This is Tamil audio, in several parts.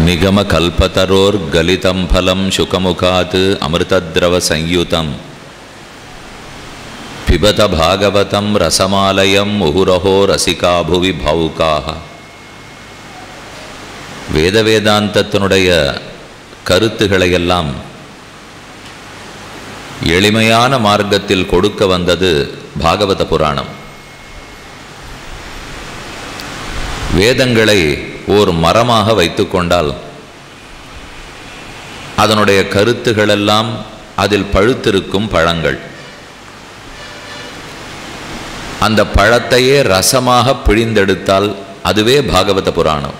निगमकल्पतरोर्गलितं फलं शुकमुखात् अमृतद्रवसंयुतं पिबत भागवतं रसमालयं मुहुरहो रसिका भुवि भाவுகாக வேத வேதாந்தத்தினுடைய கருத்துக்களை எல்லாம் எளிமையான மார்க்கத்தில் கொடுக்க வந்தது பாகவத புராணம் வேதங்களை ஓர் மரமாக வைத்துக்கொண்டால் அதனுடைய கருத்துகளெல்லாம் அதில் பழுத்திருக்கும் பழங்கள் அந்த பழத்தையே ரசமாக பிழிந்தெடுத்தால் அதுவே பாகவத புராணம்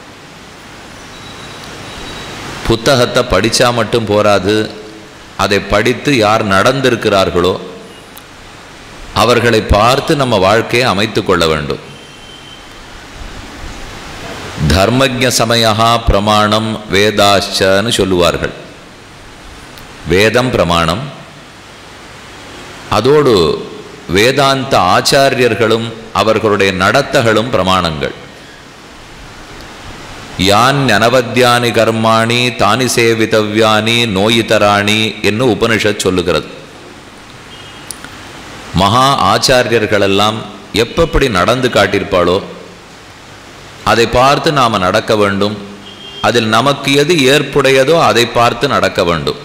புத்தகத்தை படித்தா மட்டும் போராது அதை படித்து யார் நடந்திருக்கிறார்களோ அவர்களை பார்த்து நம்ம வாழ்க்கையை அமைத்து கொள்ள வேண்டும் தர்மஜ சமயா பிரமாணம் வேதாச்சன்னு சொல்லுவார்கள் வேதம் பிரமாணம் அதோடு வேதாந்த ஆச்சாரியர்களும் அவர்களுடைய நடத்தகளும் பிரமாணங்கள் யான் அனவத்தியானி கர்மாணி தானி சேவித்தவ்யானி நோயிதராணி என்று உபனிஷத் சொல்லுகிறது மகா ஆச்சாரியர்களெல்லாம் எப்பப்படி நடந்து காட்டியிருப்பாளோ அதை பார்த்து நாம் நடக்க வேண்டும் அதில் நமக்கு எது ஏற்புடையதோ அதை பார்த்து நடக்க வேண்டும்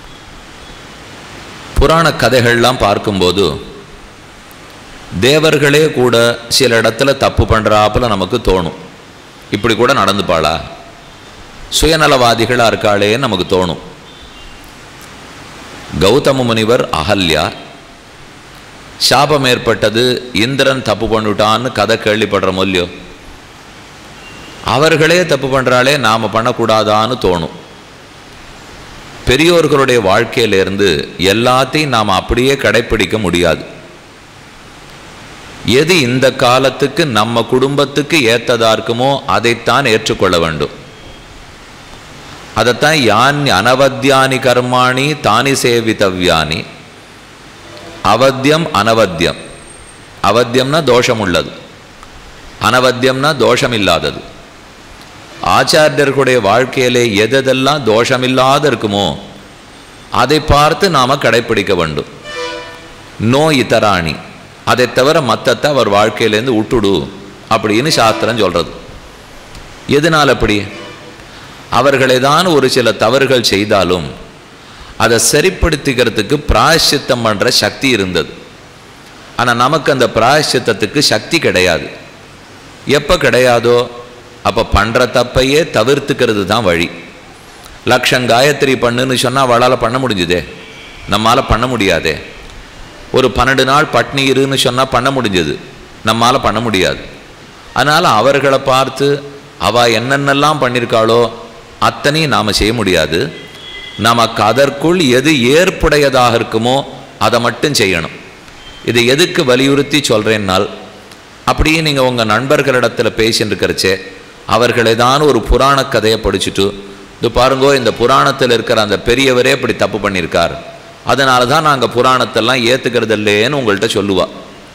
புராண கதைகள்லாம் பார்க்கும்போது தேவர்களே கூட சில இடத்துல தப்பு பண்ணுறாப்புல நமக்கு தோணும் இப்படி கூட நடந்துப்பாளா சுயநலவாதிகளாக இருக்காளேன்னு நமக்கு தோணும் கௌதம முனிவர் அகல்யா சாபம் ஏற்பட்டது இந்திரன் தப்பு பண்ணிட்டான்னு கதை கேள்விப்படுற மொழியோ அவர்களே தப்பு பண்ணுறாளே நாம் பண்ணக்கூடாதான்னு தோணும் பெரியோர்களுடைய வாழ்க்கையிலேருந்து எல்லாத்தையும் நாம் அப்படியே கடைப்பிடிக்க முடியாது எது இந்த காலத்துக்கு நம்ம குடும்பத்துக்கு ஏத்ததா இருக்குமோ அதைத்தான் ஏற்றுக்கொள்ள வேண்டும் அதைத்தான் யான் அனவத்தியானி கர்மாணி தானி சேவித்தவ்யானி அவத்தியம் அனவத்தியம் அவத்தியம்னா தோஷம் உள்ளது அனவத்தியம்னா தோஷம் இல்லாதது ஆச்சாரியர்களுடைய வாழ்க்கையிலே எதெல்லாம் தோஷமில்லாத இருக்குமோ அதை பார்த்து நாம் கடைப்பிடிக்க வேண்டும் நோ இத்தராணி அதை தவிர மற்றத்தை அவர் வாழ்க்கையிலேருந்து விட்டுடு அப்படின்னு சாஸ்திரம் சொல்கிறது எதனால் அப்படி அவர்களை தான் ஒரு சில தவறுகள் செய்தாலும் அதை சரிப்படுத்திக்கிறதுக்கு பிராயசித்தம் பண்ணுற சக்தி இருந்தது ஆனால் நமக்கு அந்த பிராயசித்தத்துக்கு சக்தி கிடையாது எப்போ கிடையாதோ அப்போ பண்ணுற தப்பையே தவிர்த்துக்கிறது தான் வழி லட்சம் காயத்ரி பண்ணுன்னு சொன்னால் அவளால் பண்ண முடிஞ்சுதே நம்மால் பண்ண முடியாதே ஒரு பன்னெண்டு நாள் பட்னி இருன்னு சொன்னால் பண்ண முடிஞ்சது நம்மால் பண்ண முடியாது அதனால் அவர்களை பார்த்து அவள் என்னென்னலாம் பண்ணியிருக்காளோ அத்தனையும் நாம் செய்ய முடியாது நமக்கு அதற்குள் எது ஏற்புடையதாக இருக்குமோ அதை மட்டும் செய்யணும் இது எதுக்கு வலியுறுத்தி சொல்கிறேன்னால் அப்படியே நீங்கள் உங்கள் நண்பர்களிடத்தில் பேசின்னு இருக்கிறச்சே அவர்களை தான் ஒரு புராண கதையை படிச்சுட்டு இது பாருங்கோ இந்த புராணத்தில் இருக்கிற அந்த பெரியவரே இப்படி தப்பு பண்ணியிருக்கார் அதனால தான் நாங்கள் புராணத்தெல்லாம் ஏற்றுக்கிறது இல்லைன்னு உங்கள்கிட்ட சொல்லுவா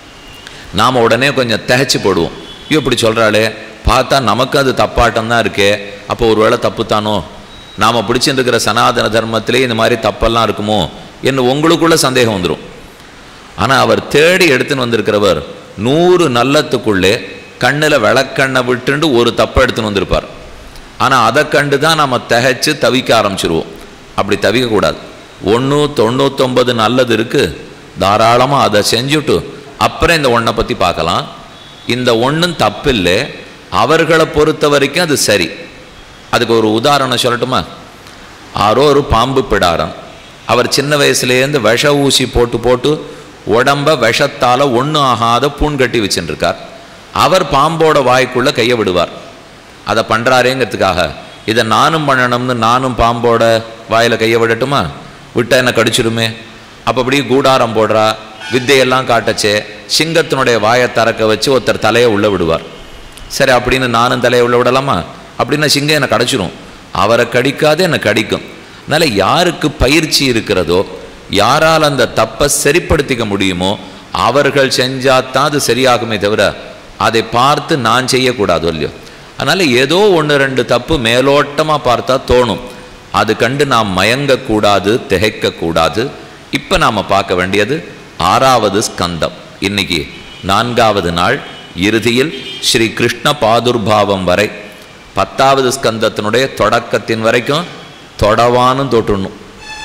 நாம் உடனே கொஞ்சம் தகச்சு போடுவோம் ஐயோ இப்படி சொல்கிறாளே பார்த்தா நமக்கு அது தப்பாட்டம் தான் இருக்கே அப்போ ஒரு வேளை தப்பு தானோ நாம் பிடிச்சிட்டு இருக்கிற சனாதன தர்மத்திலே இந்த மாதிரி தப்பெல்லாம் இருக்குமோ என்று உங்களுக்குள்ள சந்தேகம் வந்துடும் ஆனால் அவர் தேடி எடுத்துன்னு வந்திருக்கிறவர் நூறு நல்லத்துக்குள்ளே கண்ணில் விளக்கண்ணை விட்டுண்டு ஒரு தப்பை எடுத்துன்னு வந்திருப்பார் ஆனால் அதை கண்டு தான் நம்ம தகைச்சு தவிக்க ஆரம்பிச்சிருவோம் அப்படி தவிக்கக்கூடாது ஒன்று தொண்ணூத்தொம்பது நல்லது இருக்குது தாராளமாக அதை செஞ்சுட்டு அப்புறம் இந்த ஒன்றை பற்றி பார்க்கலாம் இந்த ஒன்றும் தப்பில்லை அவர்களை பொறுத்த வரைக்கும் அது சரி அதுக்கு ஒரு உதாரணம் சொல்லட்டுமா ஆரோ ஒரு பாம்பு பிடாரம் அவர் சின்ன வயசுலேருந்து விஷ ஊசி போட்டு போட்டு உடம்ப விஷத்தால் ஒன்றும் ஆகாத பூன் கட்டி வச்சுட்டுருக்கார் அவர் பாம்போட வாய்க்குள்ளே கையை விடுவார் அதை பண்ணுறாரேங்கிறதுக்காக இதை நானும் பண்ணணும்னு நானும் பாம்போட வாயில் கையை விடட்டுமா விட்டால் என்ன கடிச்சிடுமே அப்போ அப்படியே கூடாரம் போடுறா வித்தையெல்லாம் காட்டச்சே சிங்கத்தினுடைய வாயை திறக்க வச்சு ஒருத்தர் தலையை உள்ளே விடுவார் சரி அப்படின்னு நானும் தலையை உள்ள விடலாமா அப்படின்னா சிங்கம் என்னை கடிச்சிடும் அவரை கடிக்காது என்னை கடிக்கும் அதனால் யாருக்கு பயிற்சி இருக்கிறதோ யாரால் அந்த தப்பை சரிப்படுத்திக்க முடியுமோ அவர்கள் செஞ்சால் தான் அது சரியாகுமே தவிர அதை பார்த்து நான் செய்யக்கூடாது இல்லையோ அதனால் ஏதோ ஒன்று ரெண்டு தப்பு மேலோட்டமாக பார்த்தா தோணும் அது கண்டு நாம் மயங்கக்கூடாது திகைக்கக்கூடாது இப்போ நாம் பார்க்க வேண்டியது ஆறாவது ஸ்கந்தம் இன்னைக்கு நான்காவது நாள் இறுதியில் ஸ்ரீ கிருஷ்ண பாதுர்பாவம் வரை பத்தாவது ஸ்கந்தத்தினுடைய தொடக்கத்தின் வரைக்கும் தொடவானும் தொட்டுடணும்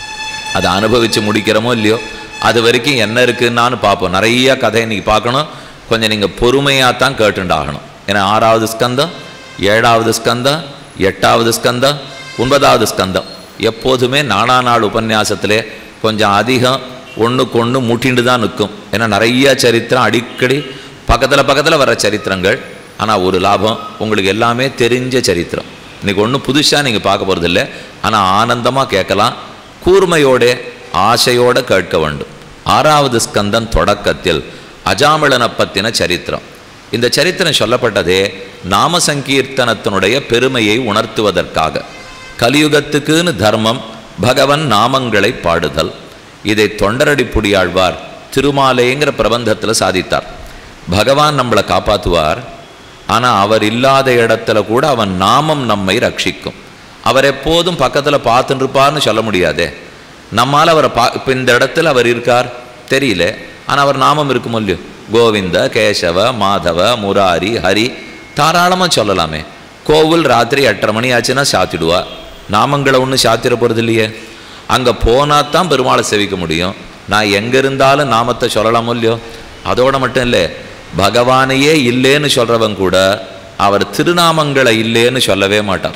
அதை அனுபவித்து முடிக்கிறோமோ இல்லையோ அது வரைக்கும் என்ன இருக்குன்னான்னு பார்ப்போம் நிறைய கதை இன்னைக்கு பார்க்கணும் கொஞ்சம் நீங்கள் பொறுமையாக தான் கேட்டுண்டாகணும் ஏன்னா ஆறாவது ஸ்கந்தம் ஏழாவது ஸ்கந்தம் எட்டாவது ஸ்கந்தம் ஒன்பதாவது ஸ்கந்தம் எப்போதுமே நானா நாள் உபன்யாசத்திலே கொஞ்சம் அதிகம் ஒன்றுக்கு ஒன்று முட்டிண்டு தான் நிற்கும் ஏன்னா நிறைய சரித்திரம் அடிக்கடி பக்கத்தில் பக்கத்தில் வர சரித்திரங்கள் ஆனால் ஒரு லாபம் உங்களுக்கு எல்லாமே தெரிஞ்ச சரித்திரம் இன்னைக்கு ஒன்றும் புதுசாக நீங்கள் பார்க்க போகிறதில்ல ஆனால் ஆனந்தமாக கேட்கலாம் கூர்மையோட ஆசையோட கேட்க வேண்டும் ஆறாவது ஸ்கந்தம் தொடக்கத்தில் அஜாமிளனை பற்றின சரித்திரம் இந்த சரித்திரம் சொல்லப்பட்டதே நாம சங்கீர்த்தனத்தினுடைய பெருமையை உணர்த்துவதற்காக கலியுகத்துக்குன்னு தர்மம் பகவன் நாமங்களை பாடுதல் இதை தொண்டரடிப்புடியாழ்வார் திருமாலைங்கிற பிரபந்தத்தில் சாதித்தார் பகவான் நம்மளை காப்பாற்றுவார் ஆனால் அவர் இல்லாத இடத்துல கூட அவன் நாமம் நம்மை ரட்சிக்கும் அவர் எப்போதும் பக்கத்தில் பார்த்துட்டு இருப்பார்னு சொல்ல முடியாதே நம்மால் அவரை பா இப்போ இந்த இடத்துல அவர் இருக்கார் தெரியல ஆனால் அவர் நாமம் இருக்குமோ இல்லையோ கோவிந்த கேசவ மாதவ முராரி ஹரி தாராளமாக சொல்லலாமே கோவில் ராத்திரி எட்டரை மணி ஆச்சுன்னா சாத்திடுவா நாமங்களை ஒன்றும் சாத்திர போகிறது இல்லையே அங்கே போனால் தான் பெருமாளை செவிக்க முடியும் நான் எங்கே இருந்தாலும் நாமத்தை சொல்லலாமோ இல்லையோ அதோட மட்டும் இல்லை பகவானையே இல்லைன்னு சொல்கிறவன் கூட அவர் திருநாமங்களை இல்லைன்னு சொல்லவே மாட்டார்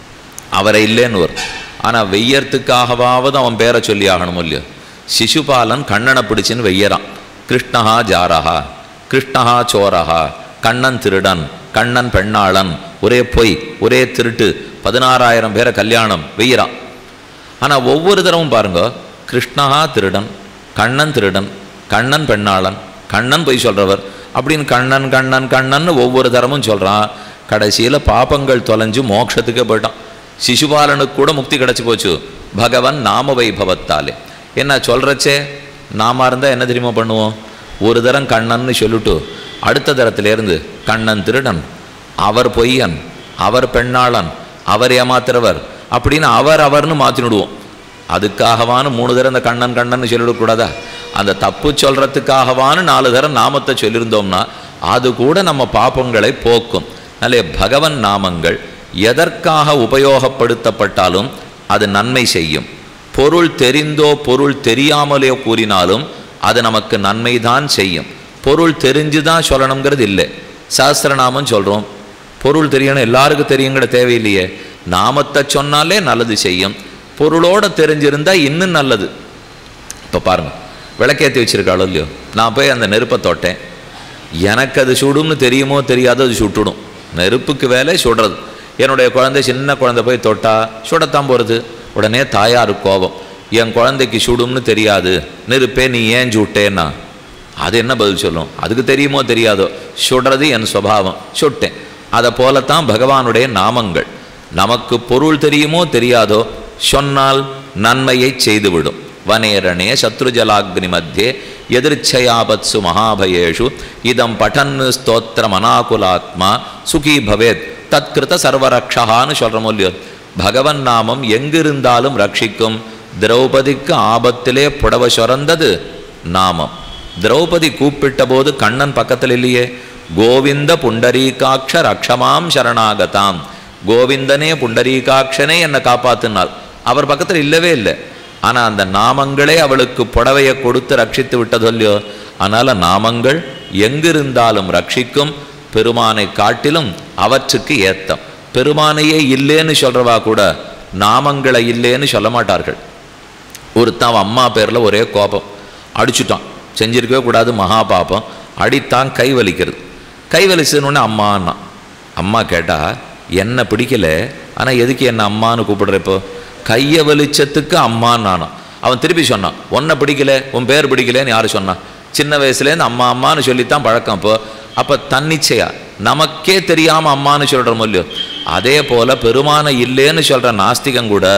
அவரை இல்லைன்னு வரும் ஆனால் வெய்யறதுக்காகவாவது அவன் பேரை சொல்லி ஆகணும் இல்லையோ சிசுபாலன் கண்ணனை பிடிச்சின்னு வெய்யறான் கிருஷ்ணஹா ஜாரஹா கிருஷ்ணஹா சோரஹா கண்ணன் திருடன் கண்ணன் பெண்ணாளன் ஒரே பொய் ஒரே திருட்டு பதினாறாயிரம் பேரை கல்யாணம் வெய்யறான் ஆனால் ஒவ்வொரு தரவும் பாருங்க கிருஷ்ணஹா திருடன் கண்ணன் திருடன் கண்ணன் பெண்ணாளன் கண்ணன் பொய் சொல்கிறவர் அப்படின்னு கண்ணன் கண்ணன் கண்ணன் ஒவ்வொரு தரமும் சொல்கிறான் கடைசியில் பாப்பங்கள் தொலைஞ்சு மோட்சத்துக்கே போயிட்டான் சிசுபாலனுக்கு கூட முக்தி கிடச்சி போச்சு பகவன் நாம வைபவத்தாலே என்ன சொல்கிறச்சே நாம இருந்தால் என்ன தெரியுமா பண்ணுவோம் ஒரு தரம் கண்ணன்னு சொல்லிட்டு அடுத்த தரத்திலேருந்து கண்ணன் திருடன் அவர் பொய்யன் அவர் பெண்ணாளன் அவர் ஏமாத்துறவர் அப்படின்னு அவர் அவர்னு மாற்றினுடுவோம் அதுக்காகவானு மூணு தரம் இந்த கண்ணன் கண்ணன் சொல்லிடக்கூடாதா அந்த தப்பு சொல்கிறதுக்காகவானு நாலு தரம் நாமத்தை சொல்லியிருந்தோம்னா அது கூட நம்ம பாப்பங்களை போக்கும் நல்லே பகவன் நாமங்கள் எதற்காக உபயோகப்படுத்தப்பட்டாலும் அது நன்மை செய்யும் பொருள் தெரிந்தோ பொருள் தெரியாமலே கூறினாலும் அது நமக்கு நன்மைதான் செய்யும் பொருள் தெரிஞ்சு தான் சொல்லணுங்கிறது இல்லை சாஸ்திரநாமம் சொல்கிறோம் பொருள் தெரியணும் எல்லாருக்கும் தெரியுங்கிற தேவையில்லையே நாமத்தை சொன்னாலே நல்லது செய்யும் பொருளோட தெரிஞ்சிருந்தா இன்னும் நல்லது இப்போ பாருங்க விளக்கேற்றி வச்சிருக்காளோ இல்லையோ நான் போய் அந்த நெருப்பை தொட்டேன் எனக்கு அது சுடும்னு தெரியுமோ தெரியாதோ அது சுட்டுடும் நெருப்புக்கு வேலை சுடுறது என்னுடைய குழந்தை சின்ன குழந்தை போய் தொட்டா சுடத்தான் போகிறது உடனே தாயாரு கோபம் என் குழந்தைக்கு சுடும்னு தெரியாது நெருப்பே நீ ஏன் சுட்டேன்னா அது என்ன பதில் சொல்லும் அதுக்கு தெரியுமோ தெரியாதோ சுடுறது என் சுபாவம் சுட்டேன் அதை போலத்தான் பகவானுடைய நாமங்கள் நமக்கு பொருள் தெரியுமோ தெரியாதோ சொன்னால் நன்மையை செய்துவிடும் வனேரணே சத்ருஜலாக்னி மத்தியே எதிர்ச்சயாபத்சு மகாபயேஷு இதம் பட்டன் ஸ்தோத்திரம் அனாகுலாத்மா சுகி பவேத் தத்கிருத சர்வரக்ஷகான்னு சொல்கிறோமோ இல்லையோ பகவன் நாமம் எங்கிருந்தாலும் ரட்சிக்கும் திரௌபதிக்கு ஆபத்திலே புடவை சுரந்தது நாமம் திரௌபதி கூப்பிட்ட போது கண்ணன் பக்கத்தில் இல்லையே கோவிந்த புண்டரீகாட்ச ரக்ஷமாம் சரணாகதாம் கோவிந்தனே புண்டரீகாட்சனே என்னை காப்பாத்தினாள் அவர் பக்கத்தில் இல்லவே இல்லை ஆனால் அந்த நாமங்களே அவளுக்கு புடவையை கொடுத்து ரட்சித்து விட்டதோ இல்லையோ அதனால் நாமங்கள் எங்கிருந்தாலும் ரட்சிக்கும் பெருமானை காட்டிலும் அவற்றுக்கு ஏத்தம் பெருமானையே இல்லேன்னு சொல்கிறவா கூட நாமங்களை இல்லேன்னு சொல்ல மாட்டார்கள் ஒருத்தன் அவன் அம்மா பேரில் ஒரே கோபம் அடிச்சுட்டான் செஞ்சிருக்கவே கூடாது மகா பாப்பம் அடித்தான் கை வலிக்கிறது கை வலிச்சதுன்னு அம்மான்னா அம்மா கேட்டா என்ன பிடிக்கல ஆனால் எதுக்கு என்ன அம்மான்னு கூப்பிடுற இப்போ கையை வலிச்சத்துக்கு அம்மான்னு நானும் அவன் திருப்பி சொன்னான் உன்னை பிடிக்கல உன் பேர் பிடிக்கலன்னு யார் சொன்னான் சின்ன வயசுலேருந்து அம்மா அம்மான்னு சொல்லித்தான் பழக்கம் இப்போ அப்போ தன்னிச்சையா நமக்கே தெரியாமல் அம்மான்னு சொல்கிறோம் இல்லையோ அதே போல் பெருமானை இல்லைன்னு சொல்கிற நாஸ்திகம் கூட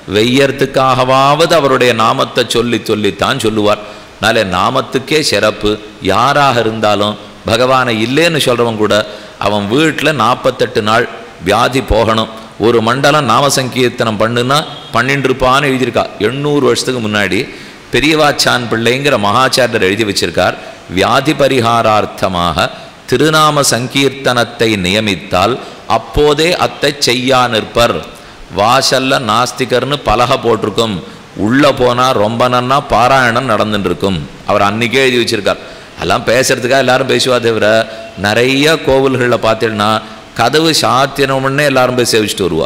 வெய்யறதுக்காகவாவது அவருடைய நாமத்தை சொல்லி சொல்லித்தான் சொல்லுவார் அதனால நாமத்துக்கே சிறப்பு யாராக இருந்தாலும் பகவானை இல்லைன்னு சொல்கிறவன் கூட அவன் வீட்டில் நாற்பத்தெட்டு நாள் வியாதி போகணும் ஒரு மண்டலம் நாம சங்கீர்த்தனம் பண்ணுன்னா பண்ணிட்டு இருப்பான்னு எழுதியிருக்கா எண்ணூறு வருஷத்துக்கு முன்னாடி பெரியவாச்சான் பிள்ளைங்கிற மகாச்சாரியர் எழுதி வச்சிருக்கார் வியாதி பரிகாரார்த்தமாக திருநாம சங்கீர்த்தனத்தை நியமித்தால் அப்போதே அத்தை செய்யா நிற்பர் வாசல்ல நாஸ்திகர்னு பலகை போட்டிருக்கும் உள்ள போனா ரொம்ப நன்னா பாராயணம் நடந்துட்டு இருக்கும் அவர் அன்னைக்கே எழுதி வச்சிருக்கார் எல்லாம் பேசுறதுக்காக எல்லாரும் பேசுவா தவிர நிறைய கோவில்களில் பார்த்தீங்கன்னா கதவு சாத்தினமுன்னே எல்லாரும் போய் சேவிச்சுட்டு வருவா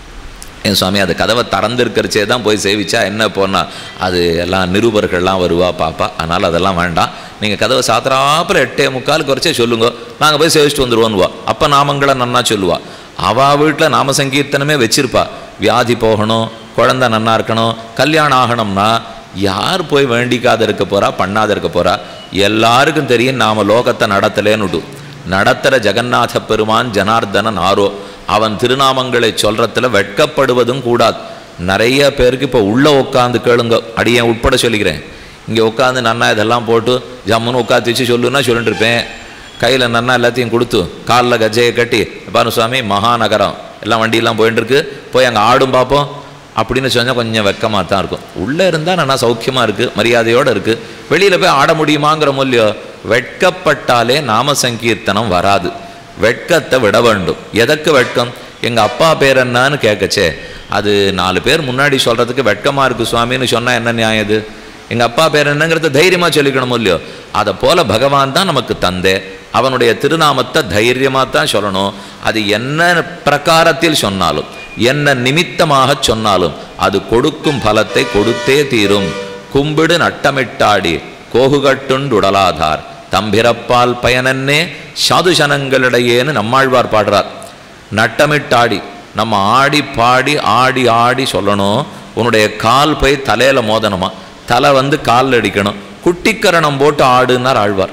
என் சுவாமி அது கதவை திறந்திருக்கிறச்சே தான் போய் சேவிச்சா என்ன போனா அது எல்லாம் நிருபர்கள்லாம் வருவா பாப்பா அதனால் அதெல்லாம் வேண்டாம் நீங்கள் கதவை சாத்திராப்புல எட்டே முக்கால் குறைச்சே சொல்லுங்க நாங்கள் போய் சேவிச்சுட்டு வந்துடுவோன்னுவா அப்போ நாமங்களை நன்னா சொல்லுவா அவா வீட்டில் நாம சங்கீர்த்தனமே வச்சிருப்பா வியாதி போகணும் குழந்தை நன்னா இருக்கணும் கல்யாணம் ஆகணும்னா யார் போய் வேண்டிக்காத இருக்க போறா பண்ணாத இருக்க போறா எல்லாருக்கும் தெரியும் நாம லோகத்தை நடத்தலேன்னுட்டு நடத்துகிற ஜெகநாத பெருமான் ஜனார்தனன் ஆரோ அவன் திருநாமங்களை சொல்றதுல வெட்கப்படுவதும் கூடாது நிறைய பேருக்கு இப்போ உள்ள உட்காந்து கேளுங்க அடியேன் உட்பட சொல்லிக்கிறேன் இங்கே உட்காந்து நன்னா இதெல்லாம் போட்டு ஜம்முன்னு உட்காந்து வச்சு சொல்லுன்னா சொல்லிட்டு இருப்பேன் கையில் நன்னா எல்லாத்தையும் கொடுத்து காலில் கஜையை கட்டி பாரு சுவாமி மகாநகரம் எல்லாம் வண்டியெல்லாம் போயிட்டு இருக்கு போய் அங்கே ஆடும் பார்ப்போம் அப்படின்னு சொன்னால் கொஞ்சம் வெக்கமாக தான் இருக்கும் உள்ளே இருந்தால் நல்லா சௌக்கியமாக இருக்குது மரியாதையோடு இருக்குது வெளியில் போய் ஆட முடியுமாங்கிற மூலியம் வெட்கப்பட்டாலே நாம சங்கீர்த்தனம் வராது வெட்கத்தை விட வேண்டும் எதற்கு வெட்கம் எங்கள் அப்பா பேர் என்னன்னு கேட்கச்சே அது நாலு பேர் முன்னாடி சொல்கிறதுக்கு வெட்கமாக இருக்குது சுவாமின்னு சொன்னால் என்ன நியாயம் இது எங்கள் அப்பா பேர் என்னங்கிறத தைரியமாக சொல்லிக்கணும் இல்லையோ அதை போல பகவான் தான் நமக்கு தந்தே அவனுடைய திருநாமத்தை தைரியமாக தான் சொல்லணும் அது என்ன பிரகாரத்தில் சொன்னாலும் என்ன நிமித்தமாக சொன்னாலும் அது கொடுக்கும் பலத்தை கொடுத்தே தீரும் கும்பிடு நட்டமிட்டாடி கோகுகட்டுண்டுடலாதார் தம்பிறப்பால் பயனன்னே சாதுசனங்களிடையேன்னு நம்மாழ்வார் பாடுறார் நட்டமிட்டாடி நம்ம ஆடி பாடி ஆடி ஆடி சொல்லணும் உன்னுடைய கால் போய் தலையில மோதணுமா தலை வந்து காலில் அடிக்கணும் குட்டிக்கரணம் போட்டு ஆடுன்னார் ஆழ்வார்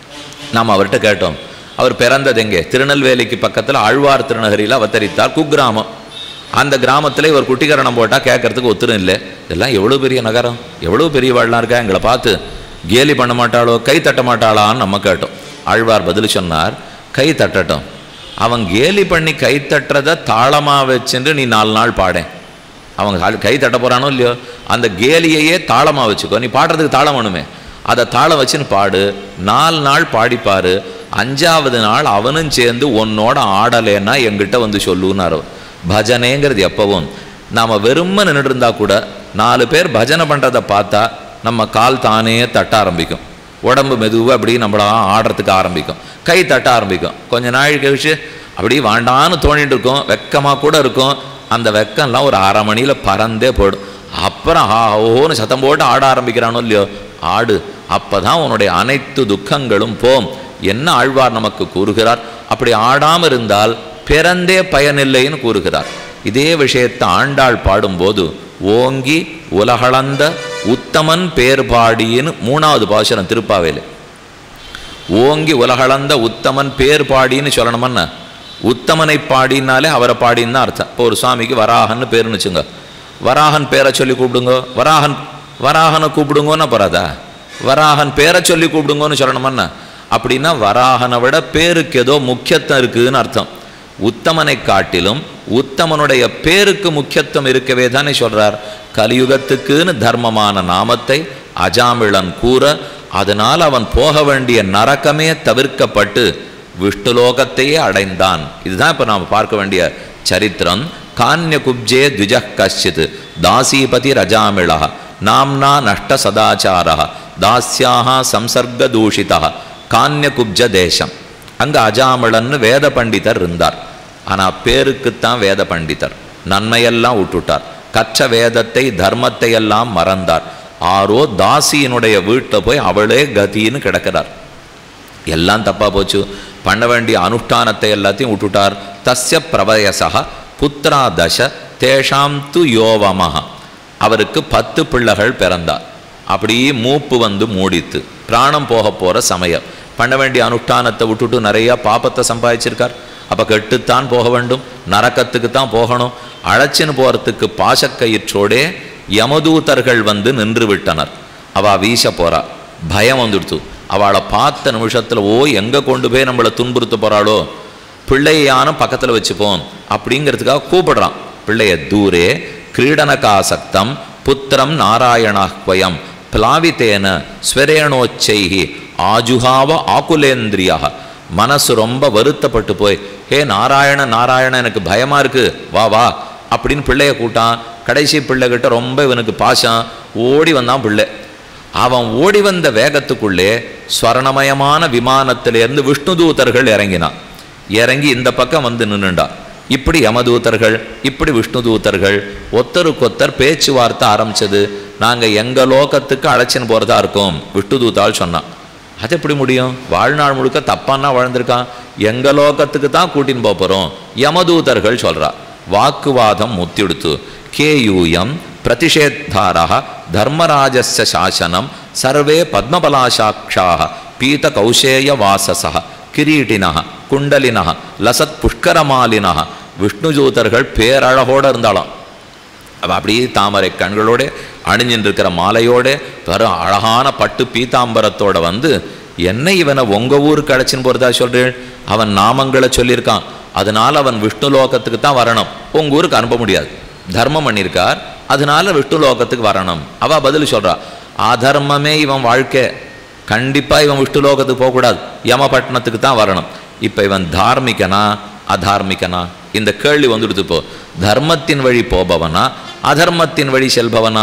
நாம் அவர்கிட்ட கேட்டோம் அவர் பிறந்தது எங்கே திருநெல்வேலிக்கு பக்கத்தில் ஆழ்வார் திருநகரியில் அவதரித்தார் குக்கிராமம் அந்த கிராமத்தில் இவர் குட்டிக்கரணம் போட்டால் கேட்கறதுக்கு ஒத்துரும் இல்லை இதெல்லாம் எவ்வளோ பெரிய நகரம் எவ்வளோ பெரியவாள்லாம் இருக்கா எங்களை பார்த்து கேலி பண்ண மாட்டாளோ கை தட்ட மாட்டாளான்னு நம்ம கேட்டோம் ஆழ்வார் பதில் சொன்னார் கை தட்டட்டும் அவன் கேலி பண்ணி கை தட்டுறதை தாளமாக வச்சுட்டு நீ நாலு நாள் பாடேன் அவங்க கால் கை தட்ட போகிறானோ இல்லையோ அந்த கேலியையே தாளமாக வச்சுக்கோ நீ பாடுறதுக்கு தாளம் வேணுமே அதை தாளம் வச்சுன்னு பாடு நாலு நாள் பாடிப்பாரு அஞ்சாவது நாள் அவனும் சேர்ந்து உன்னோட ஆடலைன்னா எங்கிட்ட வந்து சொல்லுன்னார் அவர். பஜனைங்கிறது எப்பவும் நாம் வெறும நின்றுட்டு இருந்தா கூட நாலு பேர் பஜனை பண்ணுறதை பார்த்தா நம்ம கால் தானே தட்ட ஆரம்பிக்கும் உடம்பு மெதுவாக அப்படி நம்மள ஆடுறதுக்கு ஆரம்பிக்கும் கை தட்ட ஆரம்பிக்கும் கொஞ்ச நாள் கழிச்சு அப்படி வாண்டான்னு தோணிட்டு இருக்கும் வெக்கமாக கூட இருக்கும் அந்த வெக்கம்லாம் ஒரு அரை மணியில் பறந்தே போயிடும் அப்புறம் ஆ ஓன்னு சத்தம் போட்டு ஆட ஆரம்பிக்கிறானோ இல்லையோ ஆடு அப்பதான் உன்னுடைய அனைத்து துக்கங்களும் போம் என்ன ஆழ்வார் நமக்கு கூறுகிறார் அப்படி ஆடாமல் இருந்தால் பிறந்தே பயனில்லைன்னு கூறுகிறார் இதே விஷயத்தை ஆண்டாள் பாடும்போது ஓங்கி உலகளந்த உத்தமன் பேர் பாடின்னு மூணாவது பாசுரம் திருப்பாவையில் ஓங்கி உலகளந்த உத்தமன் பேர் பாடின்னு சொல்லணுமன்னா உத்தமனை பாடினாலே அவரை பாடின்னு தான் அர்த்தம் இப்போ ஒரு சுவாமிக்கு வராகன்னு பேருன்னு வச்சுங்க வராகன் பேரை சொல்லி கூப்பிடுங்க வராகன் வராகனை கூப்பிடுங்கன்னா போறாதா வராகன் பேரை சொல்லி கூப்பிடுங்கன்னு சொல்லணுமன்னா அப்படின்னா வராகனை விட பேருக்கு ஏதோ முக்கியத்துவம் இருக்குதுன்னு அர்த்தம் உத்தமனை காட்டிலும் உத்தமனுடைய பேருக்கு முக்கியத்துவம் இருக்கவே தானே சொல்றார் கலியுகத்துக்குன்னு தர்மமான நாமத்தை அஜாமிழன் கூற அதனால் அவன் போக வேண்டிய நரக்கமே தவிர்க்கப்பட்டு விஷ்ணுலோகத்தையே அடைந்தான் இதுதான் இப்போ நாம் பார்க்க வேண்டிய சரித்திரம் கான்ய குப்ஜே த்விஜ கஷ்டித் தாசீபதி ரஜாமிழா நாம்னா நஷ்ட சதாச்சாரா தாஸ்யாக சம்சர்க தூஷிதா கான்ய குப்ஜ தேசம் அங்கே அஜாமிழன்னு வேத பண்டிதர் இருந்தார் ஆனால் பேருக்குத்தான் வேத பண்டிதர் நன்மையெல்லாம் விட்டுட்டார் கற்ற வேதத்தை தர்மத்தை எல்லாம் மறந்தார் ஆரோ தாசியினுடைய வீட்டில் போய் அவளே கதின்னு கிடக்கிறார் எல்லாம் தப்பாக போச்சு பண்ண வேண்டிய அனுஷ்டானத்தை எல்லாத்தையும் விட்டுட்டார் தஸ்ய பிரவயசா புத்ரா தச தேஷாம் து யோவமஹ அவருக்கு பத்து பிள்ளைகள் பிறந்தார் அப்படியே மூப்பு வந்து மூடித்து பிராணம் போக போகிற சமயம் பண்ண வேண்டிய அனுஷ்டானத்தை விட்டுட்டு நிறையா பாப்பத்தை சம்பாதிச்சிருக்கார் அப்போ கெட்டுத்தான் போக வேண்டும் நரக்கத்துக்கு தான் போகணும் அழைச்சின்னு போகிறதுக்கு பாசக்கயிற்றோடே யமதூதர்கள் வந்து நின்று விட்டனர் அவ வீச போறா பயம் வந்துடுத்து அவளை பார்த்த நிமிஷத்தில் ஓ எங்கே கொண்டு போய் நம்மளை துன்புறுத்த போகிறாளோ பிள்ளையானும் பக்கத்தில் வச்சுப்போம் அப்படிங்கிறதுக்காக கூப்பிடுறான் பிள்ளைய தூரே கிரீடனகாசக்தம் புத்திரம் நாராயணாஹ்வயம் பிளாவித்தேன ஸ்வரேணோச்சைகி ஆஜுகாவ ஆகுலேந்திரியா மனசு ரொம்ப வருத்தப்பட்டு போய் ஹே நாராயண நாராயண எனக்கு பயமா இருக்கு வா வா அப்படின்னு பிள்ளைய கூட்டான் கடைசி பிள்ளைகிட்ட ரொம்ப இவனுக்கு பாசம் ஓடி வந்தான் பிள்ளை அவன் ஓடி வந்த வேகத்துக்குள்ளே ஸ்வர்ணமயமான விமானத்திலிருந்து விஷ்ணு தூதர்கள் இறங்கினான் இறங்கி இந்த பக்கம் வந்து நின்னுண்டா இப்படி யமதூதர்கள் இப்படி விஷ்ணு தூதர்கள் ஒத்தருக்கொத்தர் பேச்சுவார்த்தை ஆரம்பிச்சது நாங்க எங்க லோகத்துக்கு அழைச்சின்னு போறதா இருக்கோம் விஷ்ணு தூத்தாள் சொன்னான் அது எப்படி முடியும் வாழ்நாள் முழுக்க தப்பான்னா வாழ்ந்திருக்கான் எங்க லோகத்துக்கு தான் கூட்டின்னு போக போறோம் யமதூதர்கள் சொல்றா வாக்குவாதம் முத்திடுத்து கேயூயம் பிரதிஷேத்தாரः தர்மராஜஸ்ய சாசனம் சர்வே பத்மபலாசாட்சாः பீத கௌசேய வாசசः கிரீட்டினः குண்டலினः லசத் புஷ்கரமாலினः விஷ்ணு ஜூதர்கள் பேரழகோட இருந்தாலும் அவ அப்படியே தாமரை கண்களோட அணிஞ்சின்னு இருக்கிற மாலையோட பெரும் அழகான பட்டு பீதாம்பரத்தோட வந்து என்ன இவனை உங்க ஊருக்கு அழைச்சின்னு போறதா சொல்றேன் அவன் நாமங்களை சொல்லியிருக்கான் அதனால அவன் விஷ்ணு லோகத்துக்கு தான் வரணும் உங்க ஊருக்கு அனுப்ப முடியாது தர்மம் பண்ணியிருக்கார் அதனால விஷ்ணு லோகத்துக்கு வரணும் அவ பதில் சொல்றா அதர்மமே இவன் வாழ்க்கை கண்டிப்பா இவன் விஷ்ணு லோகத்துக்கு போகக்கூடாது யமபட்டணத்துக்கு தான் வரணும் இப்போ இவன் தார்மிகனா அதார்மிகனா இந்த கேள்வி வந்துடுது இப்போ தர்மத்தின் வழி போபவனா அதர்மத்தின் வழி செல்பவனா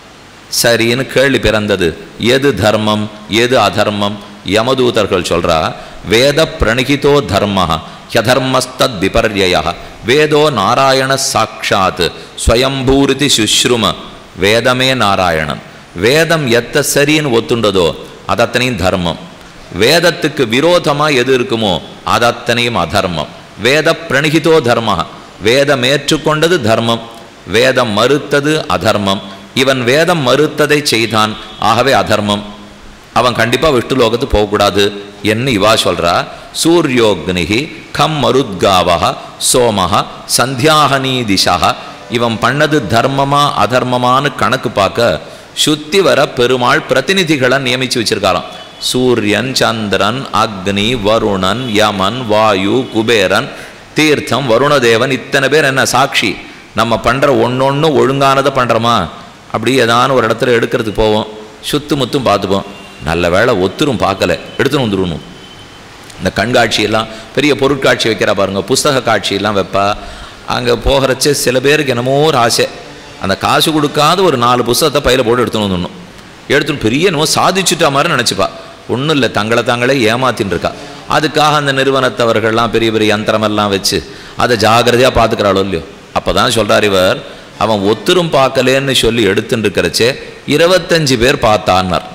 சரின்னு கேள்வி பிறந்தது எது தர்மம் எது அதர்மம் யமதூதர்கள் சொல்றா வேத பிரணிகிதோ தர்ம ஹதர்மஸ்தத் விபர்யய வேதோ நாராயண சாட்சாத் ஸ்வயம்பூரிதி சுஷ்ரும வேதமே நாராயணன் வேதம் எத்த சரின்னு ஒத்துண்டதோ அதத்தனையும் தர்மம் வேதத்துக்கு விரோதமா எது இருக்குமோ அதத்தனையும் அதர்மம் வேத பிரணிகிதோ தர்ம வேதம் ஏற்றுக்கொண்டது தர்மம் வேதம் மறுத்தது அதர்மம் இவன் வேதம் மறுத்ததை செய்தான் ஆகவே அதர்மம் அவன் கண்டிப்பா விஷ்ணு லோகத்துக்கு போகக்கூடாது என்ன இவா சொல்றா சூரியோக்னிகி கம் மருத்காவக சோமஹ சந்தியாகனி திசா இவன் பண்ணது தர்மமா அதர்மமான்னு கணக்கு பார்க்க சுத்தி வர பெருமாள் பிரதிநிதிகளை நியமிச்சு வச்சிருக்காராம் சூரியன் சந்திரன் அக்னி வருணன் யமன் வாயு குபேரன் தீர்த்தம் வருணதேவன் இத்தனை பேர் என்ன சாட்சி நம்ம பண்ற ஒன்னொன்னு ஒழுங்கானதை பண்றோமா அப்படி ஏதான ஒரு இடத்துல எடுக்கிறதுக்கு போவோம் சுத்து முத்தும் பார்த்துப்போம் நல்ல வேளை ஒத்துரும் பார்க்கல எடுத்துன்னு வந்துடணும் இந்த கண்காட்சியெல்லாம் பெரிய பொருட்காட்சி வைக்கிறா பாருங்க புஸ்தக காட்சியெல்லாம் வைப்பா அங்கே போகிறச்ச சில பேருக்கு என்னமோ ஒரு ஆசை அந்த காசு கொடுக்காத ஒரு நாலு புஸ்தகத்தை பையில போட்டு எடுத்துன்னு வந்துடணும் எடுத்துன்னு பெரிய என்னமோ சாதிச்சுட்டா மாதிரி நினச்சிப்பா ஒன்றும் இல்லை தங்களை தாங்களே ஏமாத்தின்னு இருக்கா அதுக்காக அந்த நிறுவனத்தவர்கள்லாம் பெரிய பெரிய யந்திரமெல்லாம் வச்சு அதை ஜாகிரதையாக பார்த்துக்கிறாளோ இல்லையோ அப்போ தான் சொல்கிறார் இவர் அவன் ஒத்துரும் பார்க்கலேன்னு சொல்லி எடுத்துட்டு இருக்கிறச்சே இருபத்தஞ்சு பேர் பார்த்தான்னார்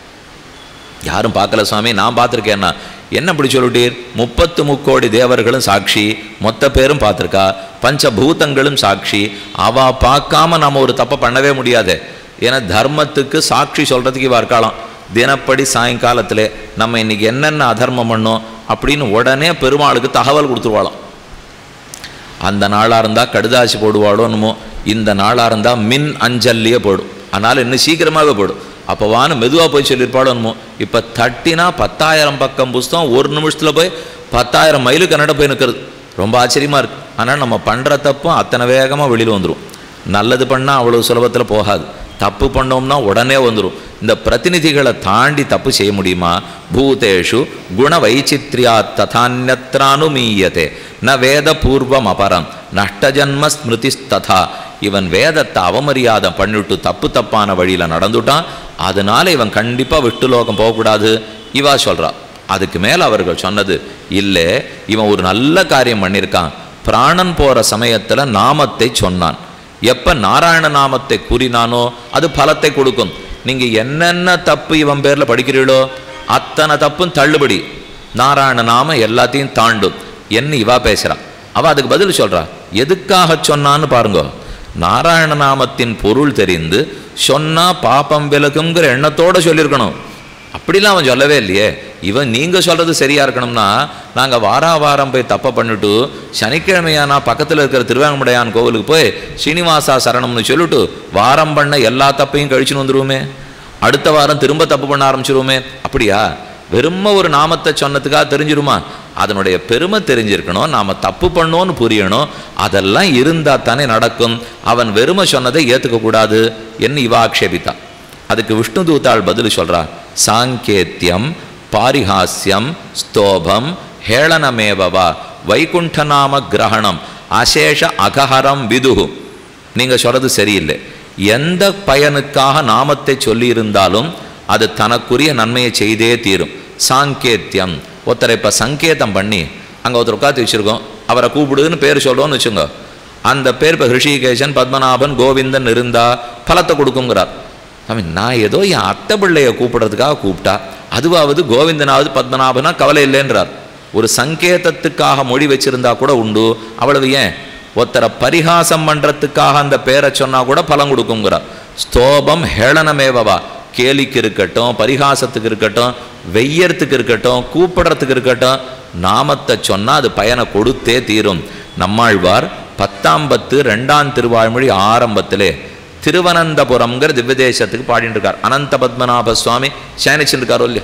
யாரும் பார்க்கல சுவாமி நான் பார்த்துருக்கேன்னா என்ன இப்படி சொல்லிட்டீர் முப்பத்து முக்கோடி தேவர்களும் சாட்சி மொத்த பேரும் பார்த்துருக்கா பஞ்சபூதங்களும் சாட்சி அவ பார்க்காம நம்ம ஒரு தப்பை பண்ணவே முடியாது ஏன்னா தர்மத்துக்கு சாட்சி சொல்றதுக்கு இவா இருக்கலாம் தினப்படி சாயங்காலத்தில் நம்ம இன்னைக்கு என்னென்ன அதர்மம் பண்ணோம் அப்படின்னு உடனே பெருமாளுக்கு தகவல் கொடுத்துருவாளாம் அந்த நாளாக இருந்தால் கடுதாசி போடுவாளோ என்னமோ இந்த நாளாக இருந்தால் மின் அஞ்சல்லையே போடும் அதனால் இன்னும் சீக்கிரமாகவே போடும் அப்போவான்னு மெதுவாக போய் சொல்லியிருப்பாளோ என்னமோ இப்போ தட்டினா பத்தாயிரம் பக்கம் புஸ்தகம் ஒரு நிமிஷத்தில் போய் பத்தாயிரம் மைலுக்கு கன்னட போய் நிற்கிறது ரொம்ப ஆச்சரியமாக இருக்குது ஆனால் நம்ம பண்ணுற தப்பும் அத்தனை வேகமாக வெளியில் வந்துடும் நல்லது பண்ணால் அவ்வளோ சுலபத்தில் போகாது தப்பு பண்ணோம்னா உடனே வந்துடும் இந்த பிரதிநிதிகளை தாண்டி தப்பு செய்ய முடியுமா பூதேஷு குண வைச்சித்ரியா ததான்யத்ரானுமீயதே ந வேத பூர்வம் அபரம் நஷ்டஜன்ம ஸ்மிருதிஸ்ததா இவன் வேதத்தை அவமரியாதை பண்ணிட்டு தப்பு தப்பான வழியில நடந்துட்டான் அதனால இவன் கண்டிப்பா விட்டு லோகம் போகக்கூடாது இவா சொல்றா அதுக்கு மேல அவர்கள் சொன்னது இல்லை இவன் ஒரு நல்ல காரியம் பண்ணியிருக்கான் பிராணன் போற சமயத்துல நாமத்தை சொன்னான் எப்ப நாராயண நாமத்தை கூறினானோ அது பலத்தை கொடுக்கும் நீங்க என்னென்ன தப்பு இவன் பேர்ல படிக்கிறீளோ அத்தனை தப்பும் தள்ளுபடி நாராயண நாம எல்லாத்தையும் தாண்டும் என்ன இவா பேசுறா அவ அதுக்கு பதில் சொல்றா எதுக்காக சொன்னான்னு பாருங்க நாராயண நாமத்தின் பொருள் தெரிந்து சொன்னா பாப்பம் விலகுங்கிற எண்ணத்தோட சொல்லியிருக்கணும் அப்படிலாம் அவன் சொல்லவே இல்லையே இவன் நீங்க சொல்றது சரியா இருக்கணும்னா நாங்க வாரா வாரம் போய் தப்பை பண்ணிட்டு சனிக்கிழமையானா பக்கத்துல இருக்கிற திருவேங்கமுடையான் கோவிலுக்கு போய் ஸ்ரீனிவாசா சரணம்னு சொல்லிட்டு வாரம் பண்ண எல்லா தப்பையும் கழிச்சுன்னு வந்துருவோமே அடுத்த வாரம் திரும்ப தப்பு பண்ண ஆரம்பிச்சிருவோமே அப்படியா வெறும ஒரு நாமத்தை சொன்னதுக்காக தெரிஞ்சிருமா அதனுடைய பெருமை தெரிஞ்சிருக்கணும் நாம தப்பு பண்ணோன்னு புரியணும் அதெல்லாம் இருந்தா தானே நடக்கும் அவன் வெறுமை சொன்னதை ஏத்துக்க கூடாது என்று இவ ஆக்ஷேபித்தா அதுக்கு விஷ்ணு தூத்தாள் பதில் சொல்றா சாங்கேத்தியம் பாரிஹாஸ்யம் ஸ்தோபம் ஹேளனமேவவா வைகுண்டநாம கிரகணம் அசேஷ அகஹரம் விதுகு நீங்க சொல்றது சரியில்லை எந்த பயனுக்காக நாமத்தை சொல்லியிருந்தாலும் அது தனக்குரிய நன்மையை செய்தே தீரும் சாங்கேத்தியம் ஒருத்தரை இப்போ சங்கேதம் பண்ணி அங்கே ஒருத்தர் உட்காந்து வச்சுருக்கோம் அவரை கூப்பிடுன்னு பேர் சொல்கிறோன்னு வச்சுங்க அந்த பேர் இப்போ ஹிருஷிகேசன் பத்மநாபன் கோவிந்தன் இருந்தா பலத்தை கொடுக்குங்கிறார் ஐ மீன் நான் ஏதோ என் அத்தை பிள்ளைய கூப்பிடுறதுக்காக கூப்பிட்டா அதுவாவது கோவிந்தனாவது பத்மநாபனா கவலை இல்லைன்றார் ஒரு சங்கேதத்துக்காக மொழி வச்சிருந்தா கூட உண்டு அவ்வளவு ஏன் ஒருத்தரை பரிகாசம் பண்றதுக்காக அந்த பேரை சொன்னா கூட பலன் கொடுக்குங்கிறார் ஸ்தோபம் ஹேளனமேவவா கேலிக்கு இருக்கட்டும் பரிகாசத்துக்கு இருக்கட்டும் வெய்யறதுக்கு இருக்கட்டும் கூப்பிடுறதுக்கு இருக்கட்டும் நாமத்தை சொன்னா அது பயனை கொடுத்தே தீரும் நம்மாழ்வார் பத்தாம் பத்து ரெண்டாம் திருவாழ்மொழி ஆரம்பத்திலே திருவனந்தபுரம்ங்கிற திவ்யதேசத்துக்கு பாடிட்டு இருக்கார் அனந்த பத்மநாப சுவாமி சயனிச்சுட்டு இருக்காரோ இல்லையா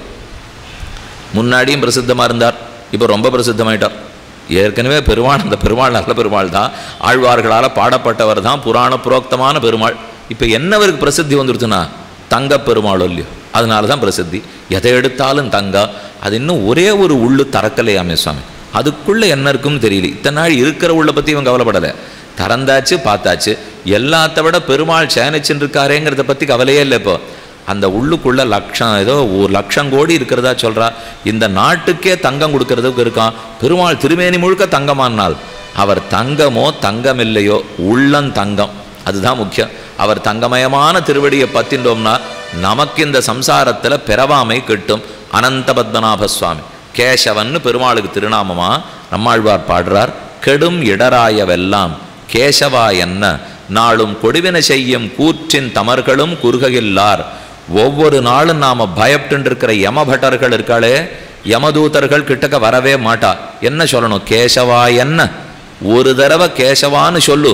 முன்னாடியும் பிரசித்தமாக இருந்தார் இப்போ ரொம்ப பிரசித்தமாயிட்டார் ஏற்கனவே பெருமாள் அந்த பெருமாள் நல்ல பெருமாள் தான் ஆழ்வார்களால் பாடப்பட்டவர் தான் புராண புரோக்தமான பெருமாள் இப்போ என்னவருக்கு பிரசித்தி வந்துருச்சுன்னா தங்க பெருமாள் இல்லையோ அதனால தான் பிரசித்தி எதை எடுத்தாலும் தங்க அது இன்னும் ஒரே ஒரு உள்ளு தறக்கலையாமே சுவாமி அதுக்குள்ளே என்ன இருக்குன்னு தெரியல இத்தனை நாள் இருக்கிற உள்ள பற்றி இவன் கவலைப்படலை திறந்தாச்சு பார்த்தாச்சு எல்லாத்த விட பெருமாள் சேனிச்சுன்னு இருக்காரேங்கிறத பற்றி கவலையே இல்லை இப்போ அந்த உள்ளுக்குள்ள லட்சம் ஏதோ ஒரு லட்சம் கோடி இருக்கிறதா சொல்றா இந்த நாட்டுக்கே தங்கம் கொடுக்கறதுக்கு இருக்கான் பெருமாள் திருமேனி முழுக்க தங்கமானால் அவர் தங்கமோ தங்கமில்லையோ உள்ளம் தங்கம் அதுதான் முக்கியம் அவர் தங்கமயமான திருவடியை பத்தின்றோம்னா நமக்கு இந்த சம்சாரத்தில் பிறவாமை கிட்டும் அனந்த பத்மநாப சுவாமி கேசவன்னு பெருமாளுக்கு திருநாமமா நம்மாழ்வார் பாடுறார் கெடும் இடராயவெல்லாம் கேசவா என்ன நாளும் கொடுவின செய்யும் கூற்றின் தமர்களும் குறுகையில்லார் ஒவ்வொரு நாளும் நாம பயப்பட்டு இருக்கிற யமபட்டர்கள் இருக்காளே யமதூதர்கள் கிட்டக்க வரவே மாட்டா என்ன சொல்லணும் கேசவா என்ன ஒரு தடவை கேசவான்னு சொல்லு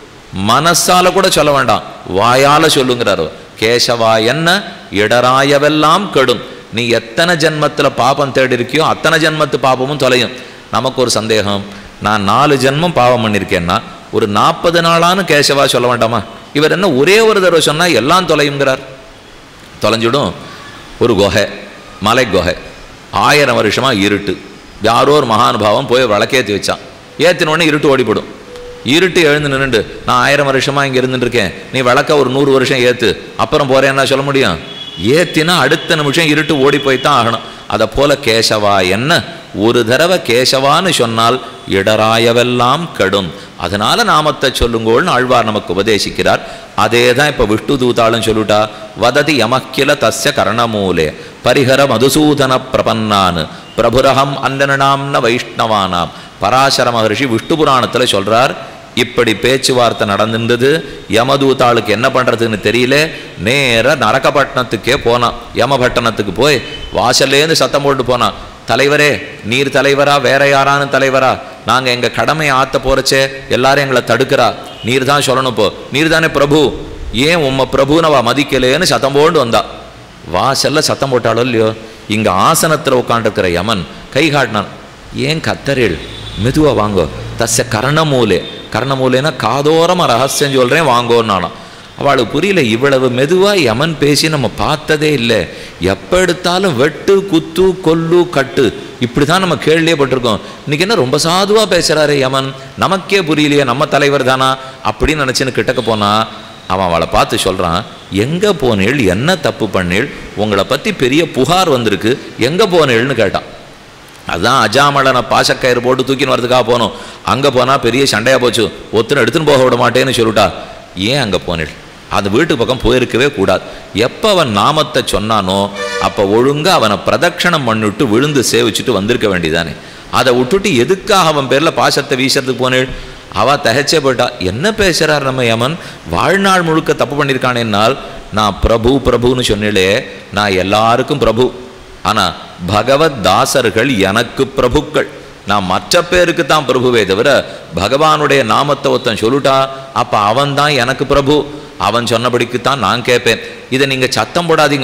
மனசால கூட சொல்ல வேண்டாம் வாயால சொல்லுங்கிறாரு கேசவா என்ன இடராயவெல்லாம் கெடும் நீ எத்தனை ஜென்மத்துல பாபம் தேடி இருக்கியோ அத்தனை ஜென்மத்து பாபமும் தொலையும் நமக்கு ஒரு சந்தேகம் நான் நாலு ஜென்மம் பாவம் பண்ணியிருக்கேன்னா ஒரு நாற்பது நாளான்னு கேசவா சொல்ல வேண்டாமா இவர் என்ன ஒரே ஒரு தடவை சொன்னா எல்லாம் தொலையுங்கிறார் தொலைஞ்சிடும் ஒரு குகை மலை குகை ஆயிரம் வருஷமா இருட்டு யாரோ ஒரு மகானுபாவம் போய் விளக்கேற்றி வச்சான் ஏற்றின உடனே இருட்டு ஓடிப்படும் இருட்டு எழுந்து நின்றுண்டு நான் ஆயிரம் வருஷமா இங்கே இருந்துட்டு இருக்கேன் நீ விளக்க ஒரு நூறு வருஷம் ஏற்று அப்புறம் போறேன்னா சொல்ல முடியும் ஏத்தினா அடுத்த நிமிஷம் இருட்டு ஓடி போய் தான் ஆகணும் அதை போல கேசவா என்ன ஒரு தடவை கேசவான்னு சொன்னால் இடராயவெல்லாம் கெடும் அதனால நாமத்தை சொல்லுங்கோள்னு ஆழ்வார் நமக்கு உபதேசிக்கிறார் அதே தான் இப்போ விஷ்ணு தூதாளும் சொல்லிட்டா வததி யமக்கில தஸ்ய கர்ணமூலே பரிஹர மதுசூதன பிரபன்னான் பிரபுரகம் அந்தனாம்ன வைஷ்ணவானாம் பராசர மகர்ஷி விஷ்ணு புராணத்தில் சொல்றார் இப்படி பேச்சுவார்த்தை நடந்துருந்தது யமதூதாளுக்கு என்ன பண்ணுறதுன்னு தெரியல நேர நரகப்பட்டினத்துக்கே போனான் யமபட்டணத்துக்கு போய் வாசல்லேருந்து சத்தம் போட்டு போனான் தலைவரே நீர் தலைவரா வேற யாரானு தலைவரா நாங்கள் எங்கள் கடமையை ஆத்த போறச்சே எல்லாரும் எங்களை தடுக்கிறா நீர் தான் சொல்லணும் இப்போ நீர் தானே பிரபு ஏன் உம்ம பிரபுனவா மதிக்கலேன்னு சத்தம் போண்டு வந்தா வாசல்ல சத்தம் போட்டாலோ இல்லையோ இங்க ஆசனத்தில் உட்காண்டிருக்கிற யமன் கை காட்டினான் ஏன் கத்தரில் மெதுவா வாங்கோ தஸ்ய கர்ணமூலே கர்ணமூலேனா காதோரமா ரகசியம் சொல்றேன் வாங்கோன்னு நானாம் அவளுக்கு புரியல இவ்வளவு மெதுவா யமன் பேசி நம்ம பார்த்ததே இல்லை எப்போ எடுத்தாலும் வெட்டு குத்து கொல்லு கட்டு இப்படி தான் நம்ம கேள்வியே பட்டிருக்கோம் இன்னைக்கு என்ன ரொம்ப சாதுவா பேசுறாரு யமன் நமக்கே புரியலையே நம்ம தலைவர் தானா அப்படின்னு நினைச்சுன்னு கிட்டக்க போனா அவன் அவளை பார்த்து சொல்றான் எங்க போனேள் என்ன தப்பு பண்ணேள் உங்களை பத்தி பெரிய புகார் வந்திருக்கு எங்க போனேள்னு கேட்டான் அதான் அஜாமலனை பாசக்கயிறு போட்டு தூக்கின்னு வரதுக்காக போனோம் அங்கே போனால் பெரிய சண்டையாக போச்சு ஒத்துன்னு எடுத்துன்னு போக விட மாட்டேன்னு சொல்லிட்டா ஏன் அங்கே போனேள் அந்த வீட்டு பக்கம் போயிருக்கவே கூடாது எப்போ அவன் நாமத்தை சொன்னானோ அப்போ ஒழுங்காக அவனை பிரதட்சணம் பண்ணிவிட்டு விழுந்து சேவிச்சுட்டு வந்திருக்க வேண்டியதானே அதை விட்டுட்டு எதுக்காக அவன் பேரில் பாசத்தை வீசுறதுக்கு போனேள் அவ தகைச்சே போயிட்டா என்ன பேசுறார் நம்ம யமன் வாழ்நாள் முழுக்க தப்பு பண்ணியிருக்கானேன்னால் நான் பிரபு பிரபுன்னு சொன்னேளே நான் எல்லாருக்கும் பிரபு ஆனா பகவத் தாசர்கள் எனக்கு பிரபுக்கள் நான் மற்ற பேருக்கு தான் பிரபுவே தவிர பகவானுடைய நாமத்தை ஒருத்தன் சொல்லிட்டா அப்ப அவன் தான் எனக்கு பிரபு அவன் சொன்னபடிக்கு தான் நான் கேட்பேன் இதை நீங்க சத்தம் போடாதீங்க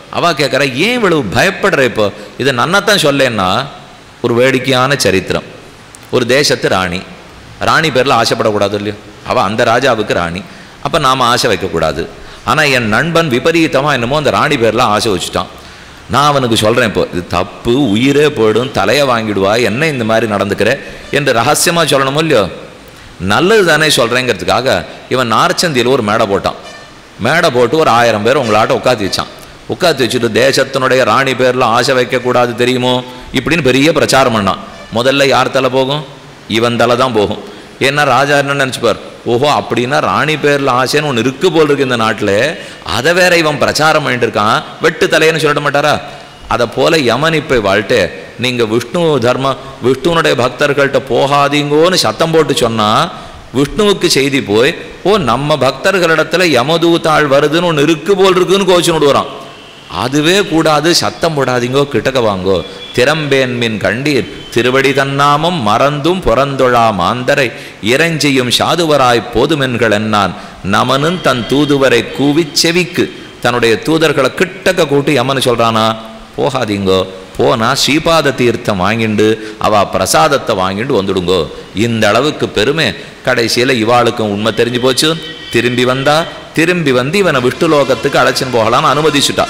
அவ கேட்குறா ஏன் இவ்வளவு பயப்படுற இப்போ இதை நன்னத்தான் சொல்லேன்னா ஒரு வேடிக்கையான சரித்திரம் ஒரு தேசத்து ராணி ராணி பேரில் ஆசைப்படக்கூடாது இல்லையோ அவள் அந்த ராஜாவுக்கு ராணி அப்போ நாம் ஆசை வைக்கக்கூடாது ஆனால் என் நண்பன் விபரீதமாக என்னமோ அந்த ராணி பேரில் ஆசை வச்சுட்டான் நான் அவனுக்கு சொல்கிறேன் இப்போ இது தப்பு உயிரே போயிடும் தலையை வாங்கிடுவா என்ன இந்த மாதிரி நடந்துக்கிற என்று ரகசியமாக சொல்லணுமோ இல்லையோ நல்லது தானே சொல்கிறேங்கிறதுக்காக இவன் நார்ச்சந்தியில் ஒரு மேடை போட்டான் மேடை போட்டு ஒரு ஆயிரம் பேர் உங்களாட்ட உட்காந்து வச்சான் உட்காந்து வச்சுட்டு தேசத்தினுடைய ராணி பேரில் ஆசை வைக்கக்கூடாது தெரியுமோ இப்படின்னு பெரிய பிரச்சாரம் பண்ணான் முதல்ல யார் தலை போகும் இவன் தலை தான் போகும் ஏன்னா ராஜா என்ன நினச்சிப்பார் ஓஹோ அப்படின்னா ராணி பேரில் ஆசைன்னு ஒன்று இருக்கு போல் இருக்கு இந்த நாட்டில் அதை வேற இவன் பிரச்சாரம் பண்ணிட்டு இருக்கான் வெட்டு தலைன்னு சொல்லிட மாட்டாரா அதை போல யமன் இப்போ வாழ்ட்டு நீங்கள் விஷ்ணு தர்ம விஷ்ணுனுடைய பக்தர்கள்ட்ட போகாதீங்கோன்னு சத்தம் போட்டு சொன்னால் விஷ்ணுவுக்கு செய்தி போய் ஓ நம்ம பக்தர்களிடத்துல யமதூத்தாள் வருதுன்னு ஒன்று இருக்கு போல் இருக்குன்னு கோச்சு விடுவான் அதுவே கூடாது சத்தம் போடாதீங்கோ கிட்டக்க வாங்கோ திறம்பேன் மின் கண்டீர் திருவடி தன்னாமம் மறந்தும் புறந்தொழா மாந்தரை இறைஞ்சியும் சாதுவராய் போதுமென்கள் என்னான் நமனும் தன் தூதுவரை கூவிச் செவிக்கு தன்னுடைய தூதர்களை கிட்டக்க கூட்டி யமனு சொல்றானா போகாதீங்கோ போனா ஸ்ரீபாத தீர்த்தம் வாங்கிண்டு அவ பிரசாதத்தை வாங்கிட்டு வந்துடுங்கோ இந்த அளவுக்கு பெருமை கடைசியில் இவாளுக்கும் உண்மை தெரிஞ்சு போச்சு திரும்பி வந்தா திரும்பி வந்து இவனை விஷ்ணுலோகத்துக்கு அழைச்சின்னு போகலான்னு அனுமதிச்சுட்டா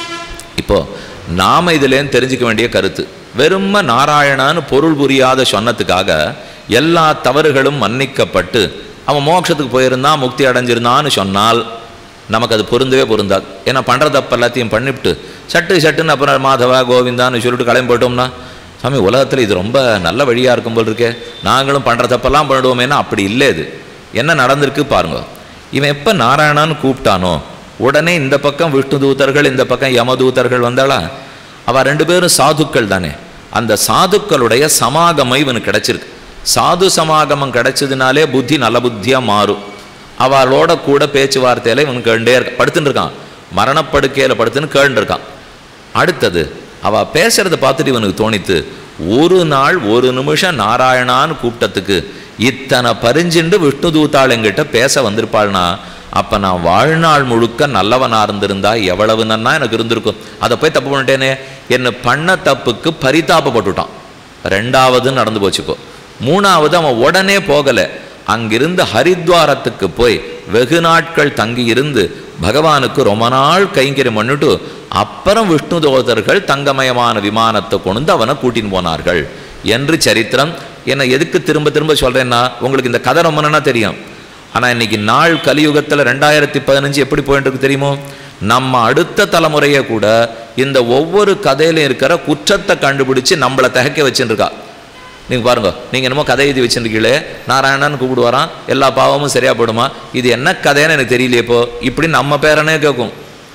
இப்போ நாம இதுலேருந்து தெரிஞ்சுக்க வேண்டிய கருத்து வெறும நாராயணான்னு பொருள் புரியாத சொன்னதுக்காக எல்லா தவறுகளும் மன்னிக்கப்பட்டு அவன் மோட்சத்துக்கு போயிருந்தான் முக்தி அடைஞ்சிருந்தான்னு சொன்னால் நமக்கு அது பொருந்தவே பொருந்தாது ஏன்னா பண்ணுற தப்பு எல்லாத்தையும் பண்ணிவிட்டு சட்டு சட்டுன்னு அப்புறம் மாதவா கோவிந்தான்னு சொல்லிட்டு கிளம்பி போயிட்டோம்னா சாமி உலகத்தில் இது ரொம்ப நல்ல வழியாக இருக்கும் போல் இருக்கே நாங்களும் பண்ணுற தப்பெல்லாம் பண்ணிடுவோமேனா அப்படி இல்லை இது என்ன நடந்திருக்கு பாருங்க இவன் எப்போ நாராயணான்னு கூப்பிட்டானோ உடனே இந்த பக்கம் விஷ்ணு தூதர்கள் இந்த பக்கம் யமதூதர்கள் வந்தாளா அவ ரெண்டு பேரும் சாதுக்கள் தானே அந்த சாதுக்களுடைய சமாகமம் இவனுக்கு கிடைச்சிருக்கு சாது சமாகமம் கிடைச்சதுனாலே புத்தி நல்ல புத்தியாக மாறும் அவளோட கூட பேச்சுவார்த்தையில இவன் கேண்டே இருக்க படுத்துன்னு இருக்கான் மரணப்படுக்கையில் படுத்துன்னு கேண்டு இருக்கான் அடுத்தது அவ பேசுறத பார்த்துட்டு இவனுக்கு தோணித்து ஒரு நாள் ஒரு நிமிஷம் நாராயணான்னு கூப்பிட்டதுக்கு இத்தனை பரிஞ்சுண்டு விஷ்ணு தூத்தாள் என்கிட்ட பேச வந்திருப்பாள்னா அப்ப நான் வாழ்நாள் முழுக்க நல்லவனா இருந்திருந்தா எவ்வளவு நன்னா எனக்கு இருந்திருக்கும் அதை போய் தப்பு பண்ணிட்டேனே என்ன பண்ண தப்புக்கு பரிதாபப்பட்டுட்டான் ரெண்டாவது நடந்து போச்சு இப்போ மூணாவது அவன் உடனே போகலை அங்கிருந்து ஹரித்வாரத்துக்கு போய் வெகு நாட்கள் தங்கி இருந்து பகவானுக்கு ரொம்ப நாள் கைங்கரியம் பண்ணிட்டு அப்புறம் விஷ்ணு தோதர்கள் தங்கமயமான விமானத்தை கொண்டு அவனை கூட்டின்னு போனார்கள் என்று சரித்திரம் என்ன எதுக்கு திரும்ப திரும்ப சொல்றேன்னா உங்களுக்கு இந்த கதை ரொம்ப நன்னா தெரியும் ஆனா இன்னைக்கு நாள் கலியுகத்துல ரெண்டாயிரத்தி பதினஞ்சு எப்படி போயிட்டு இருக்கு தெரியுமோ நம்ம அடுத்த தலைமுறையை கூட இந்த ஒவ்வொரு கதையிலும் இருக்கிற குற்றத்தை கண்டுபிடிச்சு நம்மளை தகைக்க வச்சுட்டு இருக்கா நீங்கள் பாருங்க நீங்கள் என்னமோ கதை எழுதி வச்சுருக்கீங்களே நாராயணன் கூப்பிடுவாராம் எல்லா பாவமும் சரியாக போயிடுமா இது என்ன கதைன்னு எனக்கு தெரியலையே இப்போ இப்படி நம்ம பேரனே கேட்கும்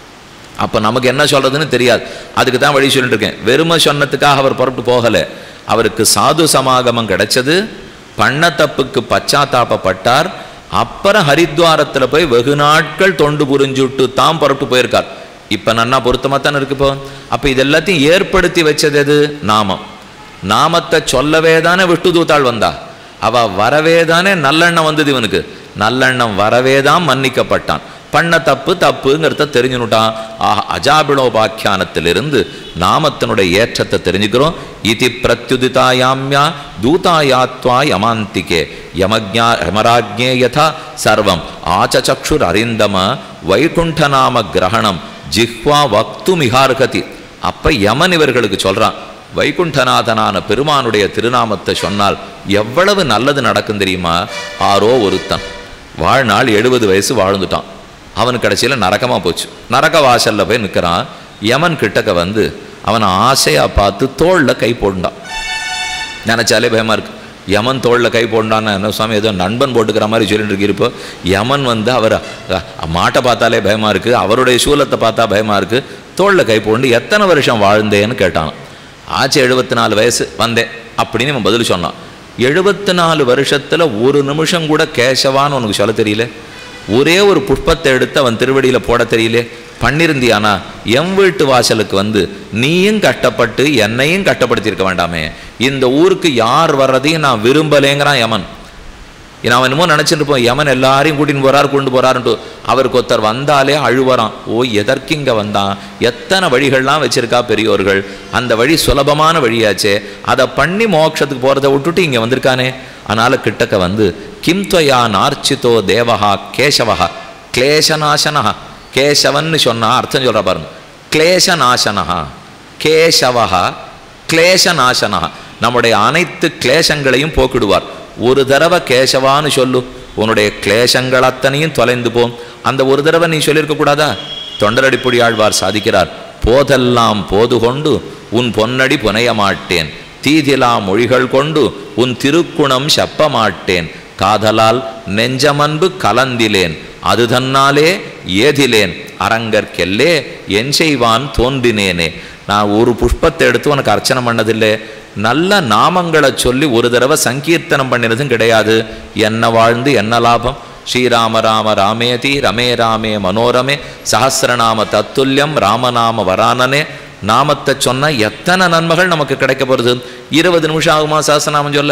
அப்போ நமக்கு என்ன சொல்கிறதுன்னு தெரியாது அதுக்கு தான் வழி சொல்லிட்டு இருக்கேன் வெறுமை சொன்னதுக்காக அவர் புறப்பட்டு போகலை அவருக்கு சாது சமாகமம் கிடைச்சது பண்ண தப்புக்கு பச்சாத்தாபப்பட்டார் அப்புறம் ஹரித்வாரத்தில் போய் வெகு நாட்கள் தொண்டு புரிஞ்சுட்டு தான் புறப்பட்டு போயிருக்கார் இப்போ நன்னா பொருத்தமாக தானே இருக்கு இப்போ அப்போ இது எல்லாத்தையும் ஏற்படுத்தி வச்சது எது நாமம் நாமத்தை சொல்லவே தானே விஷ்ணு தூத்தாள் வந்தா அவ வரவே தானே நல்லெண்ணம் வந்தது இவனுக்கு நல்லெண்ணம் வரவே தான் மன்னிக்கப்பட்டான் பண்ண தப்பு தப்புங்கிறத தெரிஞ்சுனுட்டான் ஆஹ் அஜாபிளோபாக்கியானத்திலிருந்து நாமத்தினுடைய ஏற்றத்தை தெரிஞ்சுக்கிறோம் இதி பிரத்யுதிதாயாம்யா தூதாயாத்வா யமாந்திகே யமஜா யமராஜ்ஞே யதா சர்வம் ஆச்சச்சுர் அரிந்தம வைகுண்ட நாம கிரகணம் ஜிஹ்வா வக்து மிகார்கதி அப்ப யமன் இவர்களுக்கு சொல்றான் வைகுண்டநாதனான பெருமானுடைய திருநாமத்தை சொன்னால் எவ்வளவு நல்லது நடக்கும் தெரியுமா ஆரோ ஒருத்தன் வாழ்நாள் எழுபது வயசு வாழ்ந்துட்டான் அவனுக்கு கடைசியில் நரகமாக போச்சு நரக வாசல்ல போய் நிற்கிறான் யமன் கிட்டக்க வந்து அவனை ஆசையாக பார்த்து தோளில் கை போண்டான் நினச்சாலே பயமாக இருக்கு யமன் தோளில் கை போண்டான்னு என்ன சுவாமி ஏதோ நண்பன் போட்டுக்கிற மாதிரி சொல்லிட்டு இருக்கு இப்போ யமன் வந்து அவர் அஹ், மாட்டை பார்த்தாலே பயமாக இருக்குது அவருடைய சூலத்தை பார்த்தா பயமாக இருக்குது தோளில் கை போண்டு எத்தனை வருஷம் வாழ்ந்தேன்னு கேட்டான் ஆச்சு எழுபத்தி நாலு வயசு வந்தேன் அப்படின்னு இவன் பதில் சொன்னான் எழுபத்தி நாலு வருஷத்தில் ஒரு நிமிஷம் கூட கேசவான்னு உனக்கு சொல்ல தெரியல ஒரே ஒரு புஷ்பத்தை எடுத்து அவன் திருவடியில் போட தெரியல பண்ணிருந்தியானா எம் வீட்டு வாசலுக்கு வந்து நீயும் கஷ்டப்பட்டு என்னையும் கஷ்டப்படுத்தியிருக்க வேண்டாமே இந்த ஊருக்கு யார் வர்றதையும் நான் விரும்பலேங்கிறான் யமன் நான் என்னமோ நினச்சிட்டு இருப்போம் யமன் எல்லாரையும் கூட்டின்னு போறார் கொண்டு போறாருன்ட்டு அவருக்கு ஒருத்தர் வந்தாலே அழுவறான் ஓ எதற்கு இங்கே வந்தான் எத்தனை வழிகள்லாம் வச்சிருக்கா பெரியோர்கள் அந்த வழி சுலபமான வழியாச்சே அதை பண்ணி மோட்சத்துக்கு போகிறத விட்டுட்டு இங்கே வந்திருக்கானே அதனால் கிட்டக்க வந்து கிம் துவயா நார்ச்சிதோ தேவஹா கேசவஹா கிளேசநாசனா கேசவன்னு சொன்னா அர்த்தம் சொல்ற பாருங்க கிளேசநாசனஹா கேசவஹா கிளேசநாசனா நம்முடைய அனைத்து கிளேசங்களையும் போக்கிடுவார் ஒரு தடவை கேசவான்னு சொல்லு உன்னுடைய கிளேசங்கள் அத்தனையும் தொலைந்து போம் அந்த ஒரு தடவை நீ சொல்லியிருக்க கூடாதா தொண்டரடிப்புடி ஆழ்வார் சாதிக்கிறார் போதெல்லாம் போது கொண்டு உன் பொன்னடி புனைய மாட்டேன் தீதிலா மொழிகள் கொண்டு உன் திருக்குணம் செப்ப மாட்டேன் காதலால் நெஞ்சமன்பு கலந்திலேன் அது தன்னாலே ஏதிலேன் அரங்கற்கெல்லே என் செய்வான் தோன்றினேனே நான் ஒரு புஷ்பத்தை எடுத்து உனக்கு அர்ச்சனை பண்ணதில்லை நல்ல நாமங்களை சொல்லி ஒரு தடவை சங்கீர்த்தனம் பண்ணினதும் கிடையாது என்ன வாழ்ந்து என்ன லாபம் ஸ்ரீராம ராம ராமேதி ரமே ராமே மனோரமே சஹசிரநாம தத்துல்யம் ராமநாம வரானனே நாமத்தை சொன்ன எத்தனை நன்மைகள் நமக்கு கிடைக்க போகிறது இருபது நிமிஷம் ஆகுமா சஹசிரநாமம் சொல்ல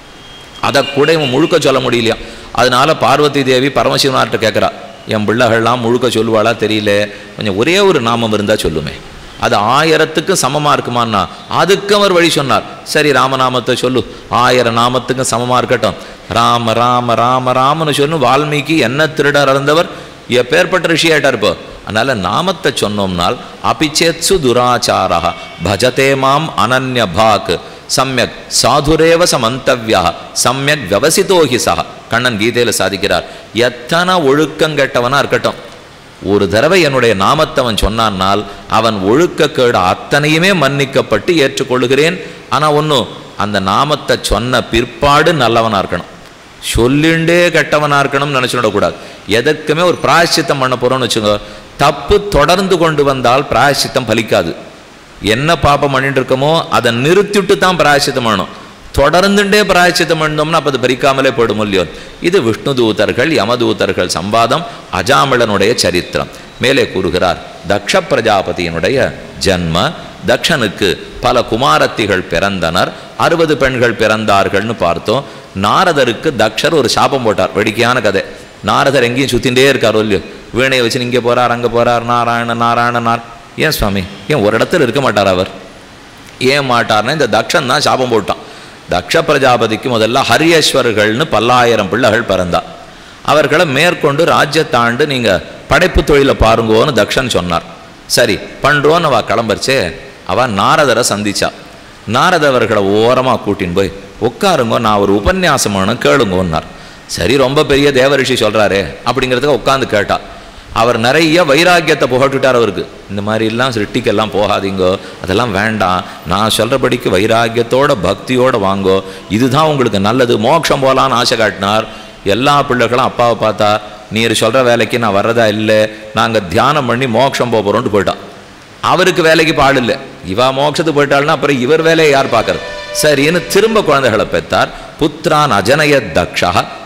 அதை கூட இவன் முழுக்க சொல்ல முடியலையா அதனால பார்வதி தேவி பரமசிவனார்ட்ட கேட்குறா என் பிள்ளைகள்லாம் முழுக்க சொல்லுவாளா தெரியல கொஞ்சம் ஒரே ஒரு நாமம் இருந்தால் சொல்லுமே அது ஆயிரத்துக்கும் சமமாக இருக்குமான்னா அதுக்கு அவர் வழி சொன்னார் சரி ராமநாமத்தை சொல்லு ஆயிரம் நாமத்துக்கும் சமமாக இருக்கட்டும் ராம ராம ராம ராமன்னு சொல்லு வால்மீகி என்ன திருடர் இருந்தவர் எப்பேற்பட்ட ரிஷி ஆயிட்டார் இப்போ அதனால நாமத்தை சொன்னோம்னால் அபிச்சேத்சு துராச்சாரா பஜதே மாம் அனன்ய பாக் சமயக் சாதுரேவ சமந்தவ்யா சமயக் விவசித்தோஹி சஹ கண்ணன் கீதையில் சாதிக்கிறார் எத்தனை ஒழுக்கங்கெட்டவனா இருக்கட்டும் ஒரு தடவை என்னுடைய நாமத்தை அவன் சொன்னான்னால் அவன் ஒழுக்கக்கேடு அத்தனையுமே மன்னிக்கப்பட்டு ஏற்றுக்கொள்கிறேன் ஆனால் ஒன்றும் அந்த நாமத்தை சொன்ன பிற்பாடு நல்லவனா இருக்கணும் சொல்லிண்டே கெட்டவனா இருக்கணும்னு நினச்சிடக்கூடாது எதற்குமே ஒரு பிராயச்சித்தம் பண்ண போகிறோம்னு வச்சுக்கோ தப்பு தொடர்ந்து கொண்டு வந்தால் பிராயச்சித்தம் பலிக்காது என்ன பாப்பம் பண்ணிட்டு இருக்கோமோ அதை நிறுத்திட்டு தான் பிராயச்சித்தம் பண்ணணும் தொடர்ந்துட்டே பிராயச்சித்தம் பண்ணோம்னா அப்போ அது பறிக்காமலே போயிடும் இல்லையோ இது விஷ்ணு தூதர்கள் யமதூதர்கள் சம்பாதம் அஜாமிளனுடைய சரித்திரம் மேலே கூறுகிறார் தக்ஷ பிரஜாபதியினுடைய ஜன்ம தக்ஷனுக்கு பல குமாரத்திகள் பிறந்தனர் அறுபது பெண்கள் பிறந்தார்கள்னு பார்த்தோம் நாரதருக்கு தக்ஷர் ஒரு சாபம் போட்டார் வேடிக்கையான கதை நாரதர் எங்கேயும் சுத்தின்றே இருக்காரோ இல்லையோ வீணையை வச்சு இங்கே போறார் அங்கே போறார் நாராயண நாராயண நார் ஏன் சுவாமி ஏன் ஒரு இடத்துல இருக்க மாட்டார் அவர் ஏன் மாட்டார்னா இந்த தக்ஷன் தான் சாபம் போட்டான் தக்ஷ பிரஜாபதிக்கு முதல்ல ஹரியஸ்வரர்கள்னு பல்லாயிரம் பிள்ளைகள் பிறந்தா அவர்களை மேற்கொண்டு ராஜ்யத்தாண்டு நீங்கள் படைப்பு தொழிலை பாருங்கோன்னு தக்ஷன் சொன்னார் சரி பண்ணுறோன்னு அவள் கிளம்பரிச்சே அவள் நாரதரை சந்திச்சா நாரதவர்களை ஓரமாக கூட்டின்னு போய் உட்காருங்க நான் ஒரு உபன்யாசம் வேணும் கேளுங்கன்னார் சரி ரொம்ப பெரிய தேவரிஷி சொல்கிறாரே அப்படிங்கிறதுக்கு உட்காந்து கேட்டா அவர் நிறைய வைராக்கியத்தை புகட்டுட்டார் அவருக்கு இந்த மாதிரிலாம் சிருஷ்டிக்கெல்லாம் போகாதீங்கோ அதெல்லாம் வேண்டாம் நான் சொல்கிறபடிக்கு வைராக்கியத்தோட பக்தியோட வாங்கோ இதுதான் உங்களுக்கு நல்லது மோட்சம் போகலான்னு ஆசை காட்டினார் எல்லா பிள்ளைகளும் அப்பாவை பார்த்தா நீர் சொல்கிற வேலைக்கு நான் வர்றதா இல்லை நாங்கள் தியானம் பண்ணி மோட்சம் போக போகிறோன்ட்டு போயிட்டான் அவருக்கு வேலைக்கு பாடு இல்லை இவா மோட்சத்துக்கு போயிட்டாள்னா அப்புறம் இவர் வேலையை யார் பார்க்கறது சரின்னு திரும்ப குழந்தைகளை பெற்றார் புத்திரான் அஜனய தக்ஷா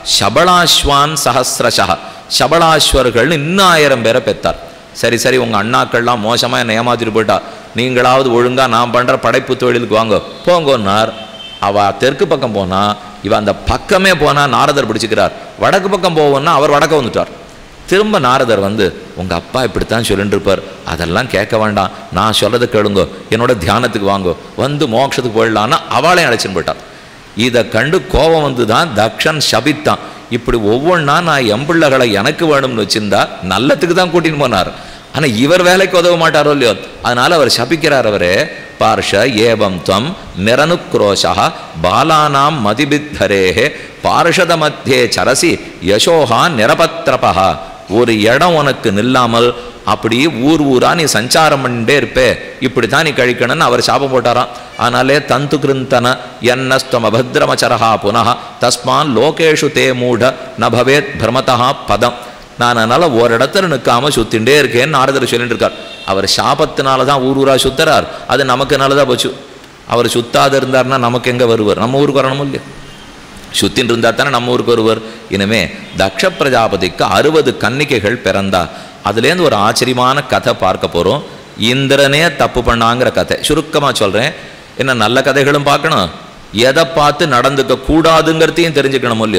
சபலாஸ்வான் சஹசிரஷா சபலாஸ்வர்கள்னு இன்னும் ஆயிரம் பேரை பெற்றார் சரி சரி உங்கள் அண்ணாக்கள்லாம் மோசமாக என்னை ஏமாத்திட்டு போயிட்டா நீங்களாவது ஒழுங்காக நான் பண்ணுற படைப்பு தொழிலுக்கு வாங்க போங்கன்னார் அவ தெற்கு பக்கம் போனா இவ அந்த பக்கமே போனா நாரதர் பிடிச்சுக்கிறார் வடக்கு பக்கம் போவோன்னா அவர் வடக்க வந்துட்டார் திரும்ப நாரதர் வந்து உங்க அப்பா இப்படித்தான் சொல்லிட்டு இருப்பார் அதெல்லாம் கேட்க வேண்டாம் நான் சொல்றதை கேளுங்க என்னோட தியானத்துக்கு வாங்கோ வந்து மோட்சத்துக்கு போயிடலான்னா அவளையும் அழைச்சின்னு போயிட்டார் இதை கண்டு கோபம் வந்து தான் தக்ஷன் சபித்தான் இப்படி ஒவ்வொன்றா நான் எம்பிள்ளைகளை எனக்கு வேணும்னு வச்சிருந்தா நல்லத்துக்கு தான் கூட்டின்னு போனார் ஆனா இவர் வேலைக்கு உதவ மாட்டாரோ இல்லையோ அதனால அவர் சபிக்கிறார் அவரே பார்ஷ ஏவம் துவம் நிரனுக்ரோஷா பாலானாம் மதிபித்தரேஹே பார்ஷத மத்தியே சரசி யசோஹா நிரபத்ரபா ஒரு இடம் உனக்கு நில்லாமல் அப்படி ஊர் ஊரா நீ சஞ்சாரம் பண்ணிட்டே இருப்பே இப்படி தான் நீ கழிக்கணும்னு அவர் சாபம் போட்டாராம் ஆனாலே தந்து கிருந்தன என்னஸ்தம் அபத்ரமச்சரஹா புனः தஸ்மான் லோகேஷு தே மூட ந பவேத் பிரமதா பதம் நான் அதனால் ஒரு இடத்துல நிற்காம சுத்திண்டே இருக்கேன்னு நாரதர் சொல்லிட்டு இருக்கார் அவர் சாபத்தினால தான் ஊர் ஊரா சுத்துறார் அது நமக்கு நல்லதாக போச்சு அவர் சுத்தாத இருந்தார்னா நமக்கு எங்கே வருவார் நம்ம ஊருக்கு வரணும் இல்லையா சுத்தின்னு இருந்தால் தானே நம்ம ஊருக்கு வருவார் இனிமே தக்ஷ பிரஜாபதிக்கு அறுபது கன்னிகைகள் பிறந்தா அதுலேருந்து ஒரு ஆச்சரியமான கதை பார்க்க போகிறோம் இந்திரனே தப்பு பண்ணாங்கிற கதை சுருக்கமாக சொல்கிறேன் என்ன நல்ல கதைகளும் பார்க்கணும் எதை பார்த்து நடந்துக்க கூடாதுங்கிறதையும் தெரிஞ்சுக்கணும் இல்லையோ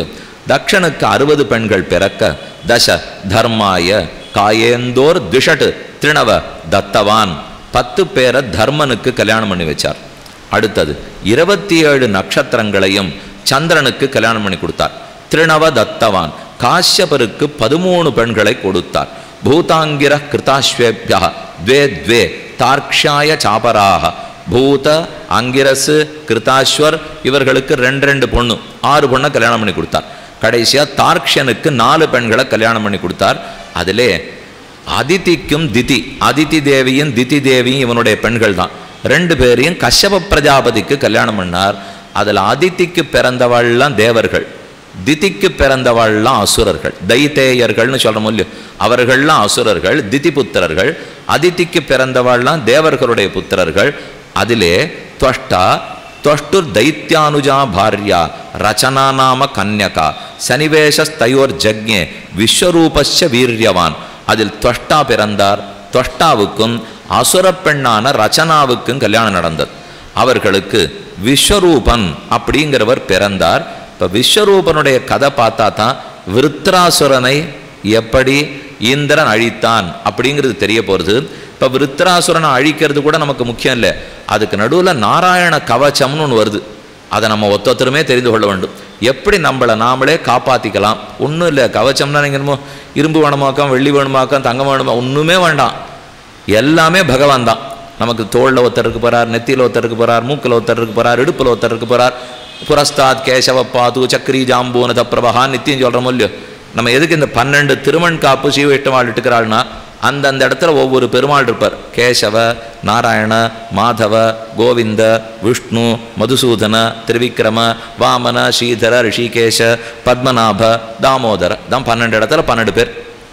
தக்ஷனுக்கு அறுபது பெண்கள் பிறக்க தச தர்மாய காயேந்தோர் திஷட்டு திருணவ தத்தவான் பத்து பேரை தர்மனுக்கு கல்யாணம் பண்ணி வச்சார் அடுத்தது இருபத்தி ஏழு நட்சத்திரங்களையும் சந்திரனுக்கு கல்யாணம் பண்ணி கொடுத்தார் திருணவ தத்தவான் காஷ்யபருக்கு பதிமூணு பெண்களை கொடுத்தார் பூதாங்கிர கிருதாஸ்வேபியா द्वे द्वे தார்க்ஷாய சாபராக பூத அங்கிரசு கிருதாஸ்வர் இவர்களுக்கு ரெண்டு ரெண்டு பொண்ணு ஆறு பொண்ணை கல்யாணம் பண்ணி கொடுத்தார் கடைசியாக தார்க்ஷனுக்கு நாலு பெண்களை கல்யாணம் பண்ணி கொடுத்தார் அதிலே அதிதிக்கும் திதி அதிதி தேவியும் திதி தேவியும் இவனுடைய பெண்கள் தான் ரெண்டு பேரையும் கஷ்யப பிரஜாபதிக்கு கல்யாணம் பண்ணார் அதில் அதிதிக்கு பிறந்தவாள்லாம் தேவர்கள் திதிக்கு பிறந்தவாள்லாம் அசுரர்கள் தைத்தேயர்கள்னு சொல்கிறோம் இல்லையோ அவர்கள்லாம் அசுரர்கள் திதி புத்திரர்கள் அதிதிக்கு பிறந்தவாள்லாம் தேவர்களுடைய புத்திரர்கள் அதிலே துவஷ்டா துவஷ்டுர் தைத்தியானுஜா பாரியா ரச்சனா நாம கன்யகா சனிவேஷஸ்தயோர் ஜக்ஞே விஸ்வரூபஸ்ய வீரியவான் அதில் துவஷ்டா பிறந்தார் துவஷ்டாவுக்கும் அசுர பெண்ணான ரச்சனாவுக்கும் கல்யாணம் நடந்தது அவர்களுக்கு விஸ்வரூபன் அப்படிங்கிறவர் பிறந்தார் இப்போ விஸ்வரூபனுடைய கதை பார்த்தா தான் விருத்ராசுரனை எப்படி இந்திரன் அழித்தான் அப்படிங்கிறது தெரிய போகிறது இப்போ விருத்ராசுரனை அழிக்கிறது கூட நமக்கு முக்கியம் இல்லை அதுக்கு நடுவில் நாராயண கவச்சம்னு ஒன்று வருது அதை நம்ம ஒத்தொத்தருமே தெரிந்து கொள்ள வேண்டும் எப்படி நம்மளை நாமளே காப்பாற்றிக்கலாம் ஒன்றும் இல்லை கவச்சம்னா நீங்கள் என்னமோ இரும்பு வேணுமாக்கம் வெள்ளி வேணுமாக்கம் தங்கம் வேணுமா ஒன்றுமே வேண்டாம் எல்லாமே பகவான் தான் நமக்கு தோளில் ஒருத்தர் இருக்க போகிறார் நெத்தியில் ஒருத்தர் இருக்க போகிறார் மூக்கில் ஒருத்தர் இருக்க போகிறார் இடுப்பில் ஒருத்தர் இருக்க போகிறார் புரஸ்தாத் கேசவ பாது சக்கரி ஜாம்பூனத பிரபகா நித்தியம் சொல்கிறோமோ இல்லையோ நம்ம எதுக்கு இந்த பன்னெண்டு திருமண் காப்பு சீவைட்டமாள் இட்டுக்கிறாள்னா அந்தந்த இடத்துல ஒவ்வொரு பெருமாள் இருப்பார் கேசவ நாராயண மாதவ கோவிந்த விஷ்ணு மதுசூதன திருவிக்ரம வாமன ஸ்ரீதர ரிஷிகேஷ பத்மநாப தாமோதர தான் பன்னெண்டு இடத்துல பன்னெண்டு பேர்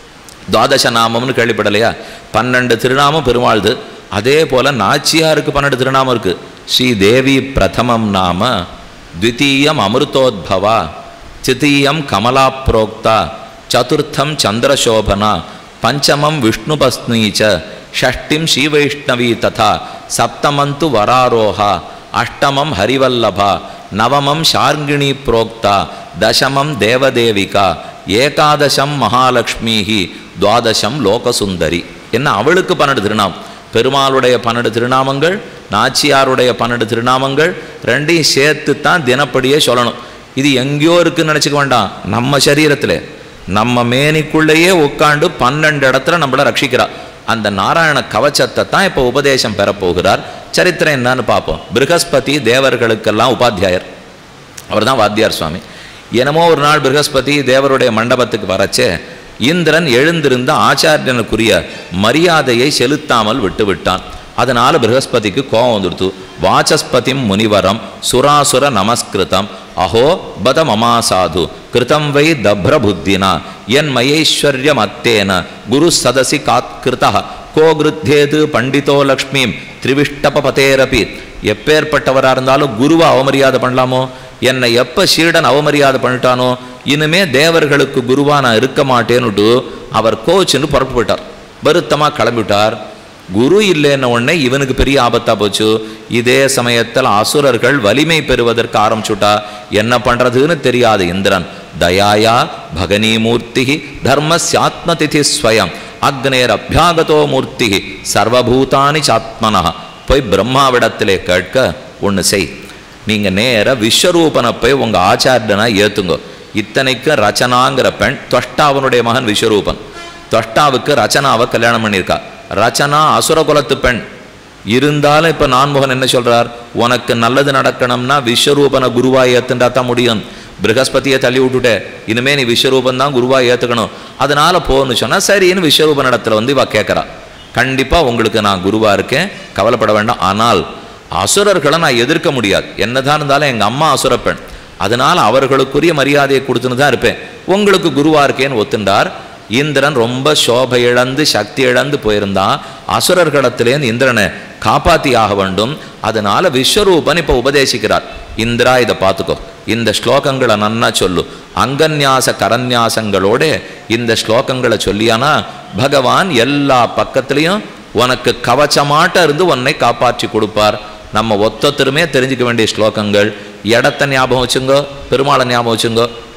துவாதச நாமம்னு கேள்விப்படலையா பன்னெண்டு திருநாமம் பெருமாள்து அதே போல் நாச்சியாருக்கு பன்னெண்டு திருநாமம் இருக்குது ஸ்ரீ தேவி பிரதமம் நாம द्वितीयम् अमृतोद्भवा तृतीयं कमला प्रोक्ता चतुर्थं चन्द्रशोभना पञ्चमं विष्णुपत्नी च षष्टिं श्रीवैष्णवी तथा सप्तमं तु वरारोहा अष्टमं हरिवल्लभा नवमं शार्गिणी प्रोक्ता दशमं देवदेविका ஏகாதசம் மகாலட்சுமிஹி துவாதசம் லோகசுந்தரி என்ன அவளுக்கு பன்னெண்டு திருநாமம் பெருமாளுடைய பன்னெண்டு திருநாமங்கள் நாச்சியாருடைய பன்னெண்டு திருநாமங்கள் ரெண்டையும் சேர்த்து தான் தினப்படியே சொல்லணும் இது எங்கேயோ இருக்குன்னு நினச்சிக்க வேண்டாம் நம்ம சரீரத்தில் நம்ம மேனிக்குள்ளேயே உட்காண்டு பன்னெண்டு இடத்துல நம்மளை ரட்சிக்கிறா அந்த நாராயண கவச்சத்தை தான் இப்போ உபதேசம் பெறப்போகிறார் சரித்திரம் என்னன்னு பார்ப்போம் பிருகஸ்பதி தேவர்களுக்கெல்லாம் உபாத்தியாயர் அவர் தான் வாத்தியார் சுவாமி என்னமோ ஒரு நாள் பிருகஸ்பதி தேவருடைய மண்டபத்துக்கு வரச்சே இந்திரன் எழுந்திருந்த ஆச்சாரியனுக்குரிய மரியாதையை செலுத்தாமல் விட்டு விட்டான் அதனால பிருகஸ்பதிக்கு கோபம் வந்துடுத்து வாசஸ்பதிம் முனிவரம் சுராசுர நமஸ்கிருதம் அஹோ பத மமாசாது கிருதம் வை தப்ர புத்தினா என் மயைஸ்வர்யம் அத்தேன குரு சதசி காத்கிருத கோ கிருத்தேது பண்டிதோ லக்ஷ்மீம் திரிவிஷ்டபதேரபி எப்பேற்பட்டவராக இருந்தாலும் குருவை அவமரியாதை பண்ணலாமோ என்னை எப்போ சீடன் அவமரியாதை பண்ணிட்டானோ இனிமே தேவர்களுக்கு குருவா நான் இருக்க மாட்டேன்னுட்டு அவர் கோச்சுன்னு புறப்பு போயிட்டார் வருத்தமாக கிளம்பிவிட்டார் குரு இல்லைன்ன உடனே இவனுக்கு பெரிய ஆபத்தா போச்சு இதே சமயத்தில் அசுரர்கள் வலிமை பெறுவதற்கு ஆரம்பிச்சுட்டா என்ன பண்றதுன்னு தெரியாது இந்திரன் தயாயா பகனீமூர்த்தி தர்மஸ்யாத்மதிதி ஸ்வயம் அக்னேர் அபியாகதோ மூர்த்தி சர்வபூதானி சாத்மனா போய் பிரம்மாவிடத்திலே கேட்க ஒன்று செய் நீங்கள் நேராக விஸ்வரூபனை போய் உங்கள் ஆச்சாரியனா ஏற்றுங்க இத்தனைக்கும் ரச்சனாங்கிற பெண் தொஷ்டாவனுடைய மகன் விஸ்வரூபன் தொஷ்டாவுக்கு ரச்சனாவை கல்யாணம் பண்ணியிருக்கா ரச்சனா அசுர குலத்து பெண் இருந்தாலும் இப்போ நான்முகன் என்ன சொல்றார் உனக்கு நல்லது நடக்கணும்னா விஸ்வரூபனை குருவாய் ஏத்துண்டா தான் முடியும் பிருகஸ்பதியை தள்ளி விட்டுட்டே இனிமே நீ விஸ்வரூபன் தான் குருவாய் ஏத்துக்கணும் அதனால போன்னு சொன்னா சரின்னு விஸ்வரூபன் இடத்துல வந்து இவ கேட்கறா கண்டிப்பா உங்களுக்கு நான் குருவா இருக்கேன் கவலைப்பட வேண்டாம் ஆனால் அசுரர்களை நான் எதிர்க்க முடியாது என்னதான் இருந்தாலும் எங்க அம்மா அசுர பெண் அதனால அவர்களுக்குரிய மரியாதையை கொடுத்துன்னு தான் இருப்பேன் உங்களுக்கு குருவா இருக்கேன்னு ஒத்துண்டார் இந்திரன் ரொம்ப சோபை இழந்து சக்தி இழந்து போயிருந்தான் அசுரர்களிடத்திலேருந்து இந்திரனை காப்பாத்தி ஆக வேண்டும் அதனால விஸ்வரூபன் இப்போ உபதேசிக்கிறார் இந்திரா இதை பார்த்துக்கோ இந்த ஸ்லோகங்களை நன்னா சொல்லு அங்கன்யாச கரன்யாசங்களோட இந்த ஸ்லோகங்களை சொல்லியானா பகவான் எல்லா பக்கத்துலேயும் உனக்கு கவச்சமாட்ட இருந்து உன்னை காப்பாற்றி கொடுப்பார் நம்ம ஒத்தொத்தருமே தெரிஞ்சுக்க வேண்டிய ஸ்லோகங்கள் இடத்த ஞாபகம் வச்சுங்கோ பெருமாளை ஞாபகம் வச்சுங்கோ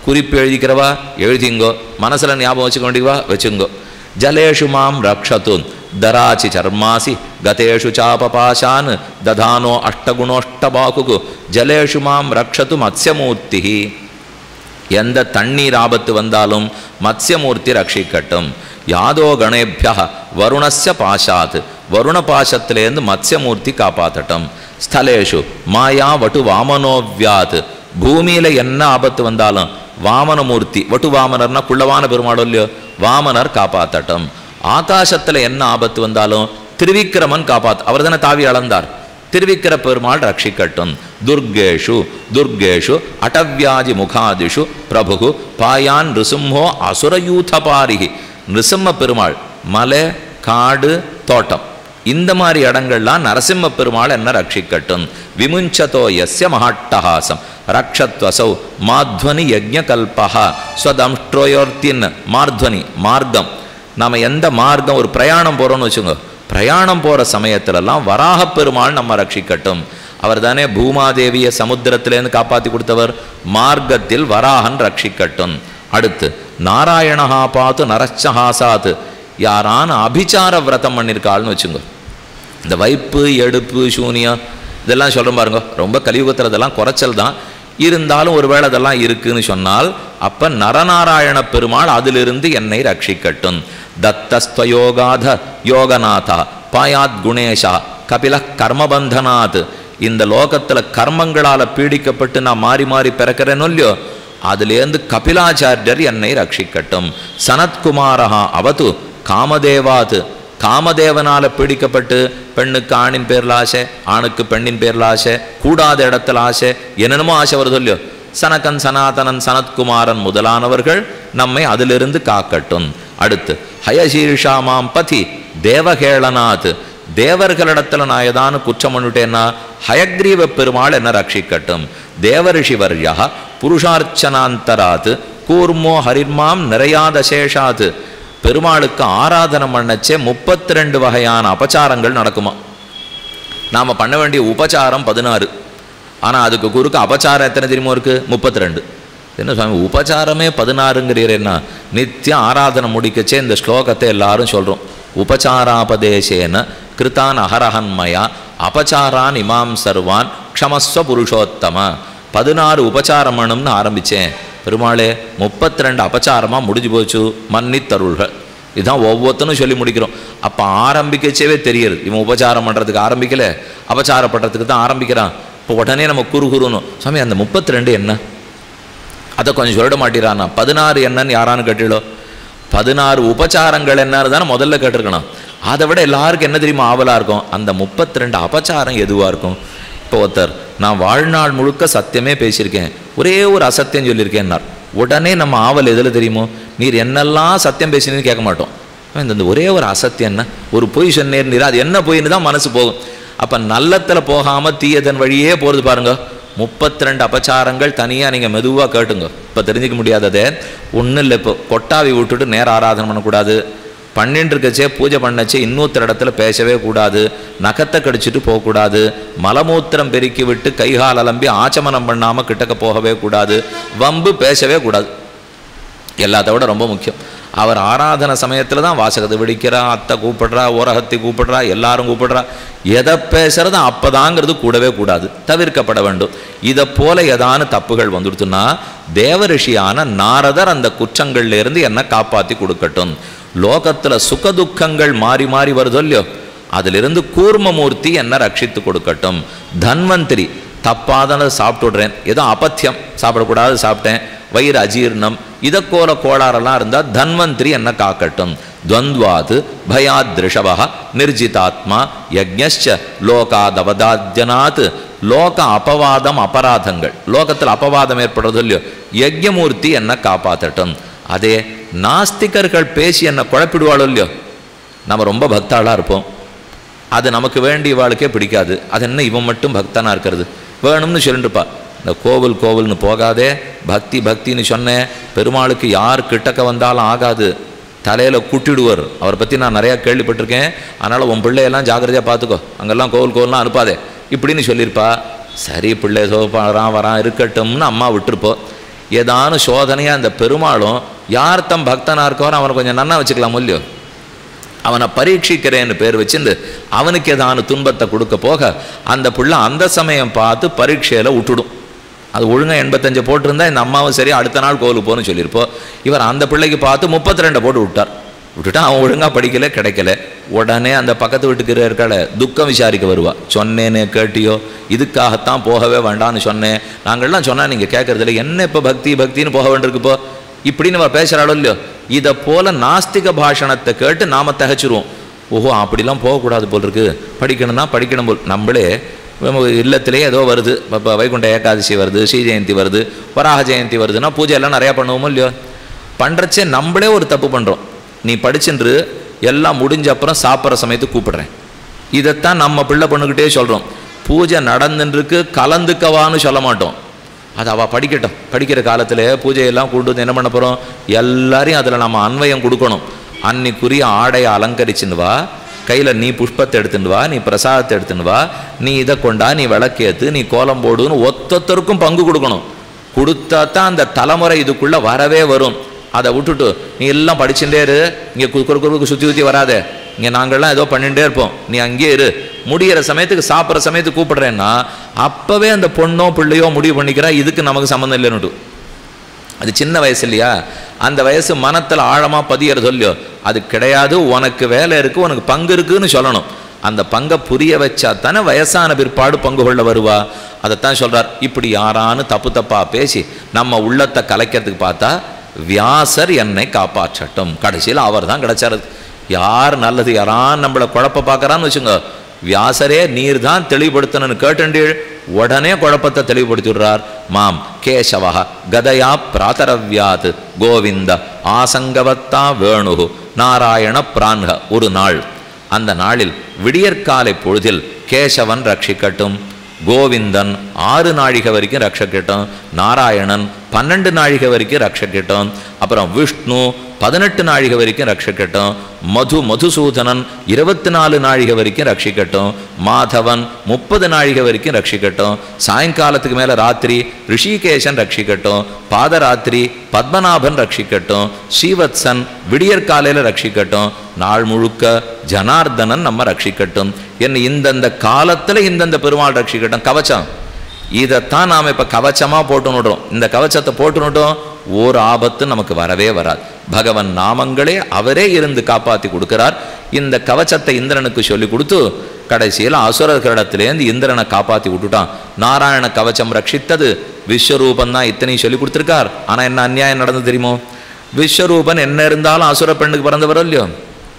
குறிப்பு எழுதிக்கிறவா எழுதிங்கோ மனசில் ஞாபகம் வச்சுக்க வேண்டியவா வச்சுங்கோ ஜலேஷு மாம் ரக்ஷத்து தராசி சர்மாசி கதேஷு சாபபாஷான் ததானோ அஷ்டகுணோஷ்டபாகு ஜலேஷு மாம் ரக்ஷத்து மத்ஸ்யமூர்த்தி எந்த தண்ணீர் ஆபத்து வந்தாலும் மத்ஸ்யமூர்த்தி ரட்சிக்கட்டும் யாதோ கணேபியா வருணஸ்ய பாஷாத் வருண பாஷத்திலேருந்து மத்ஸ்யமூர்த்தி காப்பாற்றட்டும் ஸ்தலேஷு மாயா வட்டு வாமனோவியாத் பூமியில என்ன ஆபத்து வந்தாலும் வாமனமூர்த்தி வட்டு வாமனர்னா குள்ளவான பெருமாள் இல்லையோ வாமனர் காப்பாற்றட்டும் ஆகாசத்துல என்ன ஆபத்து வந்தாலும் திருவிக்கிரமன் காப்பாத் அவர் தானே தாவி அளந்தார் திருவிக்கிர பெருமாள் ரட்சிக்கட்டும் துர்கேஷு துர்கேஷு அடவ்யாஜி முகாதிஷு பிரபு பாயான் நிருசிம்ஹோ அசுரயூதபாரிகி நிருசிம்ம பெருமாள் மலை காடு தோட்டம் இந்த மாதிரி இடங்கள்லாம் நரசிம்ம பெருமாள் என்ன ரட்சிக்கட்டும் விமுஞ்சதோ எஸ்ய மகாட்டஹாசம் ரக்ஷத்வசௌ மாத்வனி யஜ்ஞகல்பா ஸ்வதம்ஷ்ட்ரோயோர்த்தின் மார்த்வனி மார்க்கம் நாம் எந்த மார்க்கம் ஒரு பிரயாணம் போகிறோம்னு வச்சுங்க பிரயாணம் போகிற சமயத்திலலாம் வராக பெருமாள் நம்ம ரட்சிக்கட்டும் அவர் தானே பூமாதேவியை சமுத்திரத்திலேருந்து காப்பாற்றி கொடுத்தவர் மார்க்கத்தில் வராகன் ரட்சிக்கட்டும் அடுத்து நாராயணஹா பார்த்து நரச்சஹாசாத்து யாரான அபிச்சார விரதம் பண்ணியிருக்காள்னு வச்சுங்க இந்த வைப்பு எடுப்பு சூனியம் இதெல்லாம் சொல்கிறோம் பாருங்க ரொம்ப கலியுகத்தில் இதெல்லாம் குறைச்சல் தான் இருந்தாலும் ஒருவேளை அதெல்லாம் இருக்குன்னு சொன்னால் அப்ப நரநாராயண பெருமாள் அதிலிருந்து என்னை ரட்சிக்கட்டும் தத்தஸ்துவயோகாத யோகநாதா பாயாத் குணேஷா கபில கர்மபந்தனாத் இந்த லோகத்துல கர்மங்களால பீடிக்கப்பட்டு நான் மாறி மாறி பிறக்கிறேனோ இல்லையோ அதுலேருந்து கபிலாச்சாரியர் என்னை ரட்சிக்கட்டும் சனத்குமாரஹா அவது காமதேவாத் காமதேவனால பீடிக்கப்பட்டு பெண்ணுக்கு ஆணின் பேர்ல ஆசை ஆணுக்கு பெண்ணின் பேர்ல ஆசை கூடாத இடத்துல ஆசை என்னென்னமோ ஆசை வருது இல்லையோ சனகன் சனாதனன் சனத்குமாரன் முதலானவர்கள் நம்மை அதிலிருந்து காக்கட்டும் அடுத்து ஹயசீர்ஷாமாம் பதி தேவகேளநாத் தேவர்களிடத்துல நான் ஏதானு குற்றம் பண்ணிட்டேன்னா ஹயக்ரீவ பெருமாள் என்ன ரட்சிக்கட்டும் தேவரிஷிவர்யா புருஷார்ச்சனாந்தராத் கூர்மோ ஹரிர்மாம் நிறையாத சேஷாத் பெருமாளுக்கு ஆராதனை பண்ணச்சே முப்பத்தி ரெண்டு வகையான அபச்சாரங்கள் நடக்குமா நாம் பண்ண வேண்டிய உபச்சாரம் பதினாறு ஆனால் அதுக்கு குறுக்கு அபச்சாரம் எத்தனை தெரியுமோ இருக்குது முப்பத்தி ரெண்டு என்ன சுவாமி உபச்சாரமே பதினாறுங்கிறீரேன்னா நித்தியம் ஆராதனை முடிக்கச்சே இந்த ஸ்லோகத்தை எல்லாரும் சொல்கிறோம் உபச்சாராபதேசேன கிருதான் அகரஹன்மயா அபச்சாரான் இமாம் சர்வான் க்ஷமஸ்வ புருஷோத்தம பதினாறு உபச்சாரம் வேணும்னு ஆரம்பித்தேன் பெருமாளே முப்பத்தி ரெண்டு அபச்சாரமாக முடிஞ்சு போச்சு மன்னித்தருள்கள் இதுதான் ஒவ்வொருத்தனும் சொல்லி முடிக்கிறோம் அப்போ ஆரம்பிக்கச்சேவே தெரியுது இவன் உபச்சாரம் பண்ணுறதுக்கு ஆரம்பிக்கல அபச்சாரப்படுறதுக்கு தான் ஆரம்பிக்கிறான் இப்போ உடனே நம்ம குறு குருன்னு சுவாமி அந்த முப்பத்தி ரெண்டு என்ன அதை கொஞ்சம் சொல்லிட மாட்டேறானா பதினாறு என்னன்னு யாரான்னு கேட்டிடோ பதினாறு உபச்சாரங்கள் என்னன்னு தானே முதல்ல கேட்டிருக்கணும் அதை விட எல்லாருக்கும் என்ன தெரியுமா ஆவலாக இருக்கும் அந்த முப்பத்தி ரெண்டு அபச்சாரம் எதுவாக இருக்கும் இப்போ ஒருத்தர் நான் வாழ்நாள் முழுக்க சத்தியமே பேசியிருக்கேன் ஒரே ஒரு அசத்தியம் சொல்லியிருக்கேன்னார் உடனே நம்ம ஆவல் எதில் தெரியுமோ நீர் என்னெல்லாம் சத்தியம் பேசினீன்னு கேட்க மாட்டோம் இந்த இந்த ஒரே ஒரு அசத்தியம் என்ன ஒரு பொய் சொன்னேர் நீர் அது என்ன பொய்ன்னு தான் மனசு போகும் அப்போ நல்லத்தில் போகாமல் தீயதன் வழியே போகிறது பாருங்க முப்பத்தி ரெண்டு அபச்சாரங்கள் தனியாக நீங்கள் மெதுவாக கேட்டுங்க இப்போ தெரிஞ்சிக்க முடியாததே ஒன்றும் இல்லை இப்போ கொட்டாவி விட்டுட்டு நேர ஆராதனை பண்ணக்கூடாது பண்ணிட்டு இருக்கச்சே பூஜை பண்ணச்சே இன்னொருத்தர் இடத்துல பேசவே கூடாது நகத்தை கடிச்சிட்டு போகக்கூடாது மலமூத்திரம் பெருக்கி விட்டு கைகால் அலம்பி ஆச்சமனம் பண்ணாமல் கிட்டக்க போகவே கூடாது வம்பு பேசவே கூடாது எல்லாத்த விட ரொம்ப முக்கியம் அவர் ஆராதனை சமயத்தில் தான் வாசகத்தை வெடிக்கிறா அத்தை கூப்பிடுறா ஓரகத்தை கூப்பிடுறா எல்லாரும் கூப்பிடுறா எதை பேசுறது அப்போதாங்கிறது கூடவே கூடாது தவிர்க்கப்பட வேண்டும் இதை போல ஏதான தப்புகள் வந்துடுத்துன்னா தேவரிஷியான நாரதர் அந்த குற்றங்கள்ல இருந்து என்ன காப்பாற்றி கொடுக்கட்டும் லோகத்தில் சுகதுக்கங்கள் மாறி மாறி வருதோ இல்லையோ அதிலிருந்து கூர்மமூர்த்தி என்ன ரட்சித்து கொடுக்கட்டும் தன்வந்திரி தப்பாதானதை சாப்பிட்டு விடுறேன் ஏதோ அபத்தியம் சாப்பிடக்கூடாது சாப்பிட்டேன் வயிறு அஜீர்ணம் இதை கோல கோளாறெல்லாம் இருந்தால் தன்வந்திரி என்ன காக்கட்டும் துவந்த்வாது பயாத்ரிஷவா நிர்ஜிதாத்மா யஜ்ஞ லோகாதவதாத்யனாத் லோக அபவாதம் அபராதங்கள் லோகத்தில் அபவாதம் ஏற்படுறதோ இல்லையோ யஜ்ஞமூர்த்தி என்ன காப்பாற்றட்டும் அதே நாஸ்திகர்கள் பேசி என்ன குழப்பிடுவாளோ இல்லையோ நம்ம ரொம்ப பக்தாளாக இருப்போம் அது நமக்கு வேண்டியவாளுக்கே பிடிக்காது அது என்ன இவன் மட்டும் பக்தனாக இருக்கிறது வேணும்னு சொல்லிட்டுப்பா இந்த கோவில் கோவில்னு போகாதே பக்தி பக்தின்னு சொன்னேன் பெருமாளுக்கு யார் கிட்டக்க வந்தாலும் ஆகாது தலையில் குட்டிடுவர் அவரை பற்றி நான் நிறையா கேள்விப்பட்டிருக்கேன் அதனால் உன் பிள்ளையெல்லாம் ஜாக்கிரதையாக பார்த்துக்கோ அங்கெல்லாம் கோவில் கோவில்லாம் அனுப்பாதே இப்படின்னு சொல்லியிருப்பா சரி பிள்ளை சோப்பாரான் வரான் இருக்கட்டும்னு அம்மா விட்டுருப்போம் ஏதானும் சோதனையாக அந்த பெருமாளும் யார் தம் பக்தனாக இருக்காரோ அவனை கொஞ்சம் நன்னா வச்சுக்கலாம் இல்லையோ அவனை பரீட்சிக்கிறேன்னு பேர் வச்சிருந்து அவனுக்கு ஏதான துன்பத்தை கொடுக்க போக அந்த புள்ள அந்த சமயம் பார்த்து பரீட்சையில் விட்டுடும் அது ஒழுங்காக எண்பத்தஞ்சு போட்டிருந்தா இந்த அம்மாவும் சரி அடுத்த நாள் கோவிலுக்கு போகணும்னு சொல்லியிருப்போம் இவர் அந்த பிள்ளைக்கு பார்த்து முப்பத்தி ரெண்டை போட்டு விட்டார் விட்டுட்டா அவன் ஒழுங்காக படிக்கல கிடைக்கல உடனே அந்த பக்கத்து வீட்டுக்கு இருக்கால துக்கம் விசாரிக்க வருவா சொன்னேன்னு கேட்டியோ இதுக்காகத்தான் போகவே வேண்டாம்னு சொன்னேன் நாங்கள்லாம் சொன்னால் நீங்கள் கேட்கறதில்ல என்ன இப்போ பக்தி பக்தின்னு போக வேண்டியிருக்கு இப்போ இப்படின்னு அவ பேசுகிறாளோ இல்லையோ இதை போல நாஸ்திக பாஷணத்தை கேட்டு நாம தகச்சிருவோம் ஓஹோ அப்படிலாம் போகக்கூடாது போல் இருக்கு படிக்கணும்னா படிக்கணும் போல் நம்மளே நம்ம இல்லத்திலே ஏதோ வருது இப்போ வைகுண்ட ஏகாதசி வருது ஸ்ரீ ஜெயந்தி வருது வராக ஜெயந்தி வருதுன்னா பூஜை எல்லாம் நிறையா பண்ணுவோமோ இல்லையோ பண்ணுறச்சே நம்மளே ஒரு தப்பு பண்ணுறோம் நீ படிச்சுன்று எல்லாம் முடிஞ்ச அப்புறம் சாப்பிட்ற சமயத்துக்கு கூப்பிடுறேன் இதைத்தான் நம்ம பிள்ளை பொண்ணுக்கிட்டே சொல்கிறோம் பூஜை நடந்துருக்கு கலந்துக்கவான்னு சொல்ல மாட்டோம் அது அவள் படிக்கட்டும் படிக்கிற காலத்தில் பூஜையெல்லாம் கொண்டு வந்து என்ன பண்ண போகிறோம் எல்லாரையும் அதில் நம்ம அன்வயம் கொடுக்கணும் அன்னைக்குரிய ஆடையை அலங்கரிச்சுன்னு வா கையில் நீ புஷ்பத்தை எடுத்துன்னு வா நீ பிரசாதத்தை எடுத்துன்னு வா நீ இதை கொண்டா நீ விளக்கேத்து நீ கோலம் போடுன்னு ஒத்தொத்தருக்கும் பங்கு கொடுக்கணும் கொடுத்தா தான் அந்த தலைமுறை இதுக்குள்ளே வரவே வரும் அதை விட்டுட்டு நீ எல்லாம் படிச்சுட்டே இரு இங்கே குறுக்கு குறுக்கு சுற்றி சுற்றி வராதே இங்கே நாங்கள்லாம் ஏதோ பண்ணிகிட்டே இருப்போம் நீ அங்கேயே இரு முடியிற சமயத்துக்கு சாப்பிட்ற சமயத்துக்கு கூப்பிடுறேன்னா அப்போவே அந்த பொண்ணோ பிள்ளையோ முடிவு பண்ணிக்கிறா இதுக்கு நமக்கு சம்மந்தம் இல்லைன்னுட்டு அது சின்ன வயசு இல்லையா அந்த வயசு மனத்தில் ஆழமாக பதியறது இல்லையோ அது கிடையாது உனக்கு வேலை இருக்குது உனக்கு பங்கு இருக்குன்னு சொல்லணும் அந்த பங்கை புரிய வச்சா தானே வயசான பிற்பாடு பங்கு கொள்ள வருவா அதைத்தான் சொல்கிறார் இப்படி யாரான்னு தப்பு தப்பாக பேசி நம்ம உள்ளத்தை கலைக்கிறதுக்கு பார்த்தா வியாசர் என்னை காப்பாற்றட்டும் கடைசியில் அவர் தான் கிடைச்சாரு யார் நல்லது யாரான் நம்மளை குழப்ப பார்க்கறான்னு வச்சுங்க வியாசரே நீர் தான் தெளிவுபடுத்தணும்னு கேட்டண்டீள் உடனே குழப்பத்தை தெளிவுபடுத்திடுறார் மாம் கேசவா கதயா பிராத்தரவ்யாத் கோவிந்த ஆசங்கவத்தா வேணு நாராயண பிரான்ஹ ஒரு நாள் அந்த நாளில் விடியற்காலை பொழுதில் கேசவன் ரட்சிக்கட்டும் கோவிந்தன் ஆறு நாழிகை வரைக்கும் ரட்சக்கிட்டோம் நாராயணன் பன்னெண்டு நாழிகை வரைக்கும் ரட்சக்கிட்டோம் அப்புறம் விஷ்ணு பதினெட்டு நாழிகை வரைக்கும் ரட்சிக்கட்டும் மது மதுசூதனன் இருபத்தி நாலு நாழிகை வரைக்கும் ரட்சிக்கட்டும் மாதவன் முப்பது நாழிகை வரைக்கும் ரட்சிக்கட்டும் சாயங்காலத்துக்கு மேலே ராத்திரி ரிஷிகேசன் ரட்சிக்கட்டும் பாதராத்திரி பத்மநாபன் ரட்சிக்கட்டும் ஸ்ரீவத்சன் விடியற்காலையில் ரட்சிக்கட்டும் நாள் முழுக்க ஜனார்தனன் நம்ம ரட்சிக்கட்டும் என்ன இந்தந்த காலத்தில் இந்தந்த பெருமாள் ரட்சிக்கட்டும் கவச்சம் இதைத்தான் நாம் இப்போ கவச்சமாக போட்டு விடுறோம் இந்த கவச்சத்தை போட்டு விட்டோம் ஓர் ஆபத்து நமக்கு வரவே வராது பகவன் நாமங்களே அவரே இருந்து காப்பாற்றி கொடுக்கிறார் இந்த கவச்சத்தை இந்திரனுக்கு சொல்லி கொடுத்து கடைசியில் அசுரர்களிடத்திலேருந்து இந்திரனை காப்பாற்றி விட்டுட்டான் நாராயண கவச்சம் ரட்சித்தது விஸ்வரூபன் தான் இத்தனையும் சொல்லி கொடுத்துருக்கார் ஆனால் என்ன அநியாயம் நடந்து தெரியுமோ விஸ்வரூபன் என்ன இருந்தாலும் அசுர பெண்ணுக்கு பிறந்தவரோ இல்லையோ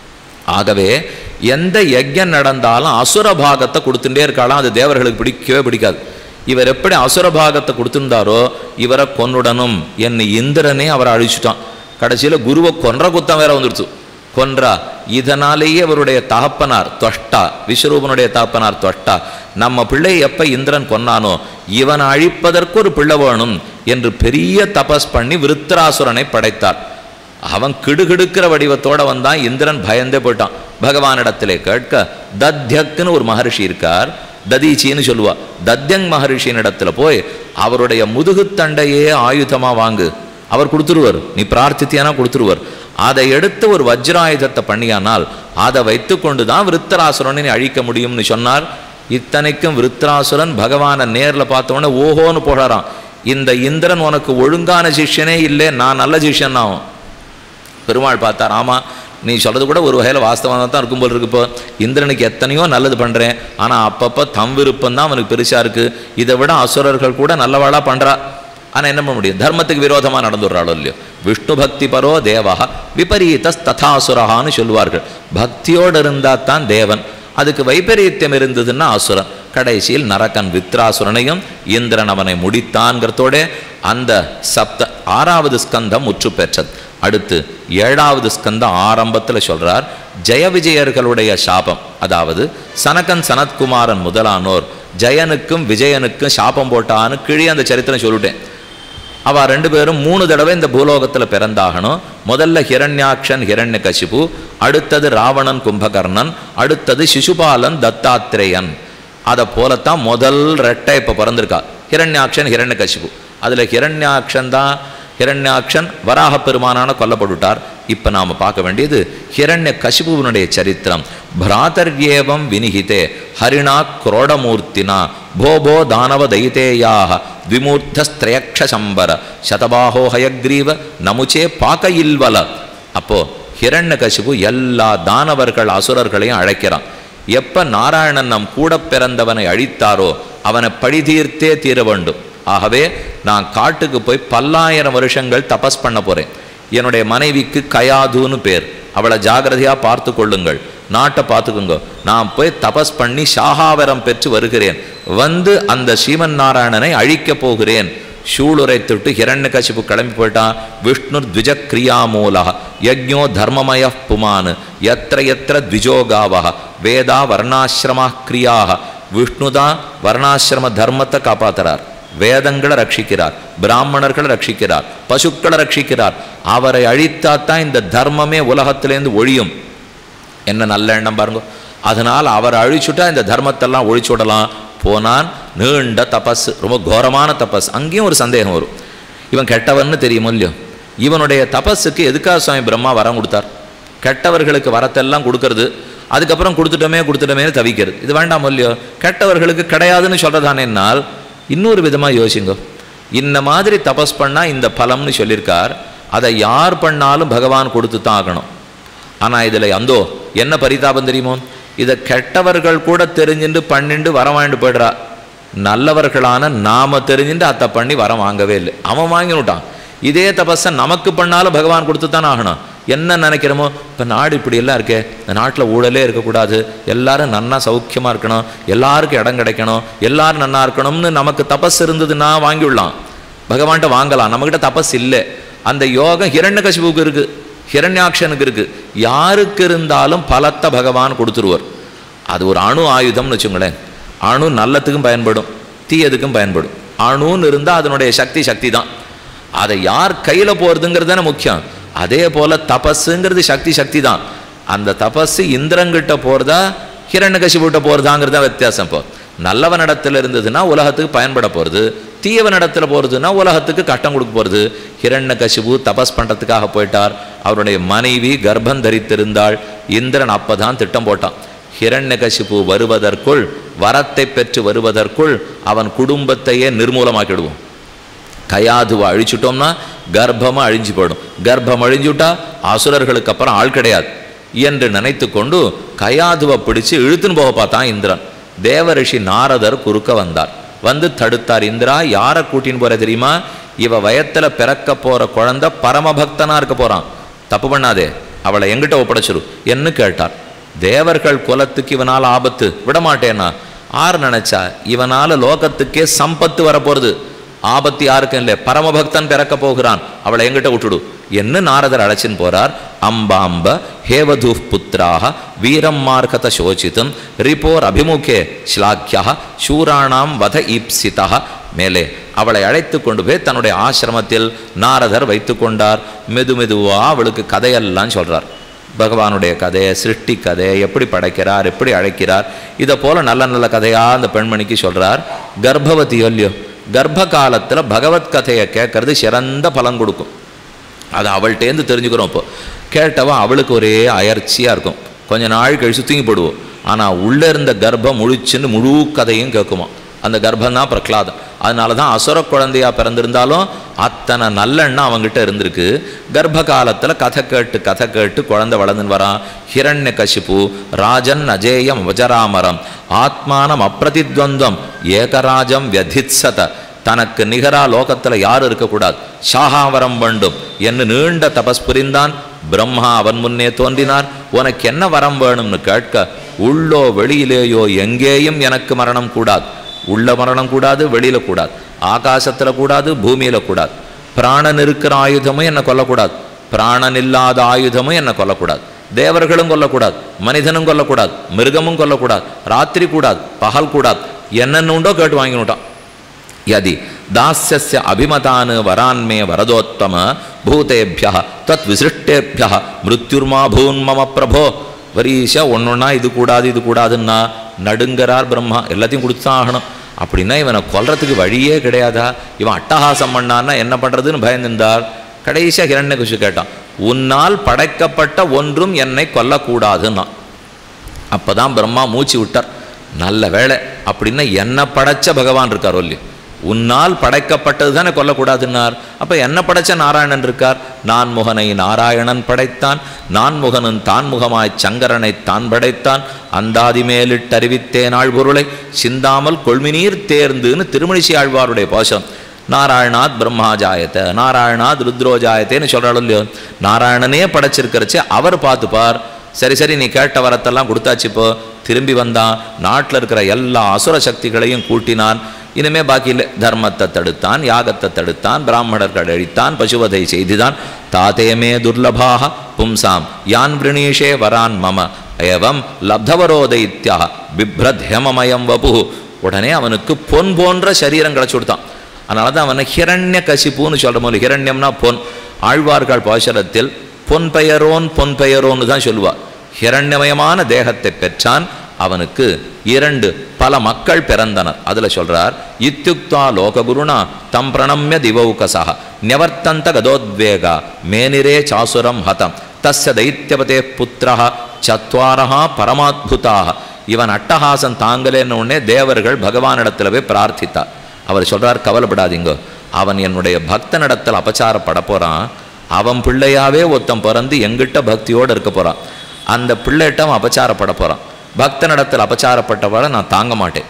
ஆகவே எந்த யஜ்யம் நடந்தாலும் அசுர பாகத்தை கொடுத்துட்டே இருக்காளாம் அது தேவர்களுக்கு பிடிக்கவே பிடிக்காது இவர் எப்படி அசுர பாகத்தை கொடுத்திருந்தாரோ இவரை கொன்னுடணும் என்னை இந்திரனே அவரை அழிச்சுட்டான் கடைசியில் குருவை கொன்ற குத்தம் வேற வந்துடுச்சு கொன்றா இதனாலேயே அவருடைய தகப்பனார் தொஷ்டா விஸ்வரூபனுடைய தகப்பனார் தொஷ்டா நம்ம பிள்ளை எப்ப இந்திரன் கொன்னானோ இவன் அழிப்பதற்கு ஒரு பிள்ளை வேணும் என்று பெரிய தபஸ் பண்ணி விருத்தராசுரனை படைத்தார் அவன் கிடுகிடுக்கிற வடிவத்தோட வந்தான் இந்திரன் பயந்தே போயிட்டான் பகவானிடத்திலே கேட்க தத்யக்குன்னு ஒரு மகர்ஷி இருக்கார் ததீச்சின்னு சொல்லுவா தத்யங் மகரிஷியின் இடத்துல போய் அவருடைய முதுகுத்தண்டையே ஆயுதமா வாங்கு அவர் கொடுத்துருவார் நீ பிரார்த்தித்தியானா கொடுத்துருவார் அதை எடுத்து ஒரு வஜ்ராயுதத்தை பண்ணியானால் அதை வைத்து கொண்டு தான் விருத்தராசுரனை நீ அழிக்க முடியும்னு சொன்னார் இத்தனைக்கும் விருத்தராசுரன் பகவானை நேரில் பார்த்தோன்னே ஓஹோன்னு போகிறாராம் இந்த இந்திரன் உனக்கு ஒழுங்கான சிஷ்யனே இல்லை நான் நல்ல சிஷ்யன் ஆகும் பெருமாள் பார்த்தார் ஆமாம் நீ சொல்கிறது கூட ஒரு வகையில் வாஸ்தவமாக தான் இருக்கும் போல் இருக்கு இப்போ இந்திரனுக்கு எத்தனையோ நல்லது பண்ணுறேன் ஆனால் அப்பப்போ தம் விருப்பம் தான் அவனுக்கு பெருசாக இருக்குது இதை விட அசுரர்கள் கூட நல்லவாளாக பண்ணுறா ஆனால் என்ன பண்ண முடியும் தர்மத்துக்கு விரோதமாக நடந்துடுறாளோ இல்லையோ விஷ்ணு பக்தி பரோ தேவா விபரீதஸ் ததாசுரஹான்னு சொல்லுவார்கள் பக்தியோடு இருந்தால் தான் தேவன் அதுக்கு வைபரீத்தியம் இருந்ததுன்னா அசுரன் கடைசியில் நரக்கன் வித்ராசுரனையும் இந்திரன் அவனை முடித்தான்கிறதோட அந்த சப்த ஆறாவது ஸ்கந்தம் முற்று பெற்றது அடுத்து ஏழாவது ஸ்கந்தம் ஆரம்பத்தில் சொல்றார் ஜெய விஜயர்களுடைய சாபம் அதாவது சனகன் சனத்குமாரன் முதலானோர் ஜெயனுக்கும் விஜயனுக்கும் சாபம் போட்டான்னு கீழே அந்த சரித்திரம் சொல்லிட்டேன் அவ ரெண்டு பேரும் மூணு தடவை இந்த பூலோகத்தில் பிறந்தாகணும் முதல்ல ஹிரண்யாக்ஷன் ஹிரண்ய கசிபு அடுத்தது ராவணன் கும்பகர்ணன் அடுத்தது சிசுபாலன் தத்தாத்திரேயன் அதை போலத்தான் முதல் ரெட்டை இப்போ பிறந்திருக்கா ஹிரண்யாக்ஷன் ஹிரண்ய கசிபு அதில் ஹிரண்யாக்ஷன் தான் ஹிரண்யாக்ஷன் வராக பெருமானான கொல்லப்பட்டுட்டார் இப்போ நாம் பார்க்க வேண்டியது ஹிரண்ய கசிபுவனுடைய சரித்திரம் பிராதர்யேவம் வினிகிதே ஹரிணா குரோடமூர்த்தினா போபோ தானவ தைதேயாக த்விமூர்த்தஸ்திரயக்ஷம்பர சதபாஹோ ஹயக்ரீவ நமுச்சே பாக்க இல்வல அப்போ ஹிரண்யகசிபு எல்லா தானவர்கள் அசுரர்களையும் அழைக்கிறான் எப்ப நாராயணன் நம் கூட பிறந்தவனை அழித்தாரோ அவனை பழிதீர்த்தே தீர வேண்டும் ஆகவே நான் காட்டுக்கு போய் பல்லாயிரம் வருஷங்கள் தபஸ் பண்ண போறேன் என்னுடைய மனைவிக்கு கயாதுன்னு பேர் அவளை ஜாகிரதையா பார்த்து கொள்ளுங்கள் நாட்டை பார்த்துக்குங்க நான் போய் தபஸ் பண்ணி சாகாவரம் பெற்று வருகிறேன் வந்து அந்த ஸ்ரீமன் நாராயணனை அழிக்கப் போகிறேன் சூளுரை தொட்டு ஹிரண்ய கசிப்பு கிளம்பி போயிட்டான் விஷ்ணு த்விஜ கிரியாமூலா யஜ்ஞோ தர்மமய புமான் எத்திர எத்திர த்விஜோகாவா வேதா வர்ணாசிரமா கிரியாக விஷ்ணு தான் வர்ணாசிரம தர்மத்தை காப்பாத்துறார் வேதங்களை ரட்சிக்கிறார் பிராமணர்களை ரட்சிக்கிறார் பசுக்களை ரட்சிக்கிறார் அவரை அழித்தாத்தான் இந்த தர்மமே உலகத்திலேருந்து ஒழியும் என்ன நல்ல எண்ணம் பாருங்க அதனால் அவரை அழிச்சுட்டா இந்த தர்மத்தெல்லாம் ஒழிச்சு விடலாம் போனான் நீண்ட தபஸ் ரொம்ப கோரமான தபஸ் அங்கேயும் ஒரு சந்தேகம் வரும் இவன் கெட்டவன்னு தெரியுமோ இல்லையோ இவனுடைய தபஸுக்கு எதுக்காக சுவாமி பிரம்மா வரம் கொடுத்தார் கெட்டவர்களுக்கு வரத்தெல்லாம் கொடுக்கறது அதுக்கப்புறம் கொடுத்துட்டோமே கொடுத்துட்டோமே தவிக்கிறது இது வேண்டாம் இல்லையோ கெட்டவர்களுக்கு கிடையாதுன்னு சொல்றதானேனால் இன்னொரு விதமாக யோசிங்க இந்த மாதிரி தபஸ் பண்ணால் இந்த பலம்னு சொல்லியிருக்கார் அதை யார் பண்ணாலும் பகவான் கொடுத்து தான் ஆகணும் ஆனால் இதில் அந்தோ என்ன பரிதாபம் தெரியுமோ இதை கெட்டவர்கள் கூட தெரிஞ்சுட்டு பண்ணிண்டு வரம் வாங்கிட்டு போயிடுறா நல்லவர்களான நாம தெரிஞ்சுட்டு அத்தை பண்ணி வரம் வாங்கவே இல்லை அவன் வாங்கினுட்டான் இதே தபஸை நமக்கு பண்ணாலும் பகவான் கொடுத்து தானே ஆகணும் என்ன நினைக்கிறோமோ இப்போ நாடு இப்படி எல்லாம் இருக்கே இந்த நாட்டில் ஊழலே இருக்கக்கூடாது எல்லாரும் நன்னா சௌக்கியமாக இருக்கணும் எல்லாருக்கும் இடம் கிடைக்கணும் எல்லாரும் நன்னா இருக்கணும்னு நமக்கு தபஸ் இருந்ததுன்னா வாங்கிவிடலாம் பகவான்கிட்ட வாங்கலாம் நம்மக்கிட்ட தபஸ் இல்லை அந்த யோகம் ஹிரண்யகசிபுக்கு இருக்கு ஹிரண்யாக்ஷனுக்கு இருக்கு யாருக்கு இருந்தாலும் பலத்தை பகவான் கொடுத்துருவார் அது ஒரு அணு ஆயுதம்னு வச்சுங்களேன் அணு நல்லத்துக்கும் பயன்படும் தீயதுக்கும் பயன்படும் அணுன்னு இருந்தால் அதனுடைய சக்தி சக்தி தான் அதை யார் கையில் போகிறதுங்கிறது தானே முக்கியம் அதே போல் தபஸுங்கிறது சக்தி சக்தி தான் அந்த தபஸ் இந்திரங்கிட்ட போகிறதா ஹிரண்யகசிபுட்ட போகிறதாங்கிறது தான் வித்தியாசம் இப்போ நல்லவனிடத்தில் இருந்ததுன்னா உலகத்துக்கு பயன்பட போகிறது தீயவனிடத்துல போகிறதுனா உலகத்துக்கு கட்டம் கொடுக்க போகிறது ஹிரண்யகசிபு தபஸ் பண்ணுறதுக்காக போயிட்டார் அவருடைய மனைவி கர்ப்பம் தரித்திருந்தாள் இந்திரன் அப்போ தான் திட்டம் போட்டான் ஹிரண்யகசிபு வருவதற்குள் வரத்தை பெற்று வருவதற்குள் அவன் குடும்பத்தையே நிர்மூலமாக்கிடுவோம் கயாதுவை அழிச்சுட்டோம்னா கர்ப்பமாக அழிஞ்சு போயிடும் கர்ப்பம் அழிஞ்சுட்டா அசுரர்களுக்கு அப்புறம் ஆள் கிடையாது என்று நினைத்து கொண்டு கயாதுவை பிடிச்சு இழுத்துன்னு போக பார்த்தான் இந்திரன் தேவரிஷி நாரதர் குறுக்க வந்தார் வந்து தடுத்தார் இந்திரா யாரை கூட்டின்னு போற தெரியுமா இவ வயத்துல பிறக்க போற குழந்தை பரமபக்தனா இருக்க போறான் தப்பு பண்ணாதே அவளை எங்கிட்ட ஒப்படைச்சிரு என்று கேட்டார் தேவர்கள் குலத்துக்கு இவனால ஆபத்து விடமாட்டேன்னா ஆர் நினைச்சா இவனால லோகத்துக்கே சம்பத்து வரப்போறது ஆபத்து யாருக்கும் இல்லை பரமபக்தன் பிறக்க போகிறான் அவளை எங்கிட்ட விட்டுடு என்ன நாரதர் அழைச்சின்னு போறார் அம்பாம்ப ஹேவதூ புத்திராக வீரம் மார்க்கத சோசித்தம் ரிபோர் அபிமுகே ஸ்லாக்கியா சூராணாம் வத ஈப்சிதா மேலே அவளை அழைத்து கொண்டு போய் தன்னுடைய ஆசிரமத்தில் நாரதர் வைத்து கொண்டார் மெது மெதுவா அவளுக்கு கதையெல்லாம் சொல்றார் பகவானுடைய கதை சிருஷ்டி கதை எப்படி படைக்கிறார் எப்படி அழைக்கிறார் இதை போல நல்ல நல்ல கதையா அந்த பெண்மணிக்கு சொல்றார் கர்ப்பவதி இல்லையோ கர்ப்ப காலத்தில் பகவத் கதையை கேட்கறது சிறந்த பலன் கொடுக்கும் அது அவள்கிட்டேருந்து தெரிஞ்சுக்கிறோம் இப்போ கேட்டவ அவளுக்கு ஒரே அயற்சியாக இருக்கும் கொஞ்ச நாள் கழிச்சு தூங்கி போடுவோம் ஆனால் உள்ளே இருந்த கர்ப்பம் முழிச்சுன்னு முழு கதையும் கேட்குமா அந்த கர்ப்பம் தான் பிரகலாதம் அதனால தான் அசுர குழந்தையா பிறந்திருந்தாலும் அத்தனை நல்லெண்ணம் அவங்ககிட்ட இருந்திருக்கு கர்ப்ப காலத்தில் கதை கேட்டு கதை கேட்டு குழந்தை வளர்ந்துன்னு வரான் ஹிரண்ய கசிப்பு ராஜன் அஜேயம் வஜராமரம் ஆத்மானம் அப்பிரதித்வந்தம் ஏகராஜம் வியதித்சத தனக்கு நிகரா லோகத்தில் யாரும் இருக்கக்கூடாது சாகாவரம் வேண்டும் என்று நீண்ட தபஸ் புரிந்தான் பிரம்மா அவன் முன்னே தோன்றினார் உனக்கு என்ன வரம் வேணும்னு கேட்க உள்ளோ வெளியிலேயோ எங்கேயும் எனக்கு மரணம் கூடாது உள்ள மரணம் கூடாது வெளியில கூடாது ஆகாசத்துல கூடாது பூமியில கூடாது பிராணன் இருக்கிற ஆயுதமும் என்ன கொல்லக்கூடாது பிராணன் இல்லாத ஆயுதமும் என்ன கொல்லக்கூடாது தேவர்களும் கொல்லக்கூடாது மனிதனும் கொல்லக்கூடாது மிருகமும் கொல்லக்கூடாது ராத்திரி கூடாது பகல் கூடாது என்னென்ன உண்டோ கேட்டு வாங்கினுட்டான் यदि दास्यस्य अभिमतान् वरान् मे वरदोत्तम भूतेभ्यः तत् विसृष्टेभ्यः மிருத்யுர்மா பூன் மம பிரபோ வரிசா ஒன்னொன்னா இது கூடாது இது கூடாதுன்னா நடுங்கறார் பிரம்மா எல்லாத்தையும் கொடுத்து தான் ஆகணும் அப்படின்னா இவனை கொல்றதுக்கு வழியே கிடையாதா இவன் அட்டகாசம் பண்ணான்னா என்ன பண்ணுறதுன்னு பயந்திருந்தார் கடைசியாக ஹிரண்யகுஷு கேட்டான் உன்னால் படைக்கப்பட்ட ஒன்றும் என்னை கொல்லக்கூடாதுன்னா அப்போ தான் பிரம்மா மூச்சு விட்டார் நல்ல வேளை அப்படின்னா என்ன படைச்ச பகவான் இருக்கார் ஒல்லி உன்னால் படைக்கப்பட்டது தானே கொல்லக்கூடாதுன்னார் அப்போ என்ன படைச்ச நாராயணன் இருக்கார் நான் முகனை நாராயணன் படைத்தான் நான் முகனும் தான் முகமாய் சங்கரனை தான் படைத்தான் அந்தாதி மேலிட்டறிவித்தேனாள் பொருளை சிந்தாமல் கொள்மினீர் தேர்ந்துன்னு திருமணிசி ஆழ்வாருடைய பாசம் நாராயணாத் பிரம்மா ஜாயத்தை நாராயணாத் ருத்ரோ ஜாயத்தேன்னு சொல்கிறாள் இல்லையோ நாராயணனே படைச்சிருக்கிறச்சு அவர் பார்த்துப்பார் சரி சரி நீ கேட்ட வரத்தெல்லாம் கொடுத்தாச்சு இப்போ திரும்பி வந்தான் நாட்டில் இருக்கிற எல்லா அசுர சக்திகளையும் கூட்டினான் இனிமே பாக்கி இல்லை தர்மத்தை தடுத்தான் யாகத்தை தடுத்தான் பிராமணர்கள் அழித்தான் பசுவதை செய்துதான் தாதேமே துர்லபாக பும்சாம் யான் விரணீஷே வரான் மம ஏவம் லப்தவரோ தைத்யா பிப்ரத் ஹேமமயம் வபு உடனே அவனுக்கு பொன் போன்ற சரீரம் கிடச்சி கொடுத்தான் அதனால தான் அவனை ஹிரண்ய கசிப்புன்னு சொல்கிற போது ஹிரண்யம்னா பொன் ஆழ்வார்கள் பாசரத்தில் பொன் பெயரோன் பொன் பெயரோன்னு தான் சொல்லுவார் ஹிரண்யமயமான தேகத்தை பெற்றான் அவனுக்கு இரண்டு பல மக்கள் பிறந்தனர் அதில் சொல்றார் இத்தியுக்தா லோககுருணா தம் பிரணம்ய திவௌகசா நியவர்த்தந்த கதோத்வேகா மேனிரே சாசுரம் ஹதம் தஸ்ய தைத்தியபதே புத்திரः சத்வாரஹா பரமாத்புதாக இவன் அட்டகாசம் தாங்கலேன்னு உடனே தேவர்கள் பகவானிடத்தில் போய் பிரார்த்தித்தார் அவர் சொல்றார் கவலைப்படாதீங்க அவன் என்னுடைய பக்தனிடத்தில் அபச்சாரப்பட போறான் அவன் பிள்ளையாவே ஒருத்தன் பிறந்து எங்கிட்ட பக்தியோடு இருக்க போறான் அந்த பிள்ளைகிட்ட அவன் அபச்சாரப்பட போறான் பக்தனிடத்தில் அபச்சாரப்பட்டவளை நான் தாங்க மாட்டேன்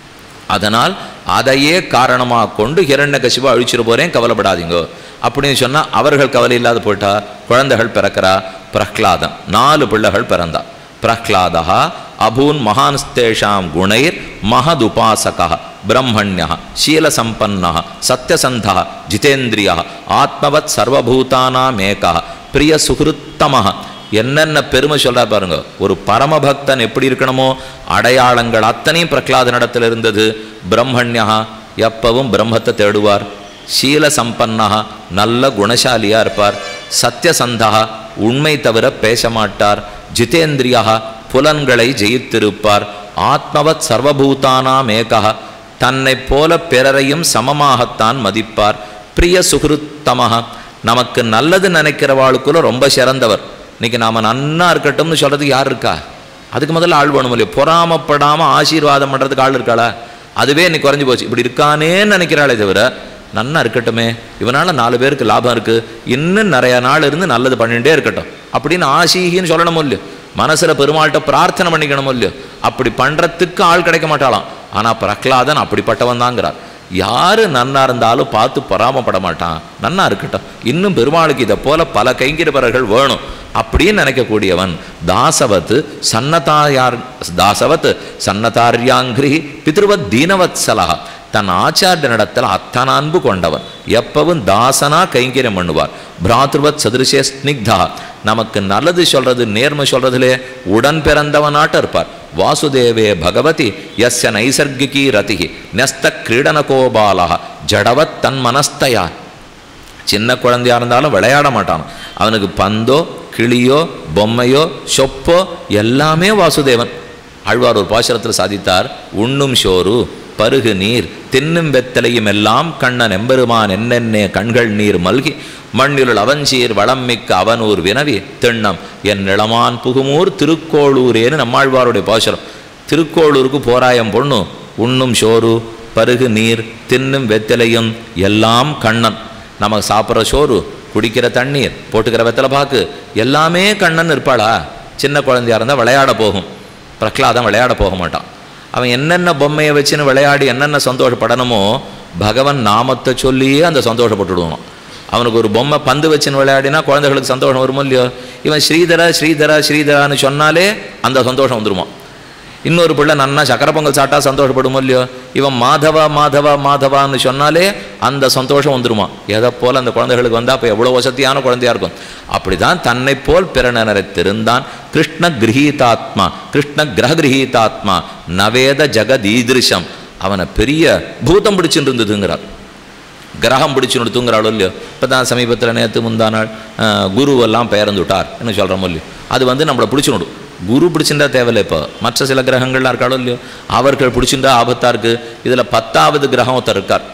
அதனால் அதையே காரணமாக கொண்டு ஹிரண்யகசிபு அழிச்சிட்டு போறேன் கவலைப்படாதீங்க அப்படின்னு சொன்னால் அவர்கள் கவலை இல்லாத போயிட்டா குழந்தைகள் பிறக்கிறா பிரஹ்லாதன் நாலு பிள்ளைகள் பிறந்தா பிரஹ்லாதா அபூன் மகான்ஸ்தேஷாம் குணைர் மகதுபாசக பிரம்மண்ய சீலசம்பன்ன சத்யசந்த ஜிதேந்திரிய ஆத்மவத் சர்வபூதானாமேக பிரிய சுகிருத்தம என்னென்ன பெருமை சொல்றா பாருங்க ஒரு பரமபக்தன் எப்படி இருக்கணுமோ அடையாளங்கள் அத்தனையும் பிரகலாதனிடத்தில் இருந்தது பிரம்மண்யா எப்பவும் பிரம்மத்தை தேடுவார் சீல சம்பன்னா நல்ல குணசாலியா இருப்பார் சத்யசந்தா உண்மை தவிர பேச மாட்டார் ஜிதேந்திரியா புலன்களை ஜெயித்திருப்பார் ஆத்மவத் சர்வபூதானாம் ஏகா தன்னை போல பிறரையும் சமமாகத்தான் மதிப்பார் பிரிய சுகிருத்தமஹ நமக்கு நல்லது நினைக்கிறவாளுக்குள்ள ரொம்ப சிறந்தவர் இன்னைக்கு நாம நன்னா இருக்கட்டும்னு சொல்றதுக்கு யார் இருக்கா அதுக்கு முதல்ல ஆள் வேணும் இல்லையா பொறாமப்படாம ஆசீர்வாதம் பண்றதுக்கு ஆள் இருக்காளா அதுவே இன்னைக்கு குறைஞ்சு போச்சு இப்படி இருக்கானேன்னு நினைக்கிறாளே தவிர நன்னா இருக்கட்டுமே இவனால நாலு பேருக்கு லாபம் இருக்கு இன்னும் நிறைய நாள் இருந்து நல்லது பண்ணிட்டே இருக்கட்டும் அப்படின்னு ஆசீகின்னு சொல்லணும் இல்லையோ மனசுல பெருமாள்கிட்ட பிரார்த்தனை பண்ணிக்கணும் இல்லையோ அப்படி பண்றதுக்கு ஆள் கிடைக்க மாட்டாளாம் ஆனா பிரகலாதன் அப்படிப்பட்டவன் தாங்கிறார் யாரு நன்னா இருந்தாலும் பார்த்து பொறாமப்பட மாட்டான் நன்னா இருக்கட்டும் இன்னும் பெருமாளுக்கு இதை போல பல கைங்கிருப்பவர்கள் வேணும் அப்படின்னு நினைக்கக்கூடியவன் தாசவத் சன்னதாயார் தாசவத் சன்னதாரியாங்கிரி பித்ருவத் தீனவத்சலா தன் ஆச்சாரியனிடத்தில் அத்தனை அன்பு கொண்டவர் எப்பவும் தாசனா கைங்கரியம் பண்ணுவார் பிராத்ருவத் சதுரிசே ஸ்னிக்தா நமக்கு நல்லது சொல்றது நேர்மை சொல்றதுலே உடன் பிறந்தவனாட்ட இருப்பார் வாசுதேவே பகவதி எஸ்ய நைசர்கிகி ரதிகி நெஸ்த கிரீடனகோபாலா ஜடவத் தன் மனஸ்தயா சின்ன குழந்தையா இருந்தாலும் விளையாட மாட்டான் அவனுக்கு பந்தோ கிளியோ பொம்மையோ சொப்போ எல்லாமே வாசுதேவன் ஆழ்வார் ஒரு பாசுரத்தில் சாதித்தார் உண்ணும் சோறு பருகு நீர் தின்னும் வெத்தலையும் எல்லாம் கண்ணன் எம்பெருமான் என்னென்னே கண்கள் நீர் மல்கி மண்ணிலுள் அவஞ்சீர் வளம் மிக்க அவனூர் வினவி திண்ணம் என் நிலமான் புகுமூர் திருக்கோளூரேன்னு நம்மாழ்வாருடைய பாசுரம் திருக்கோளூருக்கு போராயம் பொண்ணு உண்ணும் சோறு பருகு நீர் தின்னும் வெத்தலையும் எல்லாம் கண்ணன் நமக்கு சாப்பிட்ற சோறு குடிக்கிற தண்ணீர் போட்டுக்கிற வெத்தலை பாக்கு எல்லாமே கண்ணன் இருப்பாளா சின்ன குழந்தையா இருந்தால் விளையாட போகும் பிரகலாதன் விளையாட போக மாட்டான் அவன் என்னென்ன பொம்மையை வச்சுன்னு விளையாடி என்னென்ன சந்தோஷப்படணுமோ பகவன் நாமத்தை சொல்லியே அந்த சந்தோஷப்பட்டுடுவான் அவனுக்கு ஒரு பொம்மை பந்து வச்சுன்னு விளையாடினா குழந்தைகளுக்கு சந்தோஷம் வருமோ இல்லையோ இவன் ஸ்ரீதரா ஸ்ரீதரா ஸ்ரீதரான்னு சொன்னாலே அந்த சந்தோஷம் வந்துருமா இன்னொரு பிள்ளை நன்னா சக்கர பொங்கல் சாப்பிட்டா சந்தோஷப்படுமோ இல்லையோ இவன் மாதவா மாதவா மாதவான்னு சொன்னாலே அந்த சந்தோஷம் வந்துருமா எதை போல் அந்த குழந்தைகளுக்கு வந்தால் அப்போ எவ்வளோ வசதியான குழந்தையா இருக்கும் அப்படிதான் தன்னை போல் பிறனரை திருந்தான் கிருஷ்ண கிரகீதாத்மா கிருஷ்ண கிரக கிரகீதாத்மா நவேத ஜெகதீதிருஷம் அவனை பெரிய பூதம் பிடிச்சிட்டு இருந்ததுங்கிறார் கிரகம் பிடிச்சுன்னு தூங்குறாளோ இல்லையோ இப்போ தான் சமீபத்தில் நேற்று முந்தா நாள் அஹ், குருவெல்லாம் பெயர்ந்து விட்டார் என்ன சொல்கிறோமோ இல்லையோ அது வந்து நம்மளை பிடிச்சுனுடும் குரு பிடிச்சிருந்தா தேவையில்லை இப்போ மற்ற சில கிரகங்கள்லாம் இருக்காளோ இல்லையோ அவர்கள் பிடிச்சிருந்தா ஆபத்தாக இருக்குது இதில் பத்தாவது கிரகம் ஒருத்தர் இருக்கார்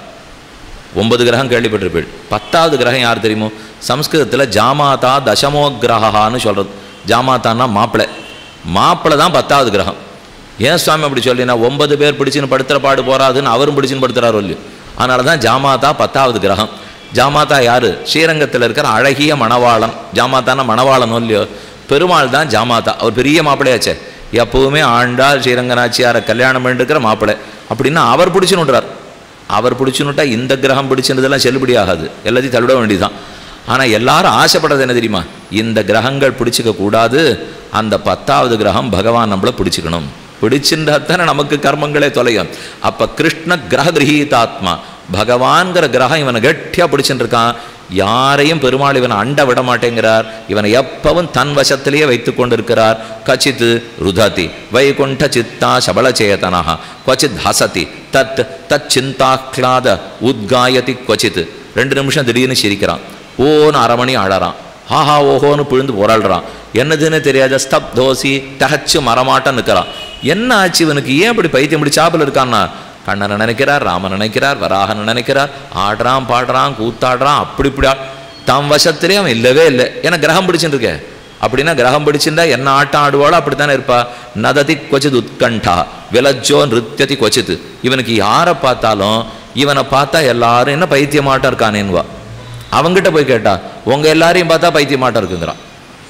ஒன்பது கிரகம் கேள்விப்பட்டிருப்பீள் பத்தாவது கிரகம் யார் தெரியுமோ சம்ஸ்கிருதத்தில் ஜாமாதா தசமோ கிரகான்னு சொல்கிறது ஜாமாதான்னா மாப்பிள்ளை மாப்பிள்ளை தான் பத்தாவது கிரகம் ஏன் சுவாமி அப்படி சொல்லினா ஒன்பது பேர் பிடிச்சின்னு படுத்துற பாடு போறாதுன்னு அவரும் பிடிச்சின்னு படுத்துறாரோ இல்லையோ அதனால தான் ஜாமாதா பத்தாவது கிரகம் ஜாமாதா யாரு ஸ்ரீரங்கத்தில் இருக்கிற அழகிய மணவாளன் ஜாமாதானா மணவாளனோ இல்லையோ பெருமாள் தான் ஜாமாதா அவர் பெரிய மாப்பிள்ளையாச்சே எப்பவுமே ஆண்டாள் ஸ்ரீரங்கநாச்சியாரை கல்யாணம் பண்ணிருக்கிற மாப்பிள்ளை அப்படின்னா அவர் பிடிச்சுன்னுறார் அவர் பிடிச்சுன்னுட்டா இந்த கிரகம் பிடிச்சுனதெல்லாம் செல்லுபடி ஆகாது எல்லாத்தையும் தள்ளிட வேண்டியதுதான் ஆனால் எல்லாரும் ஆசைப்படுறது என்ன தெரியுமா இந்த கிரகங்கள் பிடிச்சிக்க கூடாது அந்த பத்தாவது கிரகம் பகவான் நம்மளை பிடிச்சிக்கணும் பிடிச்சிருந்தாத்தானே நமக்கு கர்மங்களே தொலையும் அப்போ கிருஷ்ண கிரக கிரகீதாத்மா பகவான்கிற கிரகம் இவனை கெட்டியாக பிடிச்சிட்டு இருக்கான் யாரையும் பெருமாள் இவனை அண்ட விட மாட்டேங்கிறார் இவனை எப்பவும் தன் வசத்திலேயே வைத்து கொண்டிருக்கிறார் கச்சித் ருததி வைகுண்ட சித்தா சபலச்சேதனா கொச்சித் ஹசதி தத் தத் சிந்தாஹ்லாத உத்காயதி கொச்சித் ரெண்டு நிமிஷம் திடீர்னு சிரிக்கிறான் ஓன்னு அரை மணி அழறான் ஆஹா ஓஹோன்னு பிழுந்து போராடுறான் என்னதுன்னு தெரியாத ஸ்தப் தோசி தகச்சு மரமாட்டம் நிற்கிறான் என்ன ஆச்சு இவனுக்கு ஏன் இப்படி பைத்தியம் இப்படி சாப்பில் இருக்கான்னா கண்ணனை நினைக்கிறார் ராமன் நினைக்கிறார் வராகன் நினைக்கிறார் ஆடுறான் பாடுறான் கூத்தாடுறான் அப்படி இப்படி ஆ- தம் வசத்திலே அவன் இல்லவே இல்லை ஏன்னா கிரகம் பிடிச்சுட்டு இருக்கே அப்படின்னா கிரகம் பிடிச்சிருந்தா என்ன ஆட்டம் ஆடுவாளோ அப்படித்தானே இருப்பா நததி கொச்சித் உத்கண்டா விலஜ்ஜோ நிருத்தியதி கொச்சித் இவனுக்கு யாரை பார்த்தாலும் இவனை பார்த்தா எல்லாரும் என்ன பைத்தியமாட்டம் இருக்கானேன்னுவா அவங்கிட்ட போய் கேட்டா உங்க எல்லாரையும் பார்த்தா பைத்தியமாட்டம் இருக்குங்கிறான்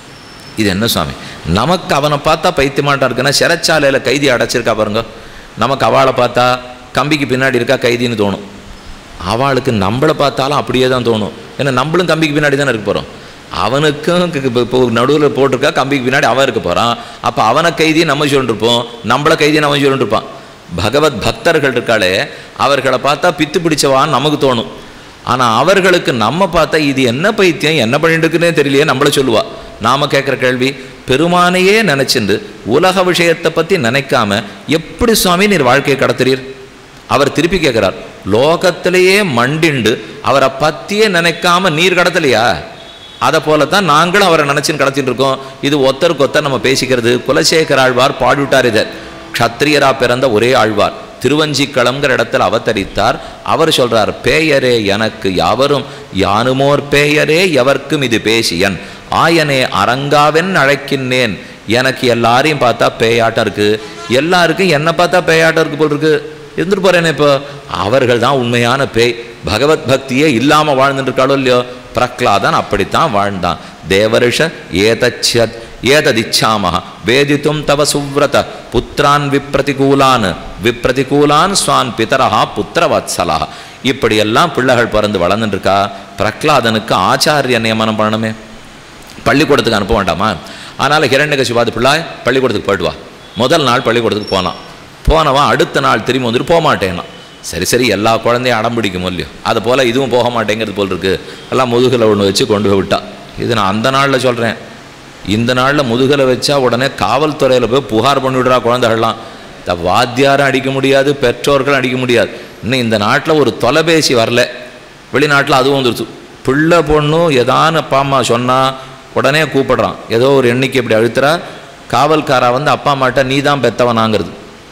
இது என்ன சுவாமி நமக்கு அவனை பார்த்தா பைத்தியமாட்டம் இருக்குன்னா சிறைச்சாலையில் கைதி அடைச்சிருக்கா பாருங்க நமக்கு அவளை பார்த்தா கம்பிக்கு பின்னாடி இருக்கா கைதின்னு தோணும் அவளுக்கு நம்மளை பார்த்தாலும் அப்படியே தான் தோணும் ஏன்னா நம்மளும் கம்பிக்கு பின்னாடி தானே இருக்க போகிறோம் அவனுக்கும் இப்போ நடுவில் போட்டிருக்கா கம்பிக்கு பின்னாடி அவன் இருக்க போகிறான் அப்போ அவனை கைதியை நம்ம சொல்லிருப்போம் நம்மளை கைதியை நம்ம சொல்லிருப்பான் பகவத் பக்தர்கள் இருக்காளே அவர்களை பார்த்தா பித்து பிடிச்சவான்னு நமக்கு தோணும் ஆனால் அவர்களுக்கு நம்ம பார்த்தா இது என்ன பைத்தியம் என்ன பண்ணிட்டு இருக்குன்னே தெரியலையே நம்மள சொல்லுவா நாம கேட்குற கேள்வி பெருமானையே நினைச்சிருந்து உலக விஷயத்தை பற்றி நினைக்காம எப்படி சுவாமி நீர் வாழ்க்கையை கடத்துறீர் அவர் திருப்பி கேட்குறார் லோகத்திலேயே மண்டிண்டு அவரை பற்றியே நினைக்காம நீர் கடத்தலையா அதை போல தான் நாங்களும் அவரை நினச்சின்னு கடத்திட்டு இருக்கோம் இது ஒத்தருக்கு ஒத்தர் நம்ம பேசிக்கிறது குலசேகர ஆழ்வார் பாடிவிட்டார் இதை க்ஷத்திரியரா பிறந்த ஒரே ஆழ்வார் திருவஞ்சிக்களம்ங்கிற இடத்துல அவதரித்தார் அவர் சொல்றார் பேயரே எனக்கு யாவரும் யானுமோர் பேயரே எவர்க்கும் இது பேசியன் ஆயனே அரங்காவென் அழைக்கின்றேன் எனக்கு எல்லாரையும் பார்த்தா பேயாட்டம் இருக்கு எல்லாருக்கும் என்னை பார்த்தா பேயாட்டம் இருக்கு போல் இருக்கு இருந்துட்டு போறேனே இப்போ அவர்கள் தான் உண்மையான பேய் பகவத் பக்தியே இல்லாம வாழ்ந்துட்டு இருக்காளோ இல்லையோ பிரக்லாதன் அப்படித்தான் வாழ்ந்தான் தேவரிஷ ஏதச்சத் ஏததிச்சாமஹ வேதித்தும் தவ சுவ்ரத புத்திரான் விப்ரதிகூலான் விப்ரதிகூலான் ஸ்வான் பிதரஹா புத்திரவத்சலா இப்படியெல்லாம் பிள்ளைகள் பிறந்து வளர்ந்துட்டு இருக்கா பிரக்லாதனுக்கு ஆச்சாரிய நியமனம் பண்ணணுமே பள்ளிக்கூடத்துக்கு அனுப்ப வேண்டாமா அதனால் ஹிரண்யகசிபாது பிள்ளாய் பள்ளிக்கூடத்துக்கு போயிட்டு வா முதல் நாள் பள்ளிக்கூடத்துக்கு போனான் போனவன் அடுத்த நாள் திரும்பி வந்துட்டு போக மாட்டேன்னா சரி சரி எல்லா குழந்தையும் அடம் பிடிக்கும் இல்லையோ அது போல் இதுவும் போக மாட்டேங்கிறது போல் இருக்கு எல்லாம் முதுகில் ஒன்று வச்சு கொண்டு போய் விட்டா இது நான் அந்த நாளில் சொல்கிறேன் இந்த நாளில் முதுகில் வச்சா உடனே காவல்துறையில் போய் புகார் பண்ணிவிடுறா குழந்தைகள்லாம் இந்த வாத்தியாரும் அடிக்க முடியாது பெற்றோர்களும் அடிக்க முடியாது இன்னும் இந்த நாட்டில் ஒரு தொலைபேசி வரல வெளிநாட்டில் அதுவும் வந்துருச்சு பிள்ளை பொண்ணு எதான்னு அப்பா அம்மா சொன்னால் உடனே கூப்பிடுறான் ஏதோ ஒரு எண்ணிக்கை இப்படி அழுத்துறா காவல்காரா வந்து அப்பா அம்மாட்ட நீ தான் பெத்தவனாங்கிறது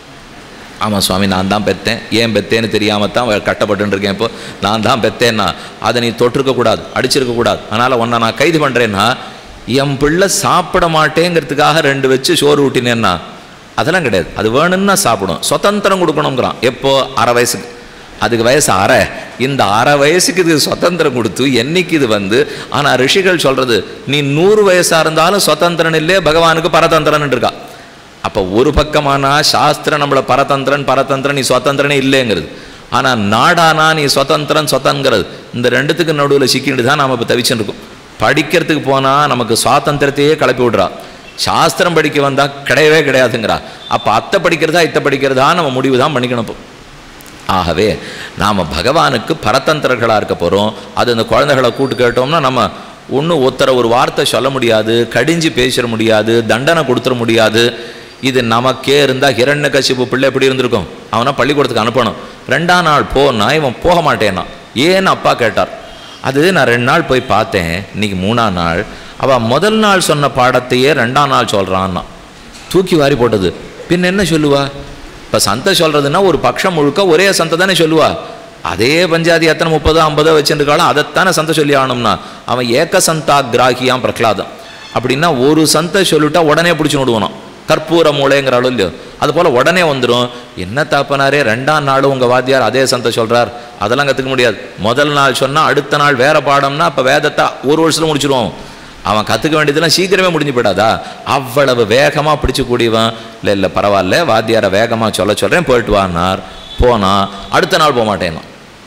ஆமாம் சுவாமி நான் தான் பெத்தேன் ஏன் பெத்தேன்னு தெரியாமல் தான் கட்டப்பட்டு இருக்கேன் இப்போ நான் தான் பெத்தேன்னா அதை நீ தொட்டிருக்கக்கூடாது அடிச்சிருக்கக்கூடாது அதனால் உன்னை நான் கைது பண்ணுறேன்னா என் பிள்ளை சாப்பிட மாட்டேங்கிறதுக்காக ரெண்டு வச்சு சோறு ஊட்டினேன்னா அதெல்லாம் கிடையாது அது வேணும்னா சாப்பிடும் சுதந்திரம் கொடுக்கணுங்கிறான் எப்போ அரை வயசுக்கு அதுக்கு வயசு அரை இந்த அரை வயசுக்கு இது சுதந்திரம் கொடுத்து என்னைக்கு இது வந்து ஆனால் ரிஷிகள் சொல்கிறது நீ நூறு வயசாக இருந்தாலும் சுதந்திரன் இல்லையே பகவானுக்கு பரதந்திரன் இருக்கா அப்போ ஒரு பக்கமானா சாஸ்திரம் நம்மளை பரதந்திரன் பரதந்திரன் நீ சுதந்திரனே இல்லைங்கிறது ஆனால் நாடானா நீ சுதந்திரன் சொத்தங்கிறது இந்த ரெண்டுத்துக்கு நடுவில் சிக்கிட்டு தான் நாம் இப்போ தவிச்சுட்டு இருக்கோம் படிக்கிறதுக்கு போனால் நமக்கு சுவாதந்திரத்தையே கிளப்பி விடுறா சாஸ்திரம் படிக்க வந்தால் கிடையவே கிடையாதுங்கிறா அப்போ அத்தை படிக்கிறதா இத்தை படிக்கிறதா நம்ம முடிவு தான் பண்ணிக்கணும் இப்போ ஆகவே நாம் பகவானுக்கு பரதந்திரர்களாக இருக்க போகிறோம் அது இந்த குழந்தைகளை கூட்டு கேட்டோம்னா நம்ம ஒன்றும் ஒருத்தரை ஒரு வார்த்தை சொல்ல முடியாது கடிஞ்சு பேசிட முடியாது தண்டனை கொடுத்துட முடியாது இது நமக்கே இருந்தால் ஹிரண்ய கசிப்பு பிள்ளை எப்படி இருந்திருக்கும் அவனை பள்ளிக்கூடத்துக்கு அனுப்பணும் ரெண்டாம் நாள் போனா இவன் போக மாட்டேன்னா ஏன்னு அப்பா கேட்டார் அது நான் ரெண்டு நாள் போய் பார்த்தேன் இன்னைக்கு மூணாம் நாள் அவள் முதல் நாள் சொன்ன பாடத்தையே ரெண்டாம் நாள் சொல்கிறான்னா தூக்கி வாரி போட்டது பின் என்ன சொல்லுவா இப்போ சந்தை சொல்கிறதுன்னா ஒரு பட்சம் முழுக்க ஒரே சந்தை தானே சொல்லுவா அதே பஞ்சாதி எத்தனை முப்பதோ ஐம்பதோ வச்சுருக்காலும் அதைத்தானே சந்தை சொல்லி ஆகணும்னா அவன் ஏக சந்தா கிராகியாம் பிரகலாதம் அப்படின்னா ஒரு சந்தை சொல்லிட்டா உடனே பிடிச்சி விடுவானோ கற்பூர மூளைங்கிற அளவு இல்லையோ அது போல் உடனே வந்துடும் என்ன தாப்பனாரே ரெண்டாம் நாள் உங்கள் வாத்தியார் அதே சந்தை சொல்கிறார் அதெல்லாம் கற்றுக்க முடியாது முதல் நாள் சொன்னால் அடுத்த நாள் வேற பாடம்னா அப்போ வேதத்தை ஒரு வருஷத்தில் முடிச்சிடுவோம் அவன் கற்றுக்க வேண்டியதெல்லாம் சீக்கிரமே முடிஞ்சு போயிடாதா அவ்வளவு வேகமாக பிடிச்சு கூடியவன் இல்லை இல்லை பரவாயில்ல வாத்தியாரை வேகமாக சொல்ல சொல்கிறேன் போயிட்டு வான்னார் போனா அடுத்த நாள் போக மாட்டேன்னா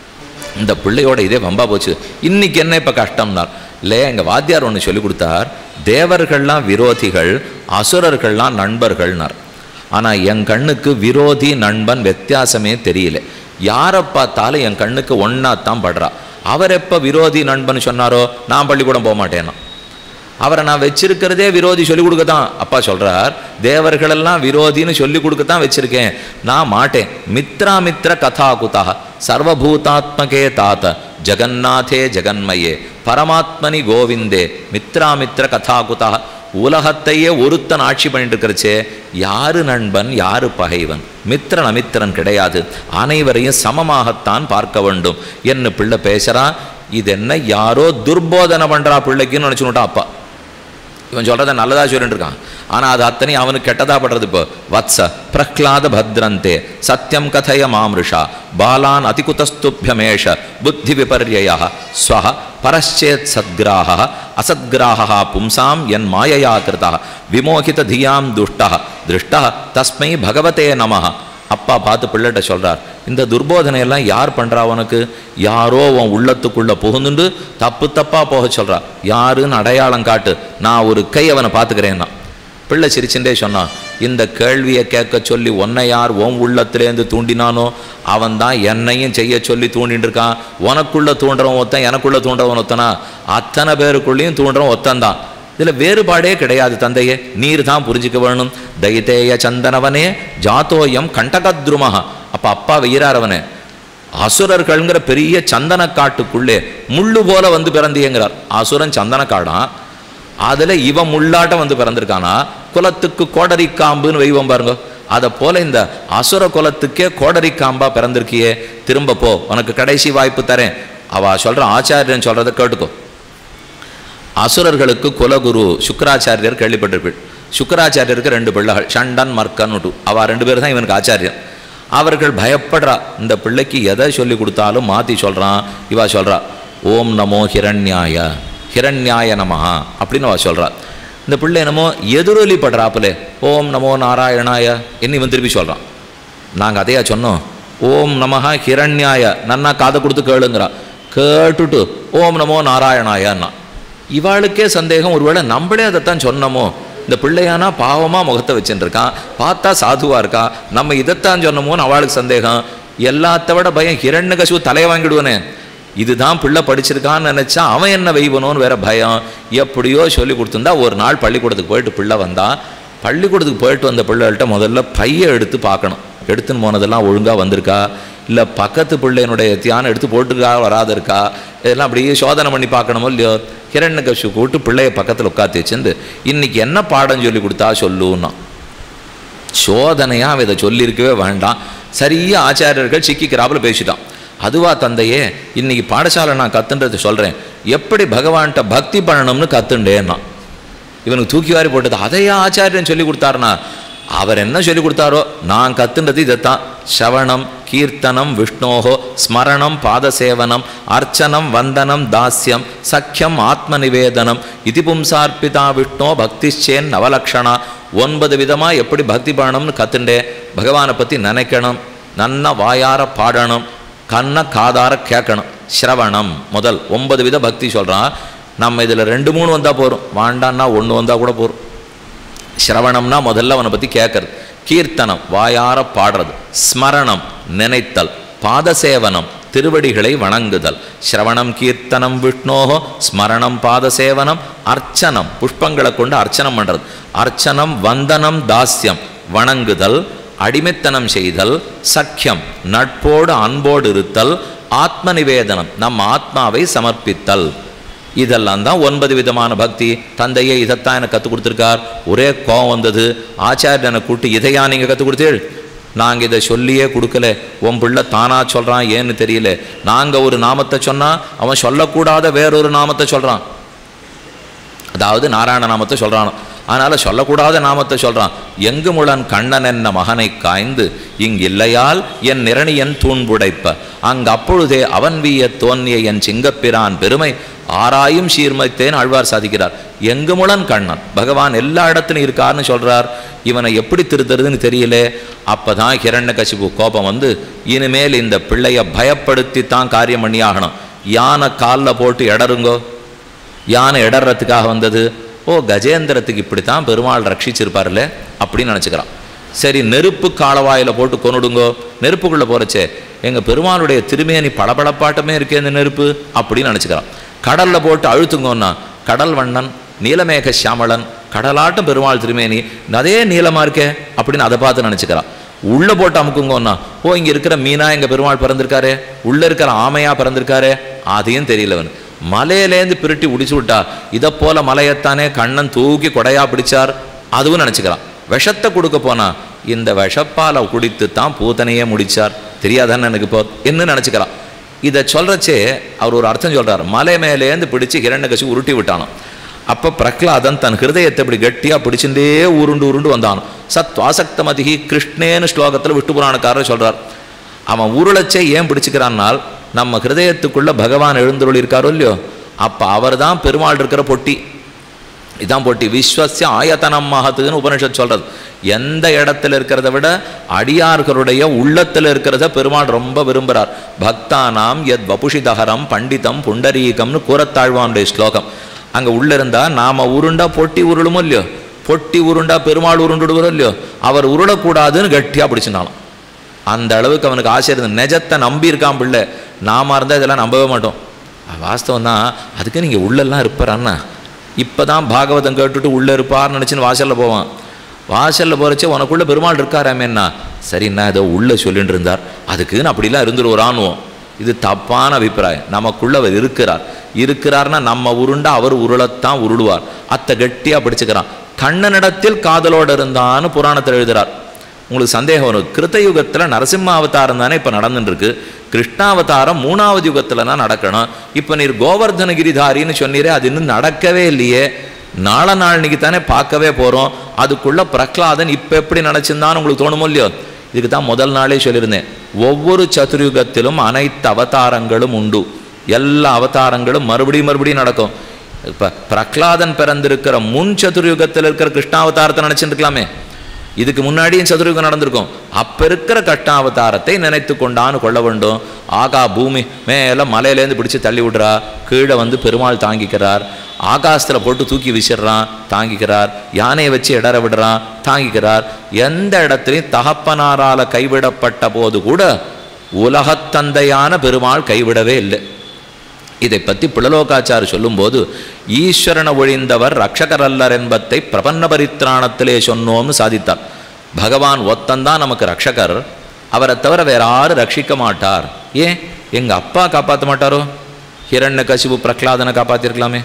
இந்த பிள்ளையோட இதே வம்பா போச்சு இன்னைக்கு என்ன இப்போ கஷ்டம்னார் இல்லை எங்கள் வாத்தியார் ஒன்று சொல்லி கொடுத்தார் தேவர்கள்லாம் விரோதிகள் அசுரர்கள்லாம் நண்பர்கள்னார் ஆனால் என் கண்ணுக்கு விரோதி நண்பன் வித்தியாசமே தெரியல யாரை பார்த்தாலும் என் கண்ணுக்கு ஒன்றா தான் படுறா அவர் எப்போ விரோதி நண்பன் சொன்னாரோ நான் பள்ளிக்கூடம் போக மாட்டேன்னா அவரை நான் வச்சிருக்கிறதே விரோதி சொல்லி கொடுக்க தான் அப்பா சொல்றார் தேவர்களெல்லாம் விரோதின்னு சொல்லி கொடுக்க தான் வச்சிருக்கேன் நான் மாட்டேன் மித்ரா மித்ர கதா குதா சர்வபூதாத்மகே தாத்த ஜெகநாதே ஜெகன்மயே பரமாத்மனி கோவிந்தே மித்ரா மித்ர கதா குதா உலகத்தையே ஒருத்தன் ஆட்சி பண்ணிட்டு இருக்கிறச்சே யாரு நண்பன் யாரு பகைவன் மித்திரன் அமித்திரன் கிடையாது அனைவரையும் சமமாகத்தான் பார்க்க வேண்டும் என்ன பிள்ளை பேசுறான் இது என்ன யாரோ துர்போதனை பண்றா பிள்ளைக்குன்னு நினச்சுனுட்டா அப்பா இவன் சொல்கிறத நல்லதா சொல்லிட்டு இருக்கான் ஆனால் அது அத்தனை அவனுக்கு கெட்டதா படுறது இப்போ வத்ச பிரஹ்லாத பத்ரந்தே சத்யம் கதய மாமிருஷா பாலான் அதிகுதஸ்துபியமேஷ புத்தி விபர்யா ஸ்வஹ பரச்சேத் சத்கிராக அசத்கிராக பும்சாம் என் மாயையா கிருதா விமோகித தியாம் துஷ்டா திருஷ்டா தஸ்மை பகவதே நமஹ அப்பா பார்த்து பிள்ளைகிட்ட சொல்றார் இந்த துர்போதனை எல்லாம் யார் பண்றா உனக்கு யாரோ உன் உள்ளத்துக்குள்ள புகுந்துண்டு தப்பு தப்பா போக சொல்றா யாருன்னு அடையாளம் காட்டு நான் ஒரு கை அவனை பார்த்துக்கிறேன்னா பிள்ளை சிரிச்சுட்டே சொன்னான் இந்த கேள்வியை கேட்க சொல்லி உன்னை யார் உன் உள்ளத்திலேருந்து தூண்டினானோ அவன் தான் என்னையும் செய்ய சொல்லி தூண்டிட்டு இருக்கான் உனக்குள்ள தூண்டுறவன் ஒருத்தன் எனக்குள்ள தூண்டுறவன் ஒருத்தனா அத்தனை பேருக்குள்ளேயும் தூண்டுறவன் ஒருத்தன் தான் இதில் வேறுபாடே கிடையாது தந்தையே நீர் தான் புரிஞ்சுக்க வேணும் தைத்தேய சந்தனவனே ஜாத்தோயம் கண்டகத்ருமஹா அப்போ அப்பா வெயிறாரவனே அசுரர்கள்ங்கிற பெரிய சந்தன காட்டுக்குள்ளே முள்ளு போல வந்து பிறந்தியங்கிறார் அசுரன் சந்தன காடான் அதில் இவன் முள்ளாட்டம் வந்து பிறந்திருக்கானா குலத்துக்கு கோடரி காம்புன்னு வைவம் பாருங்க அதை போல இந்த அசுர குலத்துக்கே கோடரி காம்பா பிறந்திருக்கியே திரும்ப போ உனக்கு கடைசி வாய்ப்பு தரேன் அவ சொல்ற ஆச்சாரியன் சொல்றதை கேட்டுக்கோ அசுரர்களுக்கு குலகுரு சுக்கராச்சாரியர் கேள்விப்பட்டிருப்பீள் சுக்கராச்சாரியருக்கு ரெண்டு பிள்ளைகள் சண்டன் மர்க்கன்னுட்டு அவ ரெண்டு பேர் தான் இவனுக்கு ஆச்சாரியன் அவர்கள் பயப்படுறா இந்த பிள்ளைக்கு எதை சொல்லி கொடுத்தாலும் மாற்றி சொல்கிறான் இவா சொல்கிறா ஓம் நமோ ஹிரண்யாய ஹிரண்யாய நமஹா அப்படின்னு அவ சொல்கிறா இந்த பிள்ளை என்னமோ எதிரொலி படுறாப்புலே ஓம் நமோ நாராயணாய என்ன இவன் திருப்பி சொல்கிறான் நாங்கள் அதையா சொன்னோம் ஓம் நமஹா ஹிரண்யாய நன்னா காதை கொடுத்து கேளுங்கிறா கேட்டுட்டு ஓம் நமோ நாராயணாயன்னா இவாளுக்கே சந்தேகம் ஒருவேளை நம்மளே அதைத்தான் சொன்னோமோ இந்த பிள்ளையானா பாவமாக முகத்தை வச்சுட்டு இருக்கான் பார்த்தா சாதுவாக இருக்கா நம்ம இதைத்தான் சொன்னோமோன்னு அவளுக்கு சந்தேகம் எல்லாத்த விட பயம் ஹிரண்ய கசுவு தலையை வாங்கிடுவானே இதுதான் பிள்ளை படிச்சிருக்கான்னு நினச்சா அவன் என்ன வெய்வனோன்னு வேற பயம் எப்படியோ சொல்லி கொடுத்துருந்தா ஒரு நாள் பள்ளிக்கூடத்துக்கு போயிட்டு பிள்ளை வந்தான் பள்ளிக்கூடத்துக்கு போயிட்டு வந்த பிள்ளைகள்கிட்ட முதல்ல பையை எடுத்து பார்க்கணும் எடுத்துன்னு போனதெல்லாம் ஒழுங்காக வந்திருக்கா இல்லை பக்கத்து பிள்ளையினுடைய தியானம் எடுத்து போட்டுக்கா வராத இருக்கா இதெல்லாம் அப்படியே சோதனை பண்ணி பார்க்கணுமோ இல்லையோ கிரண் கஷு கூட்டு பிள்ளைய பக்கத்தில் உட்காத்தி வச்சுருந்து இன்னைக்கு என்ன பாடம் சொல்லி கொடுத்தா சொல்லுன்னா சோதனையாக அவன் இதை சொல்லியிருக்கவே வேண்டாம் சரியா ஆச்சாரியர்கள் சிக்கிக்கிறாப்புல பேசிட்டான் அதுவா தந்தையே இன்னைக்கு பாடசாலை நான் கத்துன்றது சொல்கிறேன் எப்படி பகவான்கிட்ட பக்தி பண்ணணும்னு கத்துண்டேன்னா இவனுக்கு தூக்கி வாரி போட்டது அதையா ஆச்சாரியன் சொல்லி கொடுத்தாருனா அவர் என்ன சொல்லி கொடுத்தாரோ நான் கத்துன்றது இதைத்தான் சவணம் கீர்த்தனம் விஷ்ணோகோ ஸ்மரணம் பாதசேவனம் அர்ச்சனம் வந்தனம் தாஸ்யம் சக்கியம் ஆத்ம நிவேதனம் இதி பும்சார்பிதா விஷ்ணோ பக்திச்சேன் நவலக்ஷணா ஒன்பது விதமாக எப்படி பக்தி பண்ணணும்னு கத்துண்டே பகவானை பற்றி நினைக்கணும் நன்ன வாயார பாடணும் கண்ண காதார கேட்கணும் சிரவணம் முதல் ஒன்பது வித பக்தி சொல்கிறான் நம்ம இதில் ரெண்டு மூணு வந்தால் போகிறோம் வாண்டான்னா ஒன்று வந்தால் கூட போகிறோம் சிரவணம்னா முதல்ல அவனை பற்றி கேட்கறது கீர்த்தனம் வாயார பாடுறது ஸ்மரணம் நினைத்தல் பாதசேவனம் திருவடிகளை வணங்குதல் சிரவணம் கீர்த்தனம் விஷ்ணோகோ ஸ்மரணம் பாதசேவனம் அர்ச்சனம் புஷ்பங்களை கொண்டு அர்ச்சனம் பண்ணுறது அர்ச்சனம் வந்தனம் தாஸ்யம் வணங்குதல் அடிமைத்தனம் செய்தல் சக்கியம் நட்போடு அன்போடு இருத்தல் ஆத்ம நிவேதனம் நம் ஆத்மாவை சமர்ப்பித்தல் இதெல்லாம் தான் ஒன்பது விதமான பக்தி தந்தையே இதைத்தான் எனக்கு கற்றுக் கொடுத்துருக்கார் ஒரே கோவம் வந்தது ஆச்சாரியனை கூப்பிட்டு இதையா நீங்கள் கற்றுக் கொடுத்தீள் நாங்கள் இதை சொல்லியே கொடுக்கல உன் பிள்ளை தானா சொல்கிறான் ஏன்னு தெரியல நாங்கள் ஒரு நாமத்தை சொன்னால் அவன் சொல்லக்கூடாத வேறொரு நாமத்தை சொல்கிறான் அதாவது நாராயண நாமத்தை சொல்கிறான் அதனால் சொல்லக்கூடாத நாமத்தை சொல்கிறான் எங்கு முழன் கண்ணன் என்ன மகனை காய்ந்து இங்கு இல்லையால் என் நிரணியன் தூண்புடைப்ப அங்கு அப்பொழுதே அவன் வீய தோன்றிய என் சிங்கப்பிரான் பெருமை ஆராயும் சீர்மைத்தேன் ஆழ்வார் சாதிக்கிறார் எங்கு முழன் கண்ணன் பகவான் எல்லா இடத்துலையும் இருக்காருன்னு சொல்றார் இவனை எப்படி திருத்துறதுன்னு தெரியல அப்பதான் ஹிரண்யகசிபு கோபம் வந்து இனிமேல் இந்த பிள்ளைய பயப்படுத்தி தான் காரியம் பண்ணி ஆகணும் யானை காலில் போட்டு இடருங்கோ யானை இடறதுக்காக வந்தது ஓ கஜேந்திரத்துக்கு இப்படித்தான் பெருமாள் ரட்சிச்சிருப்பார்ல அப்படின்னு நினச்சிக்கிறான் சரி நெருப்பு காலவாயில் போட்டு கொன்னுடுங்கோ நெருப்புக்குள்ளே போகிறச்சே எங்கள் பெருமாளுடைய திருமேனி பளபளப்பாட்டமே இருக்கே இந்த நெருப்பு அப்படின்னு நினச்சிக்கிறான் கடலில் போட்டு அழுத்துங்கோன்னா கடல் வண்ணன் நீலமேக சியாமளன் கடலாட்டம் பெருமாள் திருமேனி அதே நீளமாக இருக்கே அப்படின்னு அதை பார்த்து நினச்சிக்கிறான் உள்ளே போட்டு அமுக்குங்கோன்னா ஓ இங்கே இருக்கிற மீனா எங்கள் பெருமாள் பிறந்திருக்காரே உள்ளே இருக்கிற ஆமையா பிறந்திருக்காரே அதையும் தெரியலவன் மலையிலேருந்து பிரிட்டி உடிச்சு விட்டா இதை போல மலையத்தானே கண்ணன் தூக்கி கொடையா பிடிச்சார் அதுவும் நினச்சிக்கிறான் விஷத்தை கொடுக்க போனா இந்த விஷப்பாலை குடித்து தான் பூத்தனையே முடிச்சார் தெரியாதான்னு எனக்கு இப்போ என்ன நினச்சிக்கிறான் இதை சொல்கிறச்சே அவர் ஒரு அர்த்தம் சொல்கிறார் மலை மேலேருந்து பிடிச்சு ஹிரண்யகசி உருட்டி விட்டானாம் அப்போ பிரகலாதன் தன் ஹிருதயத்தை இப்படி கட்டியாக பிடிச்சுட்டே உருண்டு உருண்டு வந்தான் சத்வாசக்த மதிகி கிருஷ்ணேன்னு ஸ்லோகத்தில் விஷ்ணு புராணக்காரர் சொல்கிறார் அவன் உருளச்சே ஏன் பிடிச்சுக்கிறான்னால் நம்ம ஹிருதயத்துக்குள்ள பகவான் எழுந்துருள் இருக்காரோ இல்லையோ அப்போ அவர் தான் பெருமாள் இருக்கிற பொட்டி இதான் பொட்டி விஸ்வசிய ஆயத்தனம் மகத்துன்னு உபனிஷத் சொல்றது எந்த இடத்துல இருக்கிறத விட அடியார்களுடைய உள்ளத்தில் இருக்கிறத பெருமாள் ரொம்ப விரும்புகிறார் பக்தானாம் எத் வபுஷிதகரம் பண்டிதம் புண்டரீகம்னு கூறத்தாழ்வானுடைய ஸ்லோகம் அங்கே உள்ள இருந்தா நாம உருண்டா பொட்டி உருளுமோ இல்லையோ பொட்டி உருண்டா பெருமாள் உருண்டுடுவரோ இல்லையோ அவர் உருளக்கூடாதுன்னு கட்டியா பிடிச்சினாலும் அந்த அளவுக்கு அவனுக்கு ஆசை இருந்தது நெஜத்தை நம்பி இருக்கான் பிள்ளை நாம இருந்தால் இதெல்லாம் நம்பவே மாட்டோம் வாஸ்தவம் தான் அதுக்கு நீங்கள் உள்ளெல்லாம் இருப்பார் அண்ணா இப்போ தான் பாகவதம் கேட்டுட்டு உள்ளே இருப்பார்னு நினச்சின்னு வாசலில் போவான் வாசலில் போகிறச்சே உனக்குள்ளே பெருமாள் இருக்காராமேன்னா சரிண்ணா ஏதோ உள்ளே சொல்லிட்டு இருந்தார் அதுக்குன்னு அப்படிலாம் இருந்துருவாரான்னுவோம் இது தப்பான அபிப்பிராயம் நமக்குள்ள அவர் இருக்கிறார் இருக்கிறார்னா நம்ம உருண்டா அவர் உருளத்தான் உருளுவார் அத்தை கெட்டியாக பிடிச்சுக்கிறான் கண்ணனிடத்தில் காதலோடு இருந்தான்னு புராணத்தில் எழுதுறார் உங்களுக்கு சந்தேகம் வரும் கிருத்த யுகத்தில் நரசிம்ம அவதாரம் தானே இப்போ நடந்துட்டு இருக்கு கிருஷ்ணாவதாரம் மூணாவது யுகத்தில் தான் நடக்கணும் இப்போ நீர் கோவர்தன கிரிதாரின்னு சொன்னீரே அது இன்னும் நடக்கவே இல்லையே நாள நாளைக்கு தானே பார்க்கவே போகிறோம் அதுக்குள்ள பிரகலாதன் இப்போ எப்படி நினச்சிருந்தான்னு உங்களுக்கு தோணுமோ இல்லையோ இதுக்கு தான் முதல் நாளே சொல்லியிருந்தேன் ஒவ்வொரு சதுர்யுகத்திலும் அனைத்து அவதாரங்களும் உண்டு எல்லா அவதாரங்களும் மறுபடியும் மறுபடியும் நடக்கும் இப்போ பிரகலாதன் பிறந்திருக்கிற முன் சதுர்யுகத்தில் இருக்கிற கிருஷ்ணாவதாரத்தை நினச்சிட்டு இருக்கலாமே இதுக்கு முன்னாடியும் சதுர்யுகம் நடந்திருக்கும் அப்ப இருக்கிற கட்டாவதாரத்தை நினைத்து கொண்டான்னு கொள்ள வேண்டும் ஆகா பூமி மேலே மலையிலேருந்து பிடிச்சு தள்ளி விடுறா கீழே வந்து பெருமாள் தாங்கிக்கிறார் ஆகாசத்தில் போட்டு தூக்கி விசிறான் தாங்கிக்கிறார் யானையை வச்சு இடற விடுறான் தாங்கிக்கிறார் எந்த இடத்துலையும் தகப்பனாரால கைவிடப்பட்ட போது கூட உலகத்தந்தையான பெருமாள் கைவிடவே இல்லை இதை பற்றி பிளலோகாச்சார் சொல்லும்போது ஈஸ்வரனை ஒழிந்தவர் ரக்ஷகரல்லர் என்பதை பிரபன்ன பரித்ராணத்திலே சொன்னோம்னு சாதித்தார் பகவான் ஒத்தந்தான் நமக்கு ரக்ஷகர் அவரை தவிர வேற யாரும் ரட்சிக்க மாட்டார் ஏன் எங்க அப்பா காப்பாற்ற மாட்டாரோ ஹிரண்ய கசிபு பிரகலாதனை காப்பாத்திருக்கலாமே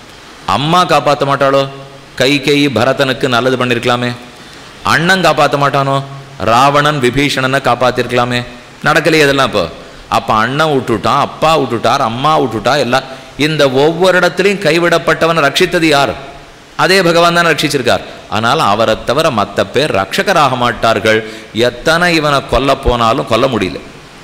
அம்மா காப்பாற்ற மாட்டாளோ கை கை பரதனுக்கு நல்லது பண்ணியிருக்கலாமே அண்ணன் காப்பாற்ற மாட்டானோ ராவணன் விபீஷணனை காப்பாத்திருக்கலாமே நடக்கலையே இதெல்லாம் இப்போ அப்போ அண்ணன் விட்டுட்டான் அப்பா விட்டுட்டார் அம்மா விட்டுட்டா எல்லாம் இந்த ஒவ்வொரு இடத்துலையும் கைவிடப்பட்டவன் ரட்சித்தது யார் அதே பகவான் தான் ரட்சிச்சிருக்கார் ஆனால் அவரை தவிர மற்ற பேர் ரட்சகராக மாட்டார்கள் எத்தனை இவனை கொல்ல போனாலும் கொல்ல முடியல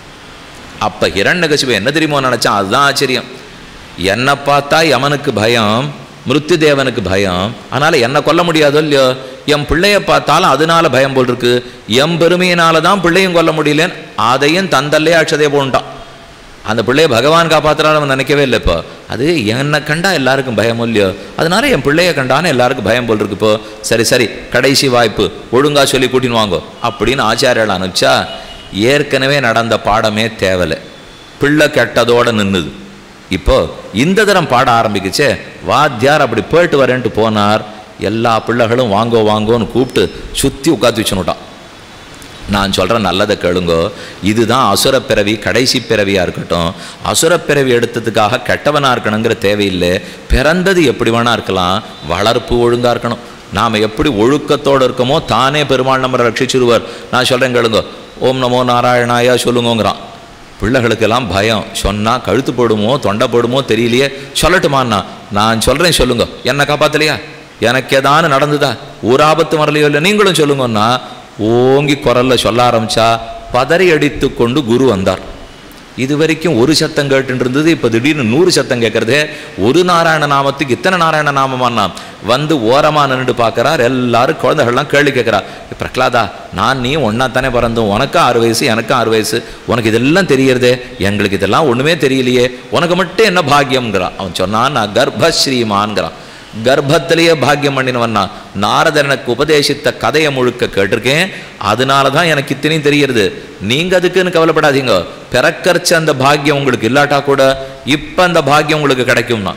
அப்போ ஹிரண்யகசிபு என்ன தெரியுமோ நினச்சான் அதுதான் ஆச்சரியம் என்னை பார்த்தா யமனுக்கு பயம் மிருத்யு தேவனுக்கு பயம் அதனால் என்னை கொல்ல முடியாதோ இல்லையோ என் பிள்ளைய பார்த்தாலும் அதனால பயம் போல் இருக்கு என் பெருமையினால தான் பிள்ளையும் கொல்ல முடியலன்னு அதையும் தந்தல்லே அக்ஷதைய போன்ட்டான் அந்த பிள்ளைய பகவான் காப்பாத்துறான்னு அவன் நினைக்கவே இல்லை இப்போ அது என்னை கண்டா எல்லாருக்கும் பயம் இல்லையோ அதனால என் பிள்ளைய கண்டான்னு எல்லாருக்கும் பயம் போல் இருக்கு இப்போ சரி சரி கடைசி வாய்ப்பு ஒழுங்கா சொல்லி கூட்டின்னு வாங்கோ அப்படின்னு ஆச்சாரியால் அனுப்பிச்சா ஏற்கனவே நடந்த பாடமே தேவலை பிள்ளை கெட்டதோட நின்னுது இப்போ இந்த தரம் பாட ஆரம்பிக்குச்சே வாத்தியார் அப்படி போயிட்டு வரேன்ட்டு போனார் எல்லா பிள்ளைகளும் வாங்கோ வாங்கோன்னு கூப்பிட்டு சுற்றி உட்காந்து வச்சுனுட்டான் நான் சொல்கிறேன் நல்லதை கேளுங்கோ இதுதான் அசுரப் பிறவி கடைசி பிறவியாக இருக்கட்டும் அசுரப் பிறவி எடுத்ததுக்காக கெட்டவனாக இருக்கணுங்கிற தேவையில்லை பிறந்தது எப்படி வேணா இருக்கலாம் வளர்ப்பு ஒழுங்காக இருக்கணும் நாம் எப்படி ஒழுக்கத்தோடு இருக்கோமோ தானே பெருமாள் நம்மளை ரட்சிச்சிருவார் நான் சொல்கிறேன் கேளுங்க ஓம் நமோ நாராயணாயா சொல்லுங்கோங்கிறான் பிள்ளைகளுக்கெல்லாம் பயம் சொன்னால் கழுத்து போடுமோ தொண்டை போடுமோ தெரியலையே சொல்லட்டுமான்னா நான் சொல்கிறேன் சொல்லுங்க என்னை காப்பாத்தலையா எனக்கு ஏதானு நடந்துதா ஒரு ஆபத்து வரலையோ இல்லை நீங்களும் சொல்லுங்கன்னா ஓங்கி குரல்ல சொல்ல ஆரம்பிச்சா பதறி அடித்து கொண்டு குரு வந்தார் இது வரைக்கும் ஒரு சத்தம் கேட்டுட்டு இருந்தது இப்போ திடீர்னு நூறு சத்தம் கேட்கறதே ஒரு நாராயண நாமத்துக்கு இத்தனை நாராயண நாமமானா வந்து ஓரமாக நின்றுட்டு பார்க்கறார் எல்லாரும் குழந்தைகள்லாம் கேள்வி கேட்குறா பிரகலாதா நான் நீ ஒன்றா தானே பிறந்தோம் உனக்கும் ஆறு வயசு எனக்கும் ஆறு வயசு உனக்கு இதெல்லாம் தெரியறதே எங்களுக்கு இதெல்லாம் ஒன்றுமே தெரியலையே உனக்கு மட்டும் என்ன பாக்கியம்ங்கிறான் அவன் சொன்னான் நான் கர்ப்பஸ்ரீமான்கிறான் கர்ப்பத்திலேயே பாக்கியம் பண்ணினவன் நான் நாரதர் எனக்கு உபதேசித்த கதையை முழுக்க கேட்டிருக்கேன் அதனால தான் எனக்கு இத்தனையும் தெரியறது நீங்கள் அதுக்குன்னு கவலைப்படாதீங்க பிறக்கரிச்ச அந்த பாக்கியம் உங்களுக்கு இல்லாட்டா கூட இப்போ அந்த பாக்கியம் உங்களுக்கு கிடைக்கும்னா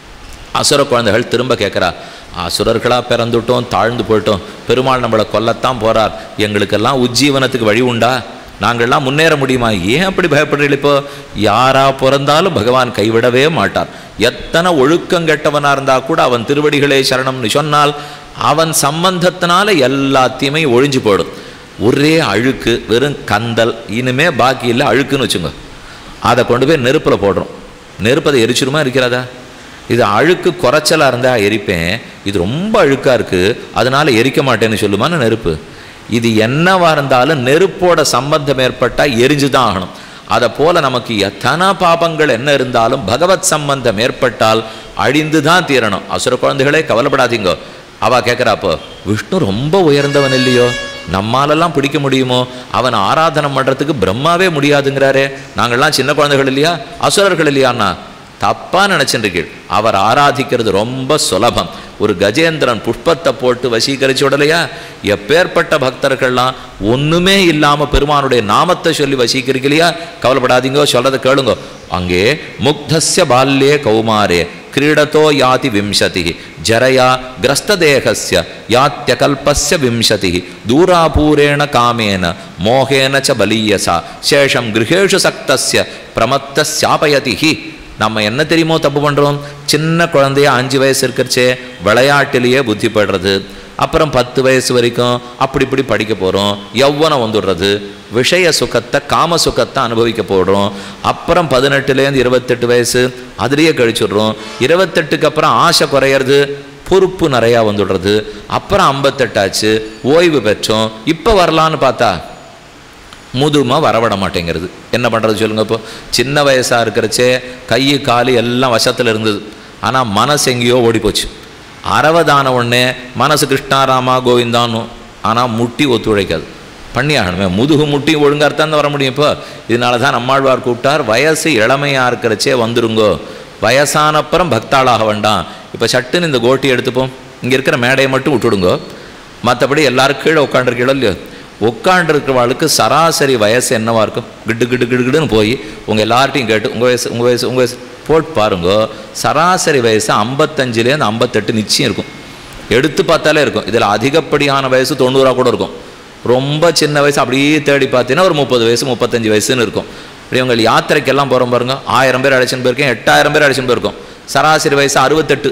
அசுர குழந்தைகள் திரும்ப கேட்குறா அசுரர்களாக பிறந்துட்டோம் தாழ்ந்து போயிட்டோம் பெருமாள் நம்மளை கொல்லத்தான் போறார் எங்களுக்கெல்லாம் உஜ்ஜீவனத்துக்கு வழி உண்டா நாங்கள்லாம் முன்னேற முடியுமா ஏன் அப்படி பயப்படுறீங்க இப்போ யாரா பிறந்தாலும் பகவான் கைவிடவே மாட்டார் எத்தனை ஒழுக்கம் கெட்டவனா இருந்தா கூட அவன் திருவடிகளே சரணம்னு சொன்னால் அவன் சம்பந்தத்தினால எல்லாத்தையுமே ஒழிஞ்சு போயிடும் ஒரே அழுக்கு வெறும் கந்தல் இனிமே பாக்கி இல்லை அழுக்குன்னு வச்சுங்க அதை கொண்டு போய் நெருப்பில் போடுறோம் நெருப்பு அதை எரிச்சிருமா இருக்கிறதா இது அழுக்கு குறைச்சலாக இருந்தால் எரிப்பேன் இது ரொம்ப அழுக்காக இருக்குது அதனால எரிக்க மாட்டேன்னு சொல்லுமான நெருப்பு இது என்னவா இருந்தாலும் நெருப்போட சம்பந்தம் ஏற்பட்டால் எரிஞ்சு தான் ஆகணும் அதை போல நமக்கு எத்தனை பாபங்கள் என்ன இருந்தாலும் பகவத் சம்பந்தம் ஏற்பட்டால் அழிந்து தான் தீரணும் அசுர குழந்தைகளே கவலைப்படாதீங்க அவ கேட்குறாப்போ விஷ்ணு ரொம்ப உயர்ந்தவன் இல்லையோ நம்மாலெல்லாம் பிடிக்க முடியுமோ அவன் ஆராதனை பண்ணுறதுக்கு பிரம்மாவே முடியாதுங்கிறாரே நாங்கள்லாம் சின்ன குழந்தைகள் இல்லையா அசுரர்கள் இல்லையாண்ணா தப்பா நினைச்சுருக்கீள் அவர் ஆராதிக்கிறது ரொம்ப சுலபம் ஒரு கஜேந்திரன் புஷ்பத்தை போட்டு வசீகரிச்சு விடலையா எப்பேற்பட்ட பக்தர்கள்லாம் ஒண்ணுமே இல்லாம பெருமானுடைய நாமத்தை சொல்லி வசீகரிக்கலையா கவலைப்படாதீங்க சொல்றதை கேளுங்க அங்கே முக்தஸ்ய பால்யே கௌமாரே क्रीडतो याति विंशतिः जरया ग्रस्तदेहस्य यात्यकल्पस्य विंशतिः दूरापूरेण कामेन मोहेन च बलीयसा शेषं गृहेषु सक्तस्य प्रमत्तस्यापयति हि நம்ம என்ன தெரியுமோ தப்பு பண்ணுறோம் சின்ன குழந்தைய அஞ்சு வயசு இருக்கிறச்சே விளையாட்டிலேயே புத்தி படுறது அப்புறம் பத்து வயசு வரைக்கும் அப்படி இப்படி படிக்க போகிறோம் யௌவனம் வந்துடுறது விஷய சுகத்தை காம சுகத்தை அனுபவிக்க போடுறோம் அப்புறம் பதினெட்டுலேருந்து இருபத்தெட்டு வயசு அதுலேயே கழிச்சுடுறோம் இருபத்தெட்டுக்கு அப்புறம் ஆசை குறையிறது பொறுப்பு நிறையா வந்துடுறது அப்புறம் ஐம்பத்தெட்டாச்சு ஓய்வு பெற்றோம் இப்போ வரலான்னு பார்த்தா முதுமை வரவிட மாட்டேங்கிறது என்ன பண்ணுறது சொல்லுங்க இப்போ சின்ன வயசாக இருக்கிறச்சே கை காலு எல்லாம் வசத்தில் இருந்தது ஆனால் மனசு எங்கேயோ ஓடி போச்சு அறவதான உடனே மனசு கிருஷ்ணாராமா கோவிந்தான்னு ஆனால் முட்டி ஒத்துழைக்காது பண்ணி ஆகணுமே முதுகு முட்டி ஒழுங்காக தான் வர முடியும் இப்போ இதனால தான் நம்மாழ்வார் கூப்பிட்டார் வயசு இளமையாக இருக்கிறச்சே வந்துருங்கோ வயசானப்புறம் பக்தாளாக வேண்டாம் இப்போ சட்டுன்னு இந்த கோட்டி எடுத்துப்போம் இங்கே இருக்கிற மேடையை மட்டும் விட்டுடுங்கோ மற்றபடி எல்லாரும் கீழே உட்காண்டிருக்கீங்களோ இல்லையோ உட்காண்டிருக்கிறவாளுக்கு சராசரி வயசு என்னவா இருக்கும் கிட்டு கிட்டு கிடு கிடுன்னு போய் உங்கள் எல்லார்ட்டையும் கேட்டு உங்கள் வயசு உங்கள் வயசு உங்கள் வயசு போட்டு பாருங்க சராசரி வயசு ஐம்பத்தஞ்சுலேருந்து ஐம்பத்தெட்டு நிச்சயம் இருக்கும் எடுத்து பார்த்தாலே இருக்கும் இதில் அதிகப்படியான வயசு தொண்ணூறா கூட இருக்கும் ரொம்ப சின்ன வயசு அப்படியே தேடி பார்த்தீங்கன்னா ஒரு முப்பது வயசு முப்பத்தஞ்சு வயசுன்னு இருக்கும் இப்படி உங்கள் யாத்திரைக்கெல்லாம் போகிறோம் பாருங்க ஆயிரம் பேர் அழைச்சின்னு போயிருக்கேன் எட்டாயிரம் பேர் அழைச்சின்னு போயிருக்கோம் சராசரி வயசு அறுபத்தெட்டு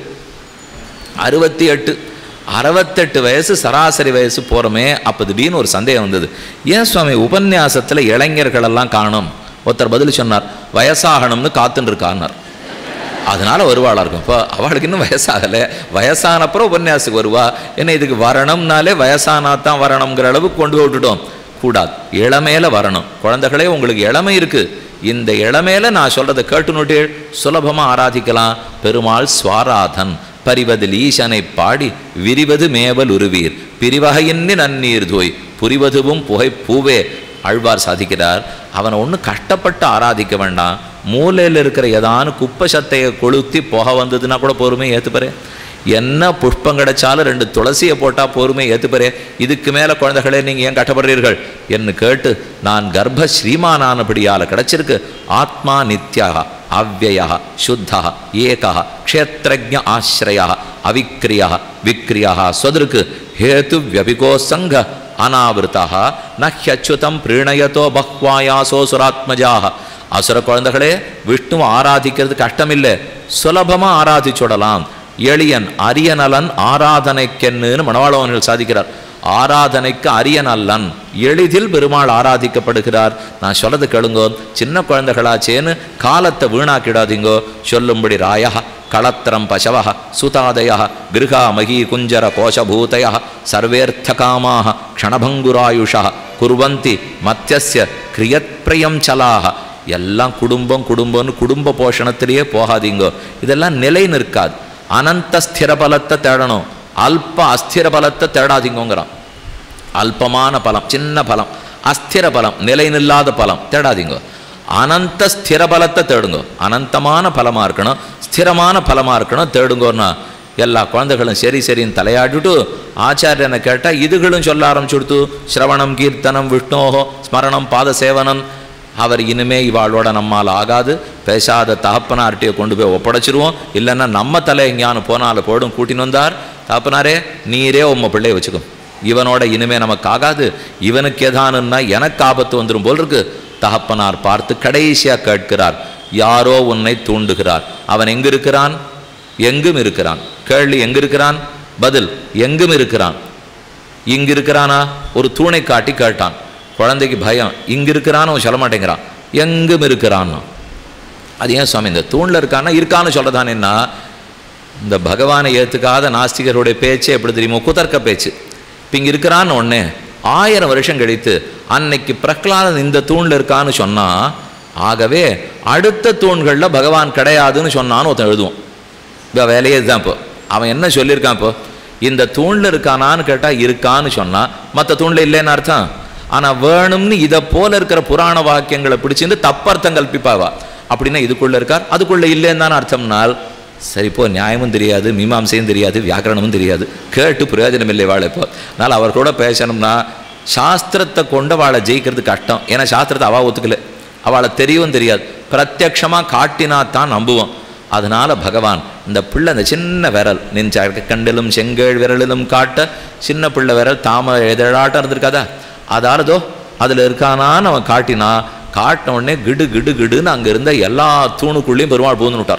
அறுபத்தி எட்டு அறுபத்தெட்டு வயசு சராசரி வயசு போகிறோமே அப்போ திடீர்னு ஒரு சந்தேகம் வந்தது ஏன் சுவாமி உபன்யாசத்தில் இளைஞர்களெல்லாம் காணும் ஒருத்தர் பதில் சொன்னார் வயசாகணும்னு காத்துன்னு இருக்கான்னார் அதனால வருவாளா இருக்கும் இப்போ அவளுக்கு இன்னும் வயசாகலை வயசானப்புறம் உபன்யாசத்துக்கு வருவா என்ன இதுக்கு வரணும்னாலே வயசானா தான் வரணுங்கிற அளவுக்கு கொண்டு போய் விட்டுட்டோம் கூடாது இளமையில வரணும் குழந்தைகளே உங்களுக்கு இளமை இருக்கு இந்த இளமையில நான் சொல்றதை கேட்டு நோட்டு சுலபமா ஆராதிக்கலாம் பெருமாள் ஸ்வாராதன் பரிவதில் ஈசனை பாடி விரிவது மேவல் உருவீர் பிரிவகையின்னி நன்னீர் தோய் புரிவதுவும் புகை பூவே ஆழ்வார் சாதிக்கிறார் அவனை ஒன்றும் கஷ்டப்பட்டு ஆராதிக்க வேண்டாம் மூலையில் இருக்கிற ஏதானு குப்பை சத்தையை கொளுத்தி புகை வந்ததுன்னா கூட பொறுமை ஏற்றுப்பறே என்ன புஷ்பம் கிடைச்சாலும் ரெண்டு துளசியை போட்டால் பொறுமை ஏற்றுப்பறே இதுக்கு மேலே குழந்தைகளே நீங்கள் ஏன் கஷ்டப்படுறீர்கள் என்று கேட்டு நான் கர்ப்ப ஸ்ரீமானானபடியால் கிடைச்சிருக்கு ஆத்மா நித்யாக அவ்வயா சுத்தா ஏகா க்ஷேத்திரஜ ஆசிரயா அவிக்ரியா விக்ரியா ஸ்வதற்கு ஹேத்து வியபிகோ சங்க அனாவிருத்தா நஹ்யச்சுதம் பிரீணயத்தோ பஹ்வாயாசோ சுராத்மஜாக அசுர குழந்தைகளே விஷ்ணுவை ஆராதிக்கிறது கஷ்டமில்லை சுலபமா ஆராதிச்சுடலாம் எளியன் அரியநலன் ஆராதனைக்கென்னு மணவாளவன்கள் சாதிக்கிறார் ஆராதனைக்கு அரியநல்லன் எளிதில் பெருமாள் ஆராதிக்கப்படுகிறார் நான் சொல்லது கேளுங்கோ சின்ன குழந்தைகளாச்சேன்னு காலத்தை வீணாக்கிடாதீங்கோ சொல்லும்படி ராயா களத்திரம் பசவ சுதாதய கிருகா மகீ குஞ்சர கோஷபூதய சர்வேர்த்தகாமாக க்ஷணபங்குராயுஷா குர்வந்தி மத்தியஸ்ய கிரியத்பிரியம் சலாக எல்லாம் குடும்பம் குடும்பம்னு குடும்ப போஷணத்திலேயே போகாதீங்கோ இதெல்லாம் நிலை நிற்காது அனந்த ஸ்திர பலத்தை தேடணும் அல்ப அஸ்திர பலத்தை தேடாதீங்கோங்கிறான் அல்பமான பலம் சின்ன பலம் அஸ்திர பலம் நிலை நில்லாத பலம் தேடாதீங்க அனந்த ஸ்திர பலத்தை தேடுங்க அனந்தமான பலமா இருக்கணும் ஸ்திரமான பலமா இருக்கணும் தேடுங்கோன்னா எல்லா குழந்தைகளும் சரி சரின்னு தலையாடிட்டு ஆச்சாரியனை கேட்டால் இதுகளும் சொல்ல ஆரம்பிச்சுடுத்து ஸ்ரவணம் கீர்த்தனம் விஷ்ணோஹோ ஸ்மரணம் பாத சேவனம் அவர் இனிமே இவாளோட நம்மால் ஆகாது பேசாத தகப்பனார்கிட்டயே கொண்டு போய் ஒப்படைச்சிருவோம் இல்லைன்னா நம்ம தலை எங்கேயானு போனாலும் போடும் கூட்டின்னு வந்தார் தகப்பனாரே நீரே உம்ம பிள்ளைய வச்சுக்கோ இவனோட இனிமே நமக்கு ஆகாது இவனுக்கு எதானுன்னா எனக்கு ஆபத்து வந்துடும் போல் இருக்கு தகப்பனார் பார்த்து கடைசியாக கேட்கிறார் யாரோ உன்னை தூண்டுகிறார் அவன் எங்கு இருக்கிறான் எங்கும் இருக்கிறான் கேள்வி எங்கு இருக்கிறான் பதில் எங்கும் இருக்கிறான் இங்க இருக்கிறானா ஒரு தூணை காட்டி கேட்டான் குழந்தைக்கு பயம் இங்க இருக்கிறான்னு அவன் சொல்ல மாட்டேங்கிறான் எங்கும் இருக்கிறான்னா அது ஏன் சுவாமி இந்த தூணில் இருக்கான்னா இருக்கான்னு சொல்றதான் என்ன இந்த பகவானை ஏற்றுக்காத நாஸ்திகருடைய பேச்சே எப்படி தெரியுமோ குதர்க்க பேச்சு இப்போ இங்கே இருக்கிறான்னு ஒன்று ஆயிரம் வருஷம் கழித்து அன்னைக்கு பிரகலாதன் இந்த தூணில் இருக்கான்னு சொன்னா ஆகவே அடுத்த தூண்களில் பகவான் கிடையாதுன்னு சொன்னான்னு ஒருத்தன் எழுதுவோம் இப்போ வேலையே இதுதான் இப்போ அவன் என்ன சொல்லியிருக்கான் இப்போ இந்த தூணில் இருக்கானான்னு கேட்டால் இருக்கான்னு சொன்னான் மற்ற தூணில் இல்லைன்னு அர்த்தம் ஆனால் வேணும்னு இதை போல இருக்கிற புராண வாக்கியங்களை பிடிச்சிருந்து தப்பர்த்தம் கல்பிப்பாவா அப்படின்னா இதுக்குள்ளே இருக்கார் அதுக்குள்ளே இல்லைன்னு தானே அர்த்தம்னால் சரி இப்போ நியாயமும் தெரியாது மீமாம்சையும் தெரியாது வியாக்கரணமும் தெரியாது கேட்டு பிரயோஜனம் இல்லை வாழை இப்போ அதனால் அவர் கூட பேசணும்னா சாஸ்திரத்தை கொண்டு அவளை ஜெயிக்கிறது கஷ்டம் ஏன்னா சாஸ்திரத்தை அவள் ஒத்துக்கல அவளை தெரியவும் தெரியாது பிரத்யக்ஷமாக காட்டினா தான் நம்புவோம் அதனால பகவான் இந்த பிள்ளை அந்த சின்ன விரல் நின்ற கண்டிலும் செங்கேழ் விரலிலும் காட்ட சின்ன பிள்ளை விரல் தாம எதழாட்டம் இருந்திருக்காதா அதாலதோ அதில் இருக்கானான்னு அவன் காட்டினா காட்டின உடனே கிடு கிடு கிடுன்னு அங்கே இருந்த எல்லா தூணுக்குள்ளேயும் பெருமாள் பூந்து விட்டார்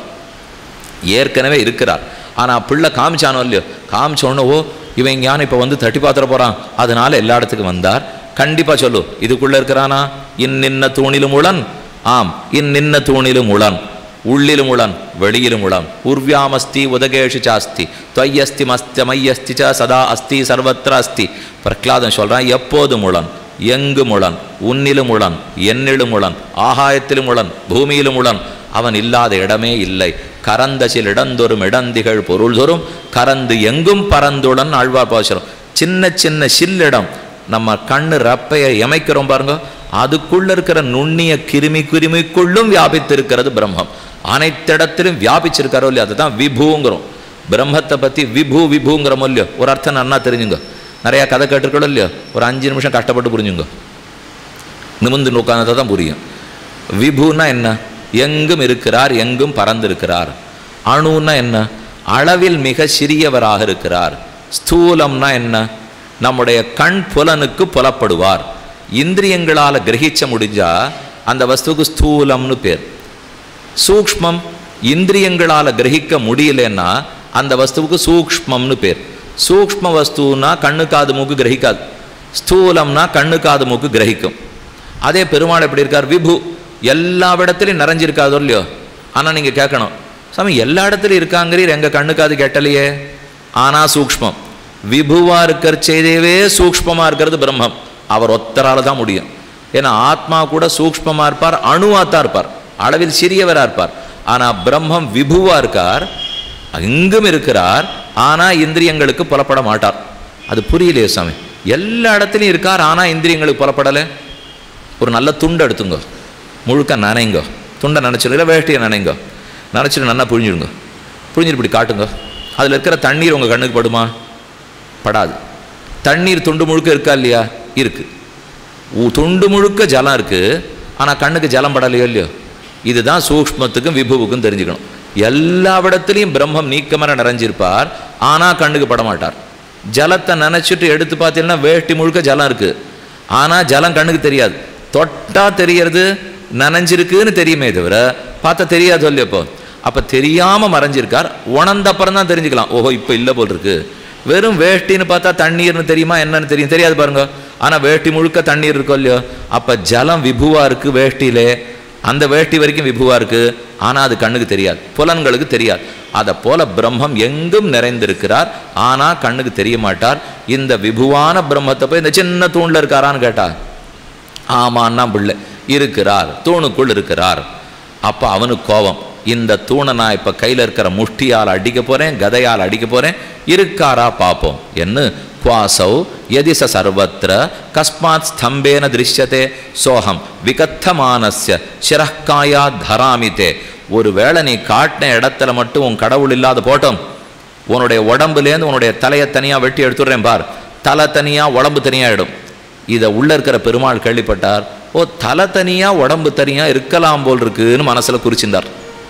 ஏற்கனவே இருக்கிறார் ஆனால் பிள்ளை காமிச்சானோ இல்லையோ காமிச்ச உடனே ஓ இவன் ஞானம் இப்போ வந்து தட்டி பாத்திர போகிறான் அதனால எல்லா இடத்துக்கும் வந்தார் கண்டிப்பாக சொல்லு இதுக்குள்ளே இருக்கிறானா இன்னின்ன தூணிலும் உளன் ஆம் இன்னின்ன தூணிலும் உளன் உள்ளிலும் உளன் வெளியிலும் உளன் உர்வியாமஸ்தி உதகேஷு சாஸ்தி தொய்யஸ்தி மஸ்த மையஸ்தி ச சதா அஸ்தி சர்வத்திர அஸ்தி பிரகலாதன் சொல்கிறான் எப்போதும் உளன் எங்கும் உளன் உன்னிலும் உளன் என்னிலும் உளன் ஆகாயத்திலும் உளன் பூமியிலும் உளன் அவன் இல்லாத இடமே இல்லை கரந்தசில் இடந்தொரும் இடந்திகள் பொருள் தோறும் கரந்து எங்கும் பரந்துடன் ஆழ்வார் பாசுரம் சின்ன சின்ன சில்லிடம் நம்ம கண்ணு ரப்பையை எமைக்கிறோம் பாருங்க அதுக்குள்ள இருக்கிற நுண்ணிய கிருமி கிருமிக்குள்ளும் வியாபித்திருக்கிறது பிரம்மம் அனைத்திடத்திலும் வியாபிச்சிருக்காரோ இல்லையோ அதுதான் விபூங்கிறோம் பிரம்மத்தை பற்றி விபு விபூங்கிற இல்லையோ ஒரு அர்த்தம் நன்னா தெரிஞ்சுங்க நிறையா கதை கேட்டிருக்கணும் இல்லையோ ஒரு அஞ்சு நிமிஷம் கஷ்டப்பட்டு புரிஞ்சுங்க நிமிந்து உட்கார்ந்தா தான் புரியும் விபுன்னா என்ன எங்கும் இருக்கிறார் எங்கும் பறந்திருக்கிறார் அணுன்னா என்ன அளவில் மிக சிறியவராக இருக்கிறார் ஸ்தூலம்னா என்ன நம்முடைய கண் புலனுக்கு புலப்படுவார் இந்திரியங்களால் கிரகிச்ச முடிஞ்சா அந்த வஸ்துவுக்கு ஸ்தூலம்னு பேர் சூக்ஷ்மம் இந்திரியங்களால் கிரகிக்க முடியலன்னா அந்த வஸ்துவுக்கு சூக்ஷ்மம்னு பேர் சூக்ஷ்ம வஸ்துன்னா கண்ணு காது மூக்கு கிரகிக்காது ஸ்தூலம்னா கண்ணு காது மூக்கு கிரகிக்கும் அதே பெருமாள் எப்படி இருக்கார் விபு எல்லா இடத்துலையும் நிறைஞ்சிருக்காதோ இல்லையோ ஆனால் நீங்கள் கேட்கணும் சாமி எல்லா இடத்துலையும் இருக்காங்கிறீர் எங்கள் கண்ணு காது கெட்டலையே ஆனால் சூக்ஷ்மம் விபுவா இருக்கிற செய்தியவே சூக்ஷ்மமாக இருக்கிறது பிரம்மம் அவர் ஒத்தரால் தான் முடியும் ஏன்னா ஆத்மா கூட சூக்ஷ்மமாக இருப்பார் அணுவாக தான் இருப்பார் அளவில் சிறியவராக இருப்பார் ஆனால் பிரம்மம் விபுவா இருக்கார் எங்கும் இருக்கிறார் ஆனால் இந்திரியங்களுக்கு புலப்பட மாட்டார் அது புரியலையே சாமி எல்லா இடத்துலையும் இருக்கார் ஆனால் இந்திரியங்களுக்கு புலப்படலை ஒரு நல்ல துண்டு எடுத்துங்க முழுக்க நனைங்க துண்டை நினச்சிருங்க வேஷ்டியை நனைங்க நினச்சிட்டு நல்லா புழிஞ்சிடுங்க புழிஞ்சிட்டு இப்படி காட்டுங்க அதில் இருக்கிற தண்ணீர் உங்கள் கண்ணுக்கு படுமா படாது தண்ணீர் துண்டு முழுக்க இருக்கா இல்லையா இருக்குது உ- துண்டு முழுக்க ஜலம் இருக்குது ஆனால் கண்ணுக்கு ஜலம் படலையோ இல்லையோ இதுதான் சூக்ஷ்மத்துக்கும் விபுவுக்கும் தெரிஞ்சுக்கணும் எல்லா இடத்துலையும் பிரம்மம் நீக்கமர நிறைஞ்சிருப்பார் ஆனால் கண்ணுக்கு பட மாட்டார் ஜலத்தை நினச்சிட்டு எடுத்து பார்த்தீங்கன்னா வேஷ்டி முழுக்க ஜலம் இருக்குது ஆனால் ஜலம் கண்ணுக்கு தெரியாது தொட்டா தெரியறது நனைஞ்சிருக்குன்னு தெரியுமே தவிர பார்த்தா தெரியாது சொல்லி அப்போ அப்போ தெரியாமல் மறைஞ்சிருக்கார் உணர்ந்த அப்புறம் தான் தெரிஞ்சுக்கலாம் ஓஹோ இப்போ இல்லை போல் இருக்கு வெறும் வேஷ்டின்னு பார்த்தா தண்ணீர்னு தெரியுமா என்னன்னு தெரியும் தெரியாது பாருங்க ஆனால் வேஷ்டி முழுக்க தண்ணீர் இருக்கோ இல்லையோ அப்போ ஜலம் விபுவா இருக்கு வேஷ்டியிலே அந்த வேஷ்டி வரைக்கும் விபுவா இருக்கு ஆனால் அது கண்ணுக்கு தெரியாது புலன்களுக்கு தெரியாது அதை போல பிரம்மம் எங்கும் நிறைந்திருக்கிறார் ஆனால் கண்ணுக்கு தெரிய மாட்டார் இந்த விபுவான பிரம்மத்தை போய் இந்த சின்ன தூணில் இருக்காரான்னு கேட்டா ஆமான்னா பிள்ளை இருக்கிறார் தூணுக்குள் இருக்கிறார் அப்போ அவனுக்கு கோபம் இந்த தூணை நான் இப்போ கையில் இருக்கிற முஷ்டியால் அடிக்க போகிறேன் கதையால் அடிக்க போகிறேன் இருக்காரா பார்ப்போம் என்று குவாசௌ எதிச சர்வத்திர கஸ்மாத் ஸ்தம்பேன திருஷ்யத்தே சோகம் விகத்தமானஸ்ய சிரக்காயா தராமித்தே ஒருவேளை நீ காட்டின இடத்துல மட்டும் உன் கடவுள் இல்லாத போட்டோம் உன்னுடைய உடம்புலேருந்து உன்னுடைய தலையை தனியாக வெட்டி எடுத்துடுறேன் பார் தலை தனியாக உடம்பு தனியாகிடும் இதை உள்ளே இருக்கிற பெருமாள் கேள்விப்பட்டார் ஓ தலை தனியாக உடம்பு தனியாக இருக்கலாம் போல் இருக்குன்னு மனசில் குறிச்சிருந்தார்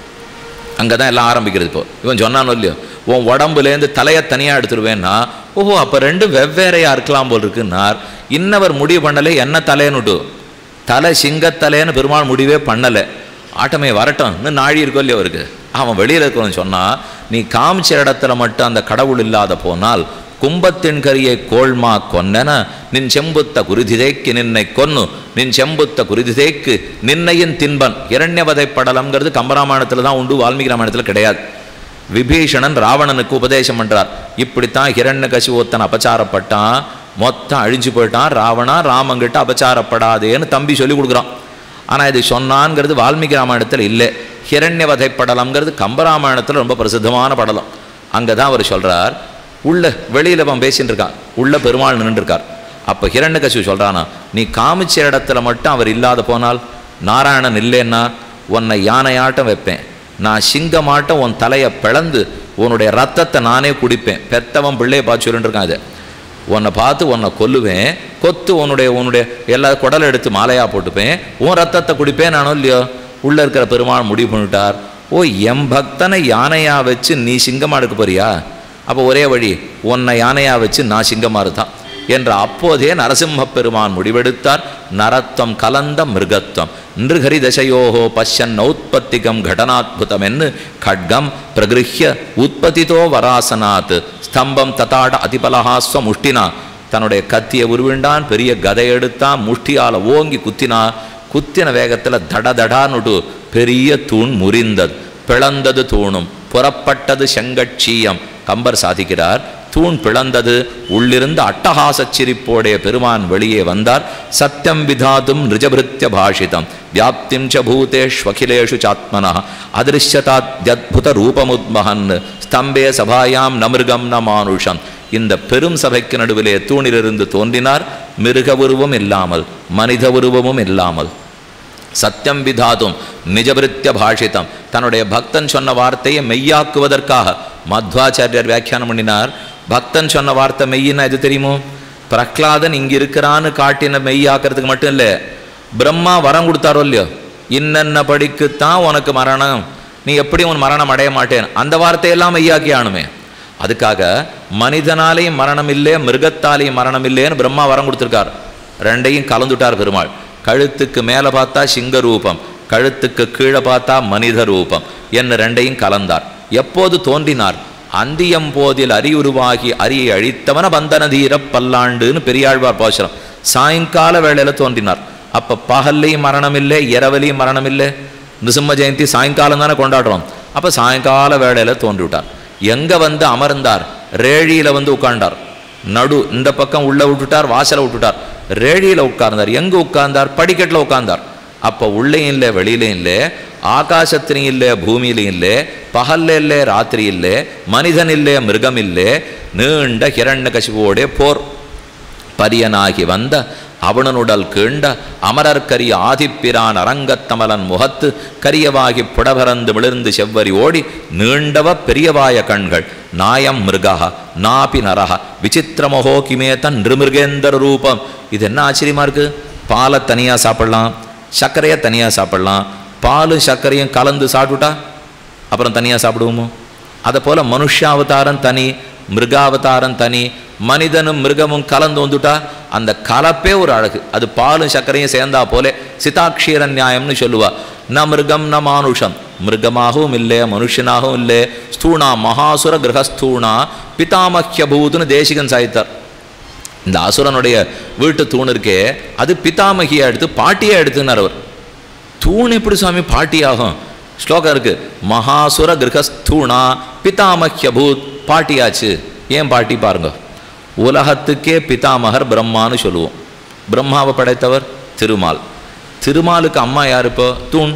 அங்கே தான் எல்லாம் ஆரம்பிக்கிறது இப்போ இவன் சொன்னானோ இல்லையோ உன் உடம்புலேருந்து தலையை தனியாக எடுத்துருவேன்னா ஓஹோ அப்போ ரெண்டும் வெவ்வேறையாக இருக்கலாம் போல் இருக்குன்னார் இன்னவர் முடிவு பண்ணலை என்ன தலையனுட்டு தலை சிங்கத்தலைன்னு பெருமாள் முடிவே பண்ணலை ஆட்டமே வரட்டும் இன்னும் நாழி இருக்கோ இல்லையோ அவருக்கு அவன் வெளியில் இருக்கணும்னு சொன்னால் நீ காமிச்ச இடத்துல மட்டும் அந்த கடவுள் இல்லாத போனால் கும்பத்தின் கரியை கோள்மா கொன்னென நின் செம்புத்த குருதிதேக்கு நின்னை கொன்னு நின் செம்புத்த குருதிதேக்கு நின்னையின் தின்பன் இரண்யவதை படலம்ங்கிறது கம்பராமாயணத்தில் தான் உண்டு வால்மீகி ராமாயணத்தில் கிடையாது விபீஷணன் ராவணனுக்கு உபதேசம் பண்றார் இப்படித்தான் ஹிரண்ய கசிவோத்தன் அபச்சாரப்பட்டான் மொத்தம் அழிஞ்சு போயிட்டான் ராவணா ராமங்கிட்ட அபச்சாரப்படாதேன்னு தம்பி சொல்லி கொடுக்குறான் ஆனால் இது சொன்னான்ங்கிறது வால்மீகி ராமாயணத்தில் இல்லை ஹிரண்யவதை படலம்ங்கிறது கம்பராமாயணத்தில் ரொம்ப பிரசித்தமான படலம் அங்கே தான் அவர் சொல்கிறார் உள்ள வெளியில் அவன் பேசிட்டு இருக்கான் உள்ள பெருமாள் நின்றுருக்கார் அப்போ ஹிரண்யகசிவு சொல்கிறானா நீ காமிச்ச இடத்துல மட்டும் அவர் இல்லாத போனால் நாராயணன் இல்லைன்னா உன்னை யானையாட்டம் வைப்பேன் நான் சிங்கமாட்டம் உன் தலையை பிளந்து உன்னுடைய ரத்தத்தை நானே குடிப்பேன் பெத்தவன் பிள்ளையை பார்த்து சொல்லிட்டு இருக்கான் இது உன்னை பார்த்து உன்னை கொல்லுவேன் கொத்து உன்னுடைய உன்னுடைய எல்லா குடலை எடுத்து மாலையாக போட்டுப்பேன் உன் ரத்தத்தை குடிப்பேன் நானும் இல்லையோ உள்ளே இருக்கிற பெருமாள் முடிவு பண்ணிட்டார் ஓ எம் பக்தனை யானையாக வச்சு நீ சிங்கமாக எடுக்க போறியா அப்போ ஒரே வழி உன்னை யானையாக வச்சு நான் சிங்கமாக இருந்தான் என்ற அப்போதே நரசிம்ம பெருமான் முடிவெடுத்தார் நரத்வம் கலந்த மிருகத்வம் நிருகரி தசையோகோ பஷ்யன் நௌத்பத்திகம் கடனாத்புதம் என்று கட்கம் பிரகிருஹ்ய உற்பத்திதோ வராசனாத் ஸ்தம்பம் ததாட அதிபலஹா ஸ்வமுஷ்டினா தன்னுடைய கத்தியை உருவிண்டான் பெரிய கதை எடுத்தான் முஷ்டியால் ஓங்கி குத்தினா குத்தின வேகத்தில் தட தடான்னுட்டு பெரிய தூண் முறிந்தது பிளந்தது தூணும் புறப்பட்டது செங்கட்சியம் கம்பர் சாதிக்கிறார் தூண் பிளந்தது உள்ளிருந்து அட்டகாசச் சிரிப்போடைய பெருமான் வெளியே வந்தார் சத்தியம் விதாதும் நிஜபிருத்திய பாஷிதம் வியாப்திம் ச பூதேஷ்வகிலேஷு சாத்மனா அதிருஷ்யதாத்யத்புத ரூபமுத்மகன் ஸ்தம்பே சபாயாம் நமிருகம் ந மானுஷம் இந்த பெரும் சபைக்கு நடுவிலே தூணிலிருந்து தோன்றினார் மிருக உருவம் இல்லாமல் மனித உருவமும் இல்லாமல் சத்தியம் விதாதும் நிஜபிருத்திய பாஷிதம் தன்னுடைய பக்தன் சொன்ன வார்த்தையை மெய்யாக்குவதற்காக மத்வாச்சாரியர் வியாக்கியானம் பண்ணினார் பக்தன் சொன்ன வார்த்தை மெய்யின்னா எது தெரியுமோ பிரஹ்லாதன் இங்க இருக்கிறான்னு காட்டின மெய்யாக்குறதுக்கு மட்டும் இல்லை பிரம்மா வரம் கொடுத்தாரோ இல்லையோ இன்னென்ன படிக்குத்தான் உனக்கு மரணம் நீ எப்படி உன் மரணம் அடைய மாட்டேன் அந்த வார்த்தையெல்லாம் மெய்யாக்கி ஆணுமே அதுக்காக மனிதனாலேயும் மரணம் இல்லை மிருகத்தாலேயும் மரணம் இல்லைன்னு பிரம்மா வரம் கொடுத்துருக்கார் ரெண்டையும் கலந்துட்டார் பெருமாள் கழுத்துக்கு மேலே பார்த்தா சிங்க ரூபம் கழுத்துக்கு கீழே பார்த்தா மனித ரூபம் என்ன ரெண்டையும் கலந்தார் எப்போது தோன்றினார் அந்தியம் போதில் அரியுருவாகி அரியை அழித்தவன பந்தன தீர பல்லாண்டுன்னு பெரியாழ்வார் பாசுரம் சாயங்கால வேளையில தோன்றினார் அப்ப பகல்லையும் மரணம் இல்லை இரவலையும் மரணம் இல்லை நிருசிம்ம ஜெயந்தி சாயங்காலம் தானே கொண்டாடுறோம் அப்ப சாயங்கால வேளையில தோன்றிவிட்டார் எங்க வந்து அமர்ந்தார் ரேழியில வந்து உட்கார்ந்தார் நடு இந்த பக்கம் உள்ள விட்டுட்டார் வாசலை விட்டுட்டார் ரேழியில உட்கார்ந்தார் எங்க உட்கார்ந்தார் படிக்கட்டில் உட்கார்ந்தார் அப்போ உள்ளேயும் இல்லை வெளியிலையும் இல்லை ஆகாசத்திலையும் இல்லை பூமியிலையும் இல்லை பகல்ல இல்லை ராத்திரி இல்லை மனிதன் இல்லை மிருகம் இல்லை நீண்ட ஹிரண்ய கசிவோடே போர் பரியனாகி வந்த அவனனுடல் கீண்ட அமரர்கரிய ஆதிப்பிரான் அரங்கத்தமலன் முகத்து கரியவாகி புடபரந்து மிளிர்ந்து செவ்வரி ஓடி நீண்டவ பெரியவாய கண்கள் நாயம் மிருகா நாபி நரஹ விசித்திரமோகோ கிமேதன் நிருமிருகேந்தர ரூபம் இது என்ன ஆச்சரியமா இருக்கு பாலை தனியாக சாப்பிடலாம் சர்க்கரையை தனியாக சாப்பிடலாம் பாலும் சர்க்கரையும் கலந்து சாப்பிட்டுட்டா அப்புறம் தனியாக சாப்பிடுவோமோ அதை போல் மனுஷாவதாரம் தனி மிருகாவதாரம் தனி மனிதனும் மிருகமும் கலந்து வந்துட்டா அந்த கலப்பே ஒரு அழகு அது பாலும் சர்க்கரையும் சேர்ந்தா போலே சிதாட்சீர நியாயம்னு சொல்லுவா ந மிருகம் ந மானுஷம் மிருகமாகவும் இல்லை மனுஷனாகவும் இல்லை ஸ்தூணா மகாசுர கிரகஸ்தூணா பிதாமஹ்ய பூதுன்னு தேசிகன் சாய்த்தார் இந்த அசுரனுடைய வீட்டு தூண் இருக்கே அது பிதாமகியா எடுத்து பாட்டியா எடுத்துனார் அவர் தூண் எப்படி சுவாமி பாட்டியாகும் ஸ்லோகம் இருக்கு மகாசுர கிரகஸ்தூணா பிதாமஹ்ய பூத் பாட்டியாச்சு ஏன் பாட்டி பாருங்க உலகத்துக்கே பிதாமகர் பிரம்மான்னு சொல்லுவோம் பிரம்மாவை படைத்தவர் திருமால் திருமாலுக்கு அம்மா யார் இப்போ தூண்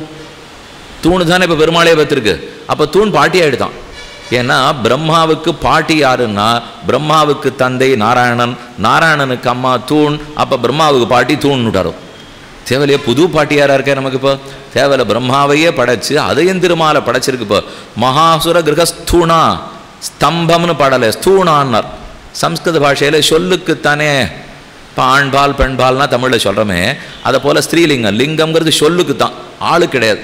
தூணு தானே இப்போ பெருமாளே பத்திருக்கு அப்போ தூண் பாட்டி ஆயிடுதான் ஏன்னா பிரம்மாவுக்கு பாட்டி யாருன்னா பிரம்மாவுக்கு தந்தை நாராயணன் நாராயணனுக்கு அம்மா தூண் அப்போ பிரம்மாவுக்கு பாட்டி தூண் விட்டாரோ தேவையில்லையே புது பாட்டியாரா இருக்கே நமக்கு இப்போ தேவையில்ல பிரம்மாவையே படைச்சு அதையும் திருமாலை படைச்சிருக்கு இப்போ மகாசுர கிரகஸ்தூணா ஸ்தம்பம்னு பாடலை ஸ்தூணான்னார் சம்ஸ்கிருத பாஷையில் சொல்லுக்குத்தானே இப்போ ஆண்பால் பெண்பால்னா தமிழில் சொல்கிறோமே அதை போல் ஸ்திரீலிங்கம் லிங்கம்ங்கிறது சொல்லுக்கு தான் ஆளு கிடையாது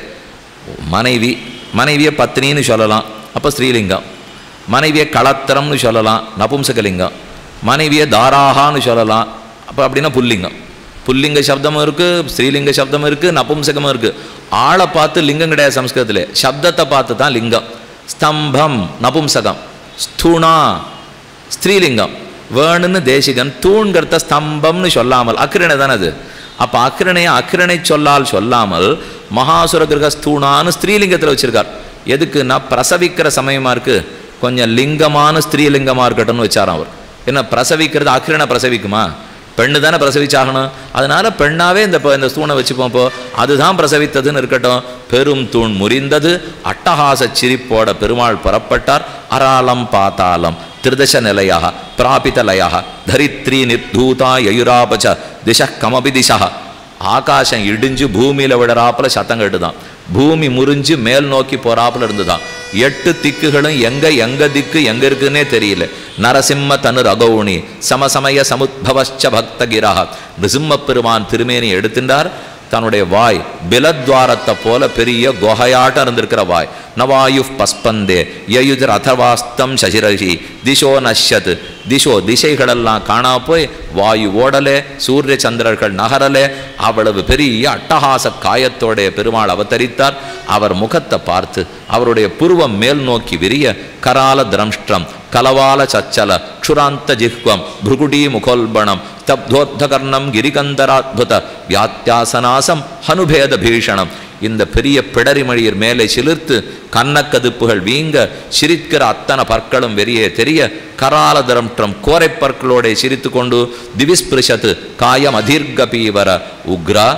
மனைவி மனைவியை பத்னின்னு சொல்லலாம் அப்போ ஸ்ரீலிங்கம் மனைவியை களத்திரம்னு சொல்லலாம் நபும்சகலிங்கம் மனைவியை தாராகான்னு சொல்லலாம் அப்போ அப்படின்னா புல்லிங்கம் புல்லிங்க சப்தமும் இருக்குது ஸ்ரீலிங்க சப்தமும் இருக்குது நபும்சகமும் இருக்குது ஆளை பார்த்து லிங்கம் கிடையாது சம்ஸ்கிருதத்தில் சப்தத்தை பார்த்து தான் லிங்கம் ஸ்தம்பம் நபும்சகம் ஸ்தூணா ஸ்திரீலிங்கம் வேணுன்னு தேசிகன் தூண்கிறத ஸ்தம்பம்னு சொல்லாமல் அக்கிரணை தானே அது அப்போ அக்கிரணையை அக்கிரணை சொல்லால் சொல்லாமல் மகாசுர கிரகஸ்தூணான்னு ஸ்திரீலிங்கத்தில் வச்சிருக்கார் எதுக்குன்னா பிரசவிக்கிற சமயமா இருக்கு கொஞ்சம் லிங்கமான ஸ்திரீலிங்கமாக இருக்கட்டும்னு வச்சாராம் அவர் என்ன பிரசவிக்கிறது அக்கிரணை பிரசவிக்குமா பெண்ணு தானே பிரசவிச்சாகணும் அதனால பெண்ணாவே இந்த இப்போ இந்த தூணை வச்சுப்போம் இப்போ அதுதான் பிரசவித்ததுன்னு இருக்கட்டும் பெரும் தூண் முறிந்தது அட்டகாச சிரிப்போட பெருமாள் புறப்பட்டார் அராளம் பாத்தாளம் திருதச நிலையாக பிராபிதலயாக தரித்ரி நிர்தூதா யயுராபச்ச திச கமபி திசா ஆகாசம் இடிஞ்சு பூமியில விடறாப்புல சத்தம் கேட்டுதான் பூமி முறிஞ்சு மேல் நோக்கி போறாப்புல இருந்துதான் எட்டு திக்குகளும் எங்க எங்க திக்கு எங்க இருக்குன்னே தெரியல நரசிம்ம தனு ரகௌணி சமசமய சமுத்பவச்ச பக்தகிரா நிருசிம்ம பெருமான் திருமேனி எடுத்துட்டார் தன்னுடைய வாய் பிலத்வாரத்தை போல பெரிய குகையாட்டம் இருந்திருக்கிற வாய் நவாயு பஸ்பந்தே யயுஜர் அதவாஸ்தம் சசிரஷி திசோ நஷ்யத் திசோ திசைகளெல்லாம் காணா போய் வாயு ஓடலே சூரிய சந்திரர்கள் நகரலே அவ்வளவு பெரிய அட்டகாச காயத்தோடைய பெருமாள் அவதரித்தார் அவர் முகத்தை பார்த்து அவருடைய புருவம் மேல் நோக்கி விரிய கரால திரம்ஷ்டம் கலவால சச்சல க்ஷுராந்த ஜிஹ்வம் புருகுடி முகோல்பணம் ஸ்தப்தோத்தகர்ணம் கிரிகந்தராத்புத வியாத்தியாசனாசம் ஹனுபேத பீஷணம் இந்த பெரிய பிடரிமழியர் மேலே சிலிர்த்து கன்னக்கதுப்புகள் வீங்க சிரிக்கிற அத்தனை பற்களும் வெறியே தெரிய கரால திரம்ற்றம் கோரை பற்களோட சிரித்து கொண்டு திவிஸ்பிருஷத்து காயம் அதீர்க பீவர உக்ரா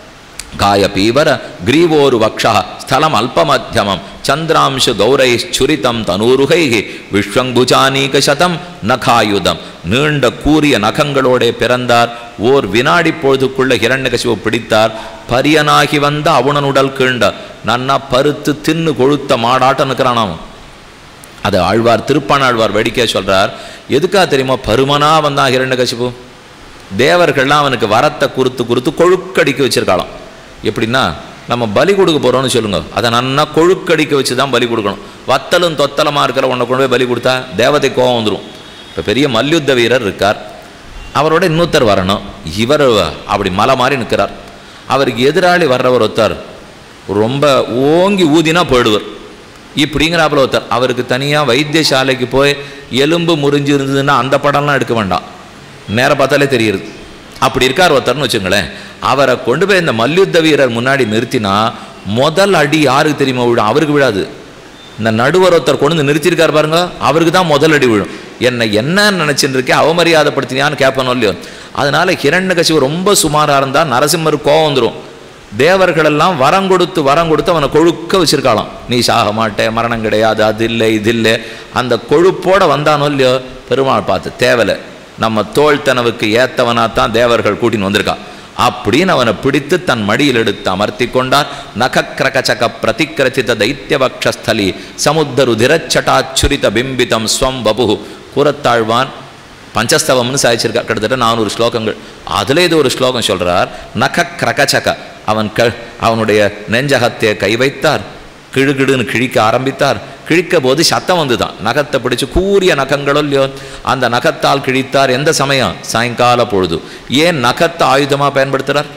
காய பீவர கிரீவோரு வக்ஷா ஸ்தலம் அல்பமத்தியமம் சந்திராம்சு கௌரைச்சுரிதம் தனூருகை விஸ்வங்குஜானீக சதம் நகாயுதம் நீண்ட கூரிய நகங்களோட பிறந்தார் ஓர் வினாடி பொழுதுக்குள்ள ஹிரண்யகசிவு பிடித்தார் பரியனாகி வந்த அவுணனுடல் கீண்ட நன்னா பருத்து தின்னு கொழுத்த மாடாட்டம் நிற்கிறான் அவன் அதை ஆழ்வார் திருப்பானாழ்வார் வேடிக்கை சொல்றார் எதுக்கா தெரியுமா பருமனா வந்தான் ஹிரண்யகசிபு தேவர்கள்லாம் அவனுக்கு வரத்தை குறுத்து குறுத்து கொழுக்கடிக்க வச்சிருக்காளாம் எப்படின்னா நம்ம பலி கொடுக்க போகிறோம்னு சொல்லுங்க அதை நன்னா கொழுக்கடிக்க வச்சு தான் பலி கொடுக்கணும் வத்தலும் தொத்தலமாக இருக்கிற உன்னை கொண்டு போய் பலி கொடுத்தா தேவதை கோவம் வந்துடும் இப்போ பெரிய மல்யுத்த வீரர் இருக்கார் அவரோட இன்னொருத்தர் வரணும் இவர் அப்படி மலை மாதிரி நிற்கிறார் அவருக்கு எதிராளி வர்றவர் ஒருத்தர் ரொம்ப ஓங்கி ஊதினா போயிடுவர் இப்படிங்கிறாப்புல ஒருத்தர் அவருக்கு தனியாக வைத்தியசாலைக்கு போய் எலும்பு முறிஞ்சு இருந்ததுன்னா அந்த படம்லாம் எடுக்க வேண்டாம் நேரம் பார்த்தாலே தெரியுது அப்படி இருக்கார் ஒருத்தர்னு வச்சுங்களேன் அவரை கொண்டு போய் இந்த மல்யுத்த வீரர் முன்னாடி நிறுத்தினா முதல் அடி யாருக்கு தெரியுமா விழும் அவருக்கு விழாது இந்த நடுவர் ஒருத்தர் கொண்டு வந்து நிறுத்தியிருக்கார் பாருங்க அவருக்கு தான் முதல் அடி விழும் என்னை என்ன நினச்சிட்டு இருக்கேன் அவமரியாதைப்படுத்தினியான்னு கேட்பனோ இல்லையோ அதனால ஹிரண்யகசிவு ரொம்ப சுமாராக இருந்தால் நரசிம்மருக்கு கோவம் வந்துடும் தேவர்களெல்லாம் வரம் கொடுத்து வரம் கொடுத்து அவனை கொழுக்க வச்சிருக்காளாம் நீ சாக மாட்டே மரணம் கிடையாது அது இல்லை இது இல்லை அந்த கொழுப்போட வந்தானோ இல்லையோ பெருமாள் பார்த்து தேவலை நம்ம தோள்தனவுக்கு ஏத்தவனாத்தான் தேவர்கள் கூட்டின்னு வந்திருக்கா அப்படின்னு அவனை பிடித்து தன் மடியில் எடுத்து அமர்த்தி கொண்டார் நகக்ரகச்சக பிரதிக்கிரச்சித தைத்தியவக்ஷஸ்தலி சமுத்தரு திரச்சட்டாச்சுரித பிம்பிதம் ஸ்வம் பபு கூறத்தாழ்வான் பஞ்சஸ்தவம்னு சாதிச்சிருக்கா கிட்டத்தட்ட நானூறு ஸ்லோகங்கள் அதில் இது ஒரு ஸ்லோகம் சொல்றார் நக கிரகச்சக அவன் க அவனுடைய நெஞ்சகத்தை கை வைத்தார் கிழுகிடுன்னு கிழிக்க ஆரம்பித்தார் கிழிக்க போது சத்தம் வந்துதான் நகத்தை பிடிச்சு கூரிய நகங்களோ இல்லையோ அந்த நகத்தால் கிழித்தார் எந்த சமயம் சாயங்கால பொழுது ஏன் நகத்தை ஆயுதமாக பயன்படுத்துகிறார்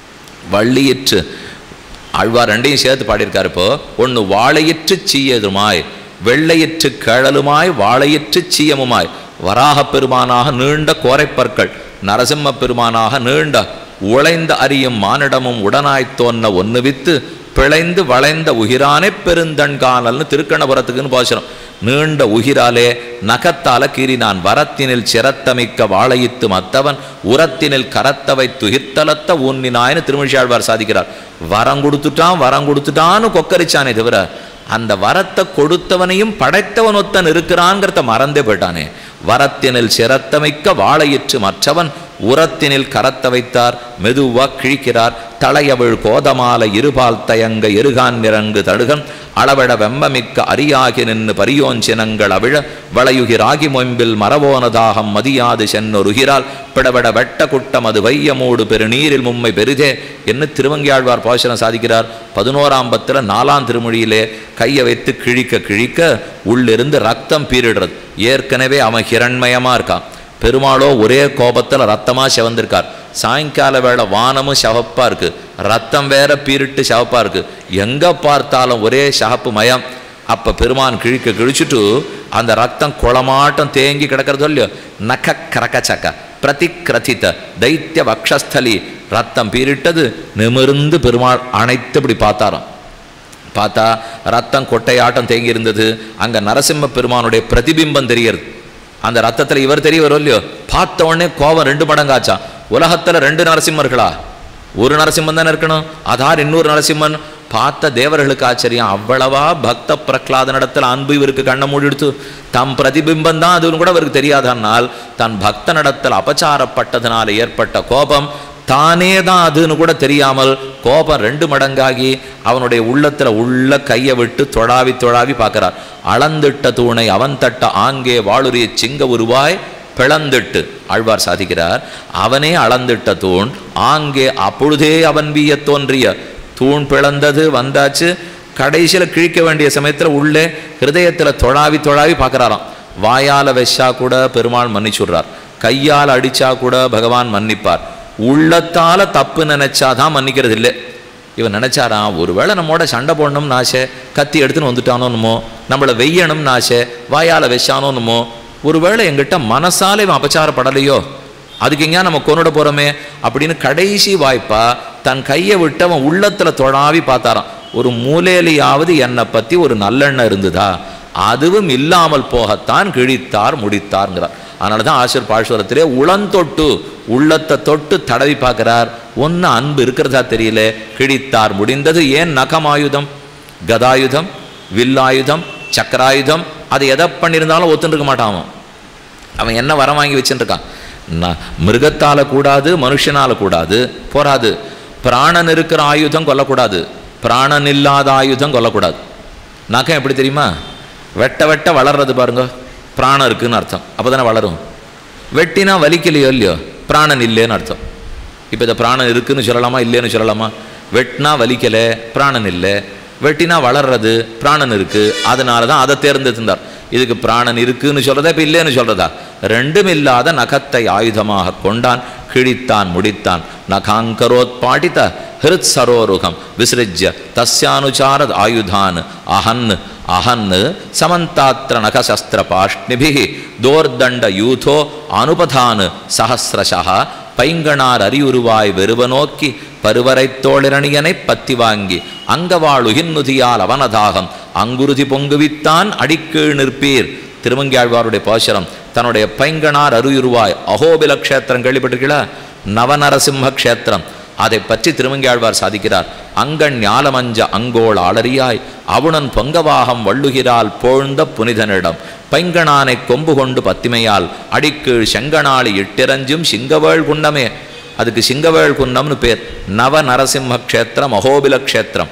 வள்ளியிற்று ஆழ்வார் ரெண்டையும் சேர்த்து பாடியிருக்காரு இப்போ ஒன்று வாழையிற்று சீயதுமாய் வெள்ளையிற்று கேழலுமாய் வாழையிற்று சீயமுமாய் வராகப் பெருமானாக நீண்ட கோரைப்பற்கள் நரசிம்ம பெருமானாக நீண்ட உழைந்த அறியும் மானிடமும் உடனாய்த் தோன்ன ஒன்னு வித்து பிழைந்து வளைந்த உகிரானே பெருந்தண்கானல்னு திருக்கணபுரத்துக்குன்னு பாசுரம் நீண்ட உகிராலே நகத்தால கீறினான் வரத்தினில் சிரத்தமிக்க வாழையித்து மத்தவன் உரத்தினில் கரத்தவை துகிர்த்தலத்த ஊன்னினாய்னு திருமிழியாழ்வார் சாதிக்கிறார் வரம் கொடுத்துட்டான் வரம் கொடுத்துட்டான்னு கொக்கரிச்சானே தவிர அந்த வரத்தை கொடுத்தவனையும் படைத்தவன் ஒத்தன் இருக்கிறான்ங்கிறத மறந்தே போயிட்டானே வரத்தினில் சிரத்தமிக்க வாழையிற்று மற்றவன் உரத்தினில் கரத்த வைத்தார் மெதுவா கிழிக்கிறார் தலையவிழ் கோதமால இருபால் தயங்க எருகான் நிறங்கு தடுகன் அளவட வெம்பமிக்க அரியாகி நின்று பரியோஞ்சினங்கள் அவிழ வளையுகிராகி மொம்பில் மரவோனதாகம் மதியாது சென்னொருகிறால் பிடவட வெட்ட குட்டம் அது வையமூடு பெருநீரில் மும்மை பெரிதே என்று திருவங்கியாழ்வார் பாசனம் சாதிக்கிறார் பதினோராம் பத்துல நாலாம் திருமொழியிலே கையை வைத்து கிழிக்க கிழிக்க உள்ளிருந்து ரத்தம் பீரிடுறது ஏற்கனவே அவன் ஹிரண்மயமா இருக்கான் பெருமாளோ ஒரே கோபத்துல ரத்தமா செவந்திருக்கார் சாயங்கால வேளை வானமும் சிவப்பா இருக்கு ரத்தம் வேற பீரிட்டு சிவப்பா இருக்கு எங்க பார்த்தாலும் ஒரே சிவப்பு மயம் அப்ப பெருமான் கிழிக்க கிழிச்சுட்டு அந்த ரத்தம் குளமாட்டம் தேங்கி கிடக்கிறதோ இல்லையோ நக கரகச்சக்க பிரதிக்ரதித்த தைத்திய வக்ஷஸ்தலி ரத்தம் பீரிட்டது நிமிர்ந்து பெருமாள் அனைத்து இப்படி பார்த்தாராம் பார்த்தா ரத்தம் கொட்டையாட்டம் தேங்கி இருந்தது அங்க நரசிம்ம பெருமானுடைய பிரதிபிம்பம் தெரியறது அந்த ரத்தத்துல இவர் தெரிய வரும் இல்லையோ பார்த்த உடனே கோபம் ரெண்டு மடங்காச்சா உலகத்துல ரெண்டு நரசிம்மர்களா ஒரு நரசிம்மன் தானே இருக்கணும் அதார் இன்னொரு நரசிம்மன் பார்த்த தேவர்களுக்கு ஆச்சரியம் அவ்வளவா பக்த பிரகலாதனிடத்தில் அன்பு இவருக்கு கண்ணை மூடிடுத்து தம் பிரதிபிம்பம் தான் அதுன்னு கூட அவருக்கு தெரியாதனால் தன் பக்தனிடத்தில் அபச்சாரப்பட்டதனால ஏற்பட்ட கோபம் தானே தான் அதுன்னு கூட தெரியாமல் கோபம் ரெண்டு மடங்காகி அவனுடைய உள்ளத்துல உள்ள கையை விட்டு தொழாவி தொழாவி பார்க்கிறார் அளந்திட்ட தூணை அவன் தட்ட ஆங்கே வாளுரிய சிங்க உருவாய் பிளந்திட்டு ஆழ்வார் சாதிக்கிறார் அவனே அளந்திட்ட தூண் ஆங்கே அப்பொழுதே அவன் வீய தோன்றிய தூண் பிளந்தது வந்தாச்சு கடைசியில கிழிக்க வேண்டிய சமயத்துல உள்ளே ஹிருதயத்துல தொழாவி தொழாவி பார்க்கறாராம் வாயால வெச்சா கூட பெருமாள் மன்னிச்சுடுறார் கையால் அடிச்சா கூட பகவான் மன்னிப்பார் உள்ளத்தால தப்பு நினைச்சாதான் மன்னிக்கிறது இல்லை இவன் நினைச்சாராம் ஒருவேளை நம்மோட சண்டை போடணும்னு ஆசை கத்தி எடுத்துன்னு வந்துட்டானோன்னுமோ நம்மளை வெய்யணும்னு ஆசை வாயால வெச்சானோன்னுமோ ஒருவேளை எங்கிட்ட மனசால இவன் அபச்சாரப்படலையோ அதுக்கு எங்கேயா நம்ம கொண்டுட போறோமே அப்படின்னு கடைசி வாய்ப்பா தன் கையை விட்டு அவன் உள்ளத்துல தொழாவி பார்த்தாராம் ஒரு மூலையிலையாவது என்னை பத்தி ஒரு நல்லெண்ணம் இருந்ததா அதுவும் இல்லாமல் போகத்தான் கிழித்தார் முடித்தார்ங்கிறார் அதனால தான் ஆசிரியர் பாழ்ஸ்வரத்திலே உளந்தொட்டு உள்ளத்தை தொட்டு தடவி பார்க்கிறார் ஒன்று அன்பு இருக்கிறதா தெரியல கிழித்தார் முடிந்தது ஏன் நகமாயுதம் கதாயுதம் வில்லாயுதம் சக்கராயுதம் அது எதை பண்ணியிருந்தாலும் ஒத்துன்னு இருக்க மாட்டான் அவன் அவன் என்ன வரம் வாங்கி வச்சுட்டு இருக்கான் நான் மிருகத்தால கூடாது மனுஷனால கூடாது போராது பிராணன் இருக்கிற ஆயுதம் கொல்லக்கூடாது பிராணன் இல்லாத ஆயுதம் கொல்லக்கூடாது நகம் எப்படி தெரியுமா வெட்ட வெட்ட வளர்றது பாருங்க பிராணம் இருக்குன்னு அர்த்தம் அப்போ தானே வளரும் வெட்டினா வலிக்கலையோ இல்லையோ பிராணன் இல்லைன்னு அர்த்தம் இப்போ இந்த பிராணன் இருக்குன்னு சொல்லலாமா இல்லைன்னு சொல்லலாமா வெட்டினா வலிக்கலை பிராணன் இல்லை வெட்டினா வளர்றது பிராணன் இருக்கு அதனால தான் அதை தேர்ந்தெடுத்தார் இதுக்கு பிராணன் இருக்குன்னு சொல்றதா இப்போ இல்லைன்னு சொல்றதா ரெண்டும் இல்லாத நகத்தை ஆயுதமாக கொண்டான் கிழித்தான் முடித்தான் நகாங்கரோத் பாடித்த ஹிருத் சரோருகம் விசிருஜ்ய தஸ்யானுச்சாரத் ஆயுதான் அஹன் அஹன் சமந்தாத்திர நகசஸ்திர பாஷ்ணிபிகி தோர்தண்ட யூதோ அனுபதான் சஹசிரஷா பைங்கணார் அறியுருவாய் வெறுவ நோக்கி பருவரைத் தோளிரணியனை பத்தி வாங்கி அங்கவாளுகின்னுதியால் அவனதாகம் அங்குருதி பொங்குவித்தான் அடிக்கீழ் நிற்பீர் திருமங்கியாழ்வாருடைய பாசுரம் தன்னுடைய பைங்கணார் அருயுருவாய் அகோபில க்ஷேத்திரம் கேள்விப்பட்டிருக்கீங்களா நவநரசிம்ம க்ஷேத்திரம் அதை பற்றி திருமங்கியாழ்வார் சாதிக்கிறார் அங்கண் ஞாலமஞ்ச அங்கோள் ஆளறியாய் அவுணன் பொங்கவாகம் வள்ளுகிறால் போழ்ந்த புனிதனிடம் பைங்கணானை கொம்பு கொண்டு பத்திமையால் அடிக்கீழ் செங்கனாளி இட்டிரஞ்சும் சிங்கவேள் குண்டமே அதுக்கு சிங்கவேள் குன்னம்னு பேர் நவ நரசிம்ம க்ஷேத்திரம் அகோபில க்ஷேத்திரம்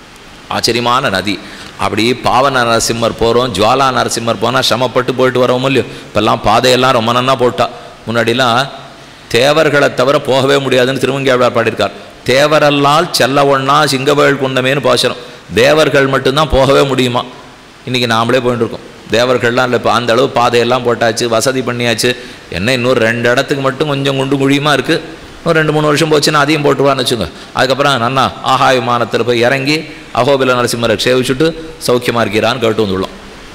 ஆச்சரியமான நதி அப்படி பாவ நரசிம்மர் போகிறோம் ஜுவாலா நரசிம்மர் போனால் சிரமப்பட்டு போயிட்டு வரோமோ இல்லையோ இப்போல்லாம் பாதையெல்லாம் ரொம்ப நன்னா போட்டா முன்னாடிலாம் தேவர்களை தவிர போகவே முடியாதுன்னு திருமங்கியாழ்வார் பாடியிருக்கார் தேவரல்லால் செல்ல ஒண்ணா சிங்கவேள் குண்டமேன்னு பாசுறோம் தேவர்கள் மட்டும்தான் போகவே முடியுமா இன்றைக்கி நாமளே போயிட்டு இருக்கோம் தேவர்கள்லாம் இல்லை இப்போ அந்த அளவு பாதையெல்லாம் போட்டாச்சு வசதி பண்ணியாச்சு என்ன இன்னொரு ரெண்டு இடத்துக்கு மட்டும் கொஞ்சம் குண்டு குழியுமா இருக்குது இன்னும் ரெண்டு மூணு வருஷம் போச்சுன்னா அதையும் போட்டுருவான்னு வச்சுங்க அதுக்கப்புறம் நன்னா ஆஹா விமானத்தில் போய் இறங்கி அகோபில நரசிம்மரை சேவிச்சுட்டு சௌக்கியமாக இருக்கிறான்னு கேட்டு வந்துள்ளோம்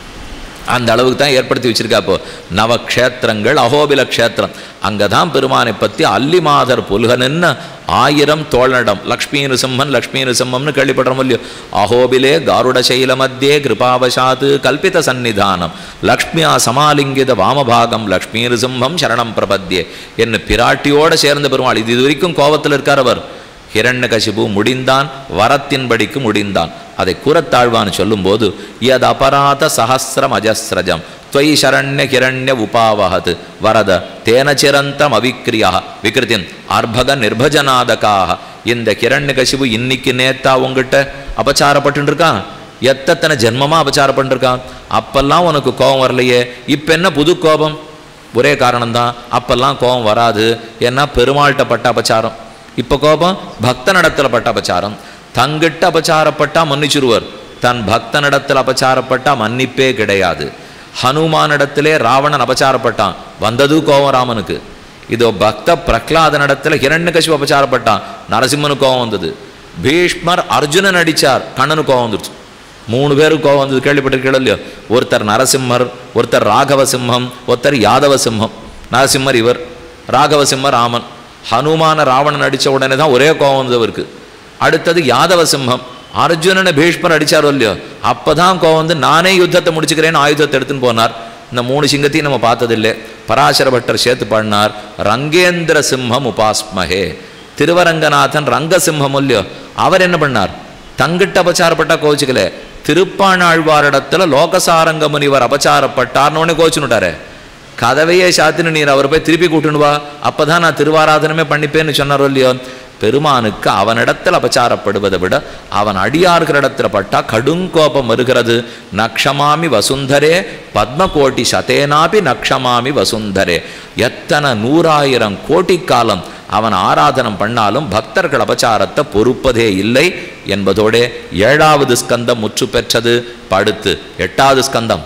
அந்த அளவுக்கு தான் ஏற்படுத்தி வச்சிருக்கா இப்போ நவக்ஷேத்திரங்கள் அகோபில க்ஷேத்திரம் அங்கே தான் பெருமானை பற்றி அல்லிமாதர் புல்கன்னு ஆயிரம் தோழனிடம் லக்ஷ்மி நிருசிம்மன் லக்ஷ்மி நிருசிம்மம்னு கேள்விப்படுறோம் இல்லையோ அகோபிலே காருட சைல மத்தியே கிருபாவசாத்து கல்பித சந்நிதானம் லக்ஷ்மியா சமாலிங்கித வாமபாகம் லக்ஷ்மி நிருசிம்மம் சரணம் பிரபத்தியே என்ன பிராட்டியோட சேர்ந்த பெருமாள் இது இது வரைக்கும் கோபத்தில் இருக்கார் அவர் ஹிரண்யகசிபு முடிந்தான் வரத்தின்படிக்கு முடிந்தான் அதை கூறத்தாழ்வான்னு சொல்லும்போது யத் அபராத சஹசிரம் அஜஸ்ரஜம் துவை சரண்ய ஹிரண்ய உபாவகத் வரத தேன சிரந்தம் அவிக்ரியா விக்ருதின் அர்பக நிர்பஜனாதகாக இந்த ஹிரண்யகசிபு இன்னைக்கு நேத்தா உங்ககிட்ட அபச்சாரப்பட்டு இருக்கான் எத்தனை ஜென்மமா அபச்சாரப்பட்டிருக்கான் அப்பெல்லாம் உனக்கு கோபம் வரலையே இப்போ என்ன புது கோபம் ஒரே காரணம்தான் அப்பெல்லாம் கோபம் வராது ஏன்னா பெருமாள்கிட்ட பட்ட அபச்சாரம் இப்போ கோபம் பக்தனிடத்தில் பட்ட அபச்சாரம் தங்கிட்ட அபச்சாரப்பட்டா மன்னிச்சிருவர் தன் பக்தனிடத்தில் அபச்சாரப்பட்டா மன்னிப்பே கிடையாது ஹனுமானிடத்திலே ராவணன் அபச்சாரப்பட்டான் வந்தது கோபம் ராமனுக்கு இதோ பக்த பிரகலாதனிடத்தில் ஹிரண்யகசிபு அபச்சாரப்பட்டான் நரசிம்மனுக்கு கோபம் வந்தது பீஷ்மர் அர்ஜுனன் அடிச்சார் கண்ணனுக்கு கோபம் வந்துருச்சு மூணு பேருக்கு கோபம் வந்தது கேள்விப்பட்டிருக்கீங்களோ இல்லையோ ஒருத்தர் நரசிம்மர் ஒருத்தர் ராகவ சிம்மம் ஒருத்தர் யாதவ சிம்மம் நரசிம்மர் இவர் ராகவ சிம்மர் ராமன் ஹனுமான ராவணன் அடித்த உடனே தான் ஒரே கோபம் வந்தது அவருக்கு அடுத்தது யாதவ சிம்மம் அர்ஜுனனை பீஷ்மர் அடிச்சாரோ இல்லையோ அப்பதான் கோவம் வந்து நானே யுத்தத்தை முடிச்சுக்கிறேன்னு ஆயுதத்தை எடுத்துன்னு போனார் இந்த மூணு சிங்கத்தையும் நம்ம பார்த்ததில்லை பராசர பட்டர் சேர்த்து பாடினார் ரங்கேந்திர சிம்மம் உபாஸ்மஹே திருவரங்கநாதன் ரங்கசிம்மம் இல்லையோ அவர் என்ன பண்ணார் தங்கிட்ட அபச்சாரப்பட்டா கோவிச்சுக்கல திருப்பாணாழ்வாரிடத்துல லோகசாரங்க முனிவர் அபச்சாரப்பட்டார்னு உடனே கோச்சுனுட்டாரே கதவையே சாத்தின்னு நீர் அவரை போய் திருப்பி கூட்டுன்னு வா அப்பதான் நான் திருவாராதனமே பண்ணிப்பேன்னு சொன்னாரோ இல்லையோ பெருமானுக்கு அவனிடத்தில் அபச்சாரப்படுவதை விட அவன் அடியார்கிற இடத்துல பட்டா கடுங்கோபம் வருகிறது நக்ஷமாமி வசுந்தரே பத்மகோட்டி சதேனாபி நக்ஷமாமி வசுந்தரே எத்தனை நூறாயிரம் கோடி காலம் அவன் ஆராதனம் பண்ணாலும் பக்தர்கள் அபச்சாரத்தை பொறுப்பதே இல்லை என்பதோட ஏழாவது ஸ்கந்தம் முற்று பெற்றது படுத்து எட்டாவது ஸ்கந்தம்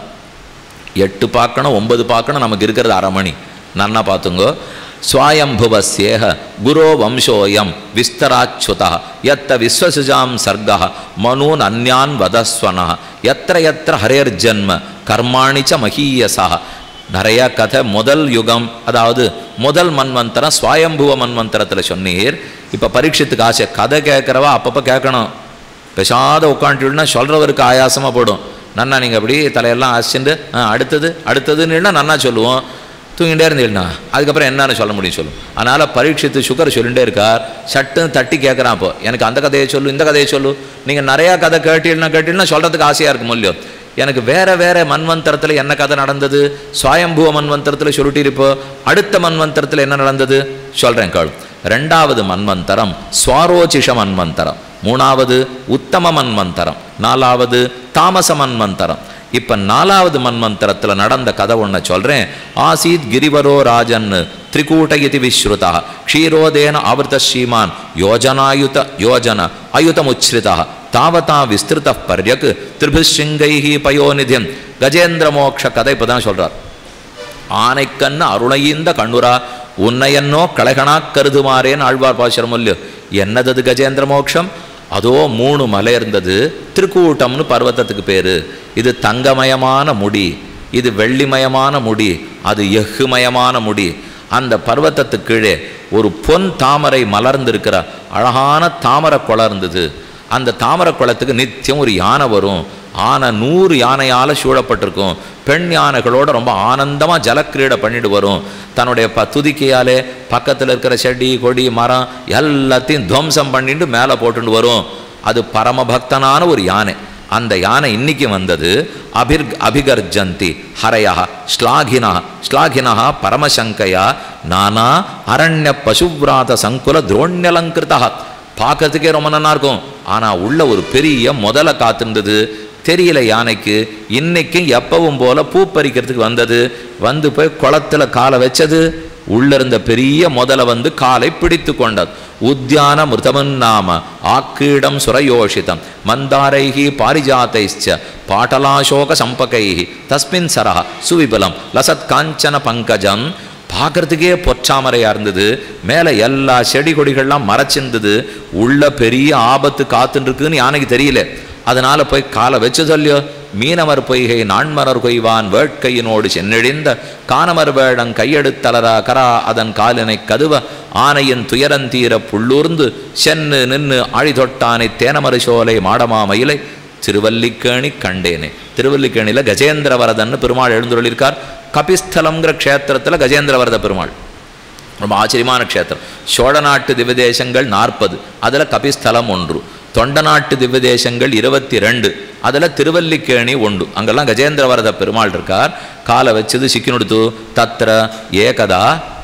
எட்டு பார்க்கணும் ஒன்பது பார்க்கணும் நமக்கு இருக்கிறது அரை மணி நன்னா பார்த்துங்கோ ஸ்வாயம்புவஸ்யேக குரோ வம்சோயம் விஸ்தராச்சுதா எத்த விஸ்வசுஜாம் சர்கா மனூன் அந்யான் வதஸ்வனா எத்திர எத்திர ஹரேர்ஜன்ம கர்மாணி ச மகீயசா நிறைய கதை முதல் யுகம் அதாவது முதல் மன்வந்தரம் ஸ்வயம்புவ மன்வந்தரத்தில் சொன்னீர் இப்போ பரீட்சத்துக்கு ஆசை கதை கேட்குறவா அப்பப்போ கேட்கணும் பெசாத உட்காந்துட்டுனா சொல்கிறவருக்கு ஆயாசமாக போடும் நன்னா நீங்கள் அப்படி தலையெல்லாம் அசிச்சுட்டு ஆ அடுத்தது அடுத்ததுன்னு நன்னா சொல்லுவோம் தூங்கிட்டே இருந்தீங்கன்னா அதுக்கப்புறம் என்னன்னு சொல்ல முடியும் சொல்லும் அதனால் பரீட்சித்து சுகர் சொல்லிகிட்டே இருக்கார் சட்டுன்னு தட்டி கேட்குறான் அப்போ எனக்கு அந்த கதையை சொல்லு இந்த கதையை சொல்லு நீங்கள் நிறையா கதை கேட்டீங்கன்னா கேட்டீங்கன்னா சொல்கிறதுக்கு ஆசையாக இருக்கும் இல்லையோ எனக்கு வேற வேற மன்வந்தரத்தில் என்ன கதை நடந்தது சுவயம்புவ மன்வந்தரத்தில் சொல்லிட்டு இருப்போ அடுத்த மன்வந்தரத்தில் என்ன நடந்தது சொல்கிறேன் கேளு ரெண்டாவது மன்வந்தரம் சுவாரோச்சிஷ மன்வந்தரம் மூணாவது உத்தம மன்வந்தரம் நாலாவது தாமச மன்வந்தரம் இப்போ நாலாவது மன்வந்தரத்தில் நடந்த கதை ஒன்று சொல்கிறேன் ஆசீத் கிரிவரோ ராஜன் திரிகூட்ட இது விஸ்ருதா க்ஷீரோதேன ஆவர்த்த ஸ்ரீமான் யோஜனாயுத யோஜன அயுதமுச்ரிதா தாவதா விஸ்திருத பர்யக் திரிபிருஷிங்கைஹி பயோநிதியம் கஜேந்திர மோக்ஷ கதை இப்போ தான் சொல்கிறார் ஆனைக்கண்ணு அருணையீந்த கண்ணுரா உன்னையன்னோ கலைகணா கருதுமாறேன்னு ஆழ்வார் பாசுரம் இல்லையோ என்னது கஜேந்திர மோட்சம் அதோ மூணு மலை இருந்தது திருக்கூட்டம்னு பர்வத்தத்துக்கு பேரு இது தங்கமயமான முடி இது வெள்ளிமயமான முடி அது எஃகுமயமான முடி அந்த பர்வத்தத்துக்கு கீழே ஒரு பொன் தாமரை மலர்ந்திருக்கிற அழகான தாமரை குளம் இருந்தது அந்த தாமரை குளத்துக்கு நித்தியம் ஒரு யானை வரும் ஆனை நூறு யானையால் சூழப்பட்டிருக்கும் பெண் யானைகளோட ரொம்ப ஆனந்தமாக ஜலக்கிரீடை பண்ணிட்டு வரும் தன்னுடைய ப துதிக்கையாலே பக்கத்தில் இருக்கிற செடி கொடி மரம் எல்லாத்தையும் துவம்சம் பண்ணிட்டு மேலே போட்டுட்டு வரும் அது பரமபக்தனான ஒரு யானை அந்த யானை இன்னைக்கு வந்தது அபிர் அபிகர்ஜந்தி ஹரயா ஸ்லாகினா ஸ்லாகினா பரமசங்கையா நானா அரண்ய பசுவிராத சங்குல துரோண்யலங்கிருதா பார்க்கறதுக்கே ரொம்ப நல்லா இருக்கும் ஆனால் உள்ள ஒரு பெரிய முதல காத்திருந்தது தெரியல யானைக்கு இன்னைக்கும் எப்பவும் போல பூ பறிக்கிறதுக்கு வந்தது வந்து போய் குளத்துல காலை வச்சது உள்ள இருந்த பெரிய முதல வந்து காலை பிடித்து கொண்டது உத்தியான மிருதமன்னாம ஆக்கீடம் சுரயோஷிதம் மந்தாரைஹி பாரிஜாத்தைச்ச பாட்டலாசோக சம்பகைஹி தஸ்மின் சரஹ சுவிபலம் லசத் காஞ்சன பங்கஜம் பார்க்கறதுக்கே பொற்றாமரையா இருந்தது மேலே எல்லா செடி கொடிகள்லாம் மறைச்சிருந்தது உள்ள பெரிய ஆபத்து காத்துன்னு இருக்குன்னு யானைக்கு தெரியல அதனால போய் காலை வச்சு சொல்லியோ மீனவர் பொய்கை நான்மலர் கொய்வான் வேட்கையினோடு சென்னெழிந்த கானமர் வேடங் கையெடுத்தலரா கரா அதன் காலினை கதுவ ஆனையின் துயரந்தீர புள்ளூர்ந்து சென்னு நின்னு ஆழி தொட்டானை தேனமரு சோலை மாடமாமயிலை திருவல்லிக்கேணி கண்டேனே திருவல்லிக்கேணியில் கஜேந்திரவரதன்னு பெருமாள் எழுந்துள்ளிருக்கார் கபிஸ்தலம்ங்கிற க்ஷேத்திரத்தில் கஜேந்திரவரத பெருமாள் ரொம்ப ஆச்சரியமான க்ஷேத்திரம் சோழ நாட்டு திவ்யதேசங்கள் நாற்பது அதில் கபிஸ்தலம் ஒன்று தொண்ட நாட்டு திவ்யதேசங்கள் இருபத்தி ரெண்டு அதில் திருவல்லிக்கேணி ஒன்று அங்கெல்லாம் கஜேந்திரவரத பெருமாள் இருக்கார் காலை வச்சது சிக்கினுடுத்து தத்திர ஏகதா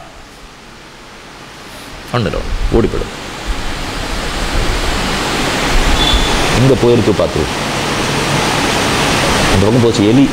ஒன்றுடும் ஓடிப்படும் எங்கே போயிருக்கு பார்த்து அந்த பக்கம் போச்சு எலி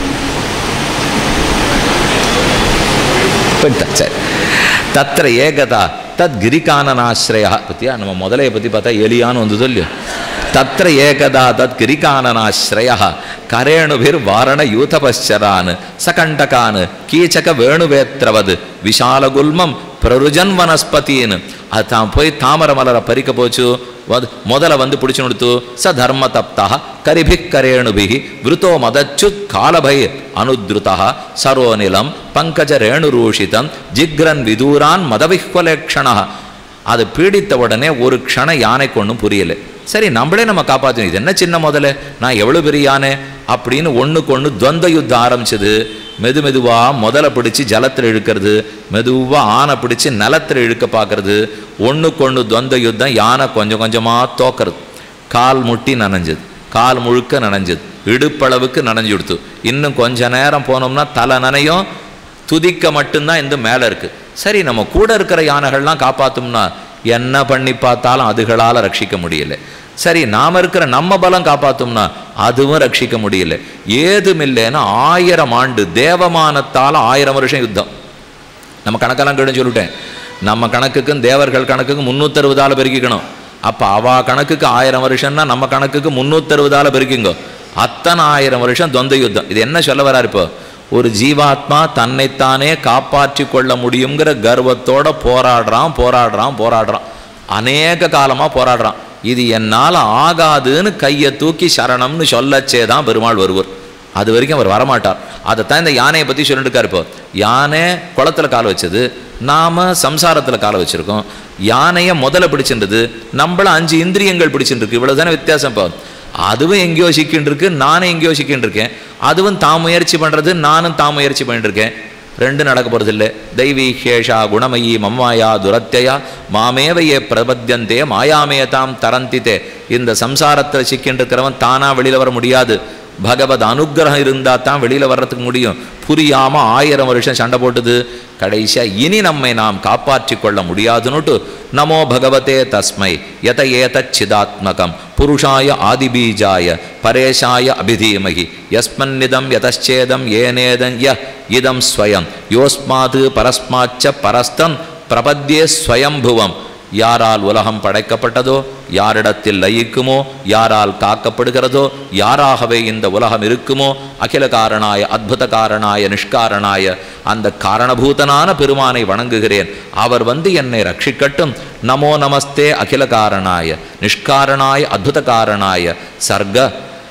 போயிட்டா சரி தத்திர ஏகதா தத் கிரிகானனாசிரயா பத்தியா நம்ம முதலைய பற்றி பார்த்தா எலியான்னு வந்து சொல்லு தத்திர ஏகதா தத் கிரிகானனாசிரயா கரேணுபிர் வாரண யூதபశ్చரான் சகண்டகான் கீச்சக வேணுவேத்ரவது விஷாலகுல்மம் பிரருஜன் வனஸ்பதின்னு அது தான் போய் தாமர மலரை பறிக்க போச்சு வத் முதல்ல வந்து பிடிச்சு கொடுத்து ச தர்ம தப்தா கரிபி கரேணுபி விருத்தோ மதச்சுத் காலபை அனுத்ருதா சரோநிலம் பங்கஜ ரேணுரூஷிதம் ஜிக்ரன் விதூரான் மதவிஹ்வலேக்ஷணா அது பீடித்த உடனே ஒரு க்ஷண யானைக்கு ஒன்றும் புரியல சரி நம்மளே நம்ம காப்பாற்றணும் இது என்ன சின்ன முதல்ல நான் எவ்வளோ பெரிய யானை அப்படின்னு ஒன்றுக்கு ஒன்று துவந்த யுத்தம் ஆரம்பிச்சது மெது மெதுவாக முதல பிடிச்சி ஜலத்தில் இழுக்கிறது மெதுவாக ஆனை பிடிச்சி நிலத்தில் இழுக்க பார்க்கறது ஒன்றுக்கு ஒன்று துவந்த யுத்தம் யானை கொஞ்சம் கொஞ்சமாக தோக்கிறது கால் முட்டி நனைஞ்சது கால் முழுக்க நனைஞ்சது இடுப்பளவுக்கு நனைஞ்சு கொடுத்து இன்னும் கொஞ்ச நேரம் போனோம்னா தலை நனையும் துதிக்க மட்டும்தான் இந்த மேலே இருக்குது சரி நம்ம கூட இருக்கிற யானைகள்லாம் காப்பாற்றோம்னா என்ன பண்ணி பார்த்தாலும் அதுகளால் ரட்சிக்க முடியல சரி நாம் இருக்கிற நம்ம பலம் காப்பாற்றோம்னா அதுவும் ரட்சிக்க முடியல ஏதும் இல்லைன்னா ஆயிரம் ஆண்டு தேவமானத்தால் ஆயிரம் வருஷம் யுத்தம் நம்ம கணக்கெல்லாம் கேடுன்னு சொல்லிட்டேன் நம்ம கணக்குக்கும் தேவர்கள் கணக்குக்கும் முந்நூற்றறுபதால் பெருக்கிக்கணும் அப்போ அவா கணக்குக்கு ஆயிரம் வருஷம்னா நம்ம கணக்குக்கு முந்நூற்றறுபதால் பெருக்கிங்க அத்தனை ஆயிரம் வருஷம் தொந்த யுத்தம் இது என்ன சொல்ல வரார் இப்போ ஒரு ஜீவாத்மா தன்னைத்தானே காப்பாற்றி கொள்ள முடியுங்கிற கர்வத்தோட போராடுறான் போராடுறான் போராடுறான் அநேக காலமாக போராடுறான் இது என்னால் ஆகாதுன்னு கையை தூக்கி சரணம்னு சொல்லச்சே தான் பெருமாள் வருவர் அது வரைக்கும் அவர் வரமாட்டார் அதைத்தான் இந்த யானையை பற்றி சொல்லிட்டு இருக்கார் இப்போ யானை குளத்துல கால் வச்சது நாம சம்சாரத்தில் காலை வச்சிருக்கோம் யானையை முதல்ல பிடிச்சின்றது நம்மள அஞ்சு இந்திரியங்கள் பிடிச்சிட்டு இருக்கு இவ்வளவு தானே வித்தியாசம் இப்போ அதுவும் எங்கேயோ சிக்கின்னு இருக்கு நானும் எங்கேயோ சிக்கின்னு இருக்கேன் அதுவும் தான் முயற்சி பண்ணுறது நானும் தான் முயற்சி பண்ணிட்டு இருக்கேன் ரெண்டும் நடக்க போகிறது இல்லை தெய்வீ ஹேஷா குணமயி மம்மாயா துரத்தையா மாமேவையே பிரபத்தியந்தே மாயாமேதாம் தரந்தித்தே இந்த சம்சாரத்தில் சிக்கின்னு இருக்கிறவன் தானாக வெளியில் வர முடியாது பகவத் அனுக்கிரகம் இருந்தால் தான் வெளியில் வர்றதுக்கு முடியும் புரியாமல் ஆயிரம் வருஷம் சண்டை போட்டுது கடைசியாக இனி நம்மை நாம் காப்பாற்றி கொள்ள முடியாதுன்னுட்டு நமோ பகவதே தஸ்மை யத ஏதச் சிதாத்மகம் புருஷாய ஆதிபீஜாய பரேஷாய அபிதீமகி யஸ்மன்னிதம் யதச்சேதம் ஏனேதம் ய இதம் ஸ்வயம் யோஸ்மாது பரஸ்மாச்ச பரஸ்தம் பிரபத்யே ஸ்வயம்புவம் யாரால் உலகம் படைக்கப்பட்டதோ யாரிடத்தில் லயிக்குமோ யாரால் காக்கப்படுகிறதோ யாராகவே இந்த உலகம் இருக்குமோ அகில காரணாய அத்புத காரணாய நிஷ்காரணாய அந்த காரணபூதனான பெருமானை வணங்குகிறேன் அவர் வந்து என்னை ரட்சிக்கட்டும் நமோ நமஸ்தே அகில காரணாய நிஷ்காரணாய அத்புத காரணாய சர்க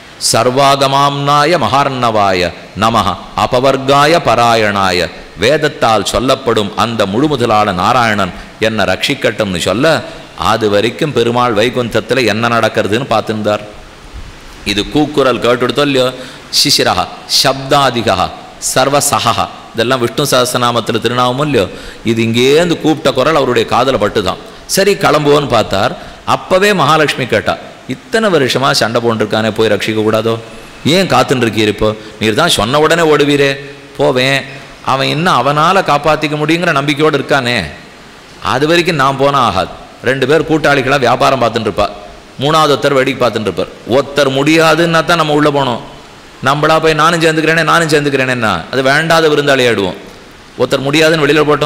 சர்வாகமாம்னாய மகார்ணவாய நமஹ அபவர்காய பராயணாய வேதத்தால் சொல்லப்படும் அந்த முழுமுதலான நாராயணன் என்னை ரட்சிக்கட்டும்னு சொல்ல அது வரைக்கும் பெருமாள் வைகுந்தத்தில் என்ன நடக்கிறதுன்னு பார்த்துருந்தார் இது கூக்குரல் கேட்டுடுத்தோ இல்லையோ சிசிரா சப்தாதிகா சர்வசகா இதெல்லாம் விஷ்ணு சஹஸ்ரநாமத்தில் திருநாமம் இல்லையோ இது இங்கேருந்து கூப்பிட்ட குரல் அவருடைய காதில் பட்டுதான் சரி கிளம்புவோன்னு பார்த்தார் அப்போவே மகாலட்சுமி கேட்டா இத்தனை வருஷமாக சண்டை போண்டிருக்கானே போய் ரட்சிக்க கூடாதோ ஏன் காத்துன்னு இருக்கீர் இப்போ நீர் தான் சொன்ன உடனே ஓடுவீரே போவேன் அவன் இன்னும் அவனால் காப்பாற்றிக்க முடியுங்கிற நம்பிக்கையோடு இருக்கானே அது வரைக்கும் நான் போனால் ஆகாது ரெண்டு பேர் கூட்டாளிகளாக வியாபாரம் பார்த்துட்டு இருப்பா மூணாவது ஒருத்தர் வேடிக்கை பார்த்துட்டு இருப்பார் ஒருத்தர் முடியாதுன்னா தான் நம்ம உள்ளே போனோம் நம்மளா போய் நானும் சேர்ந்துக்கிறேனே நானும் சேர்ந்துக்கிறேனேன்னா அது வேண்டாத விருந்தாளி ஆயிடுவோம் ஒருத்தர் முடியாதுன்னு வெளியில் போட்டோம்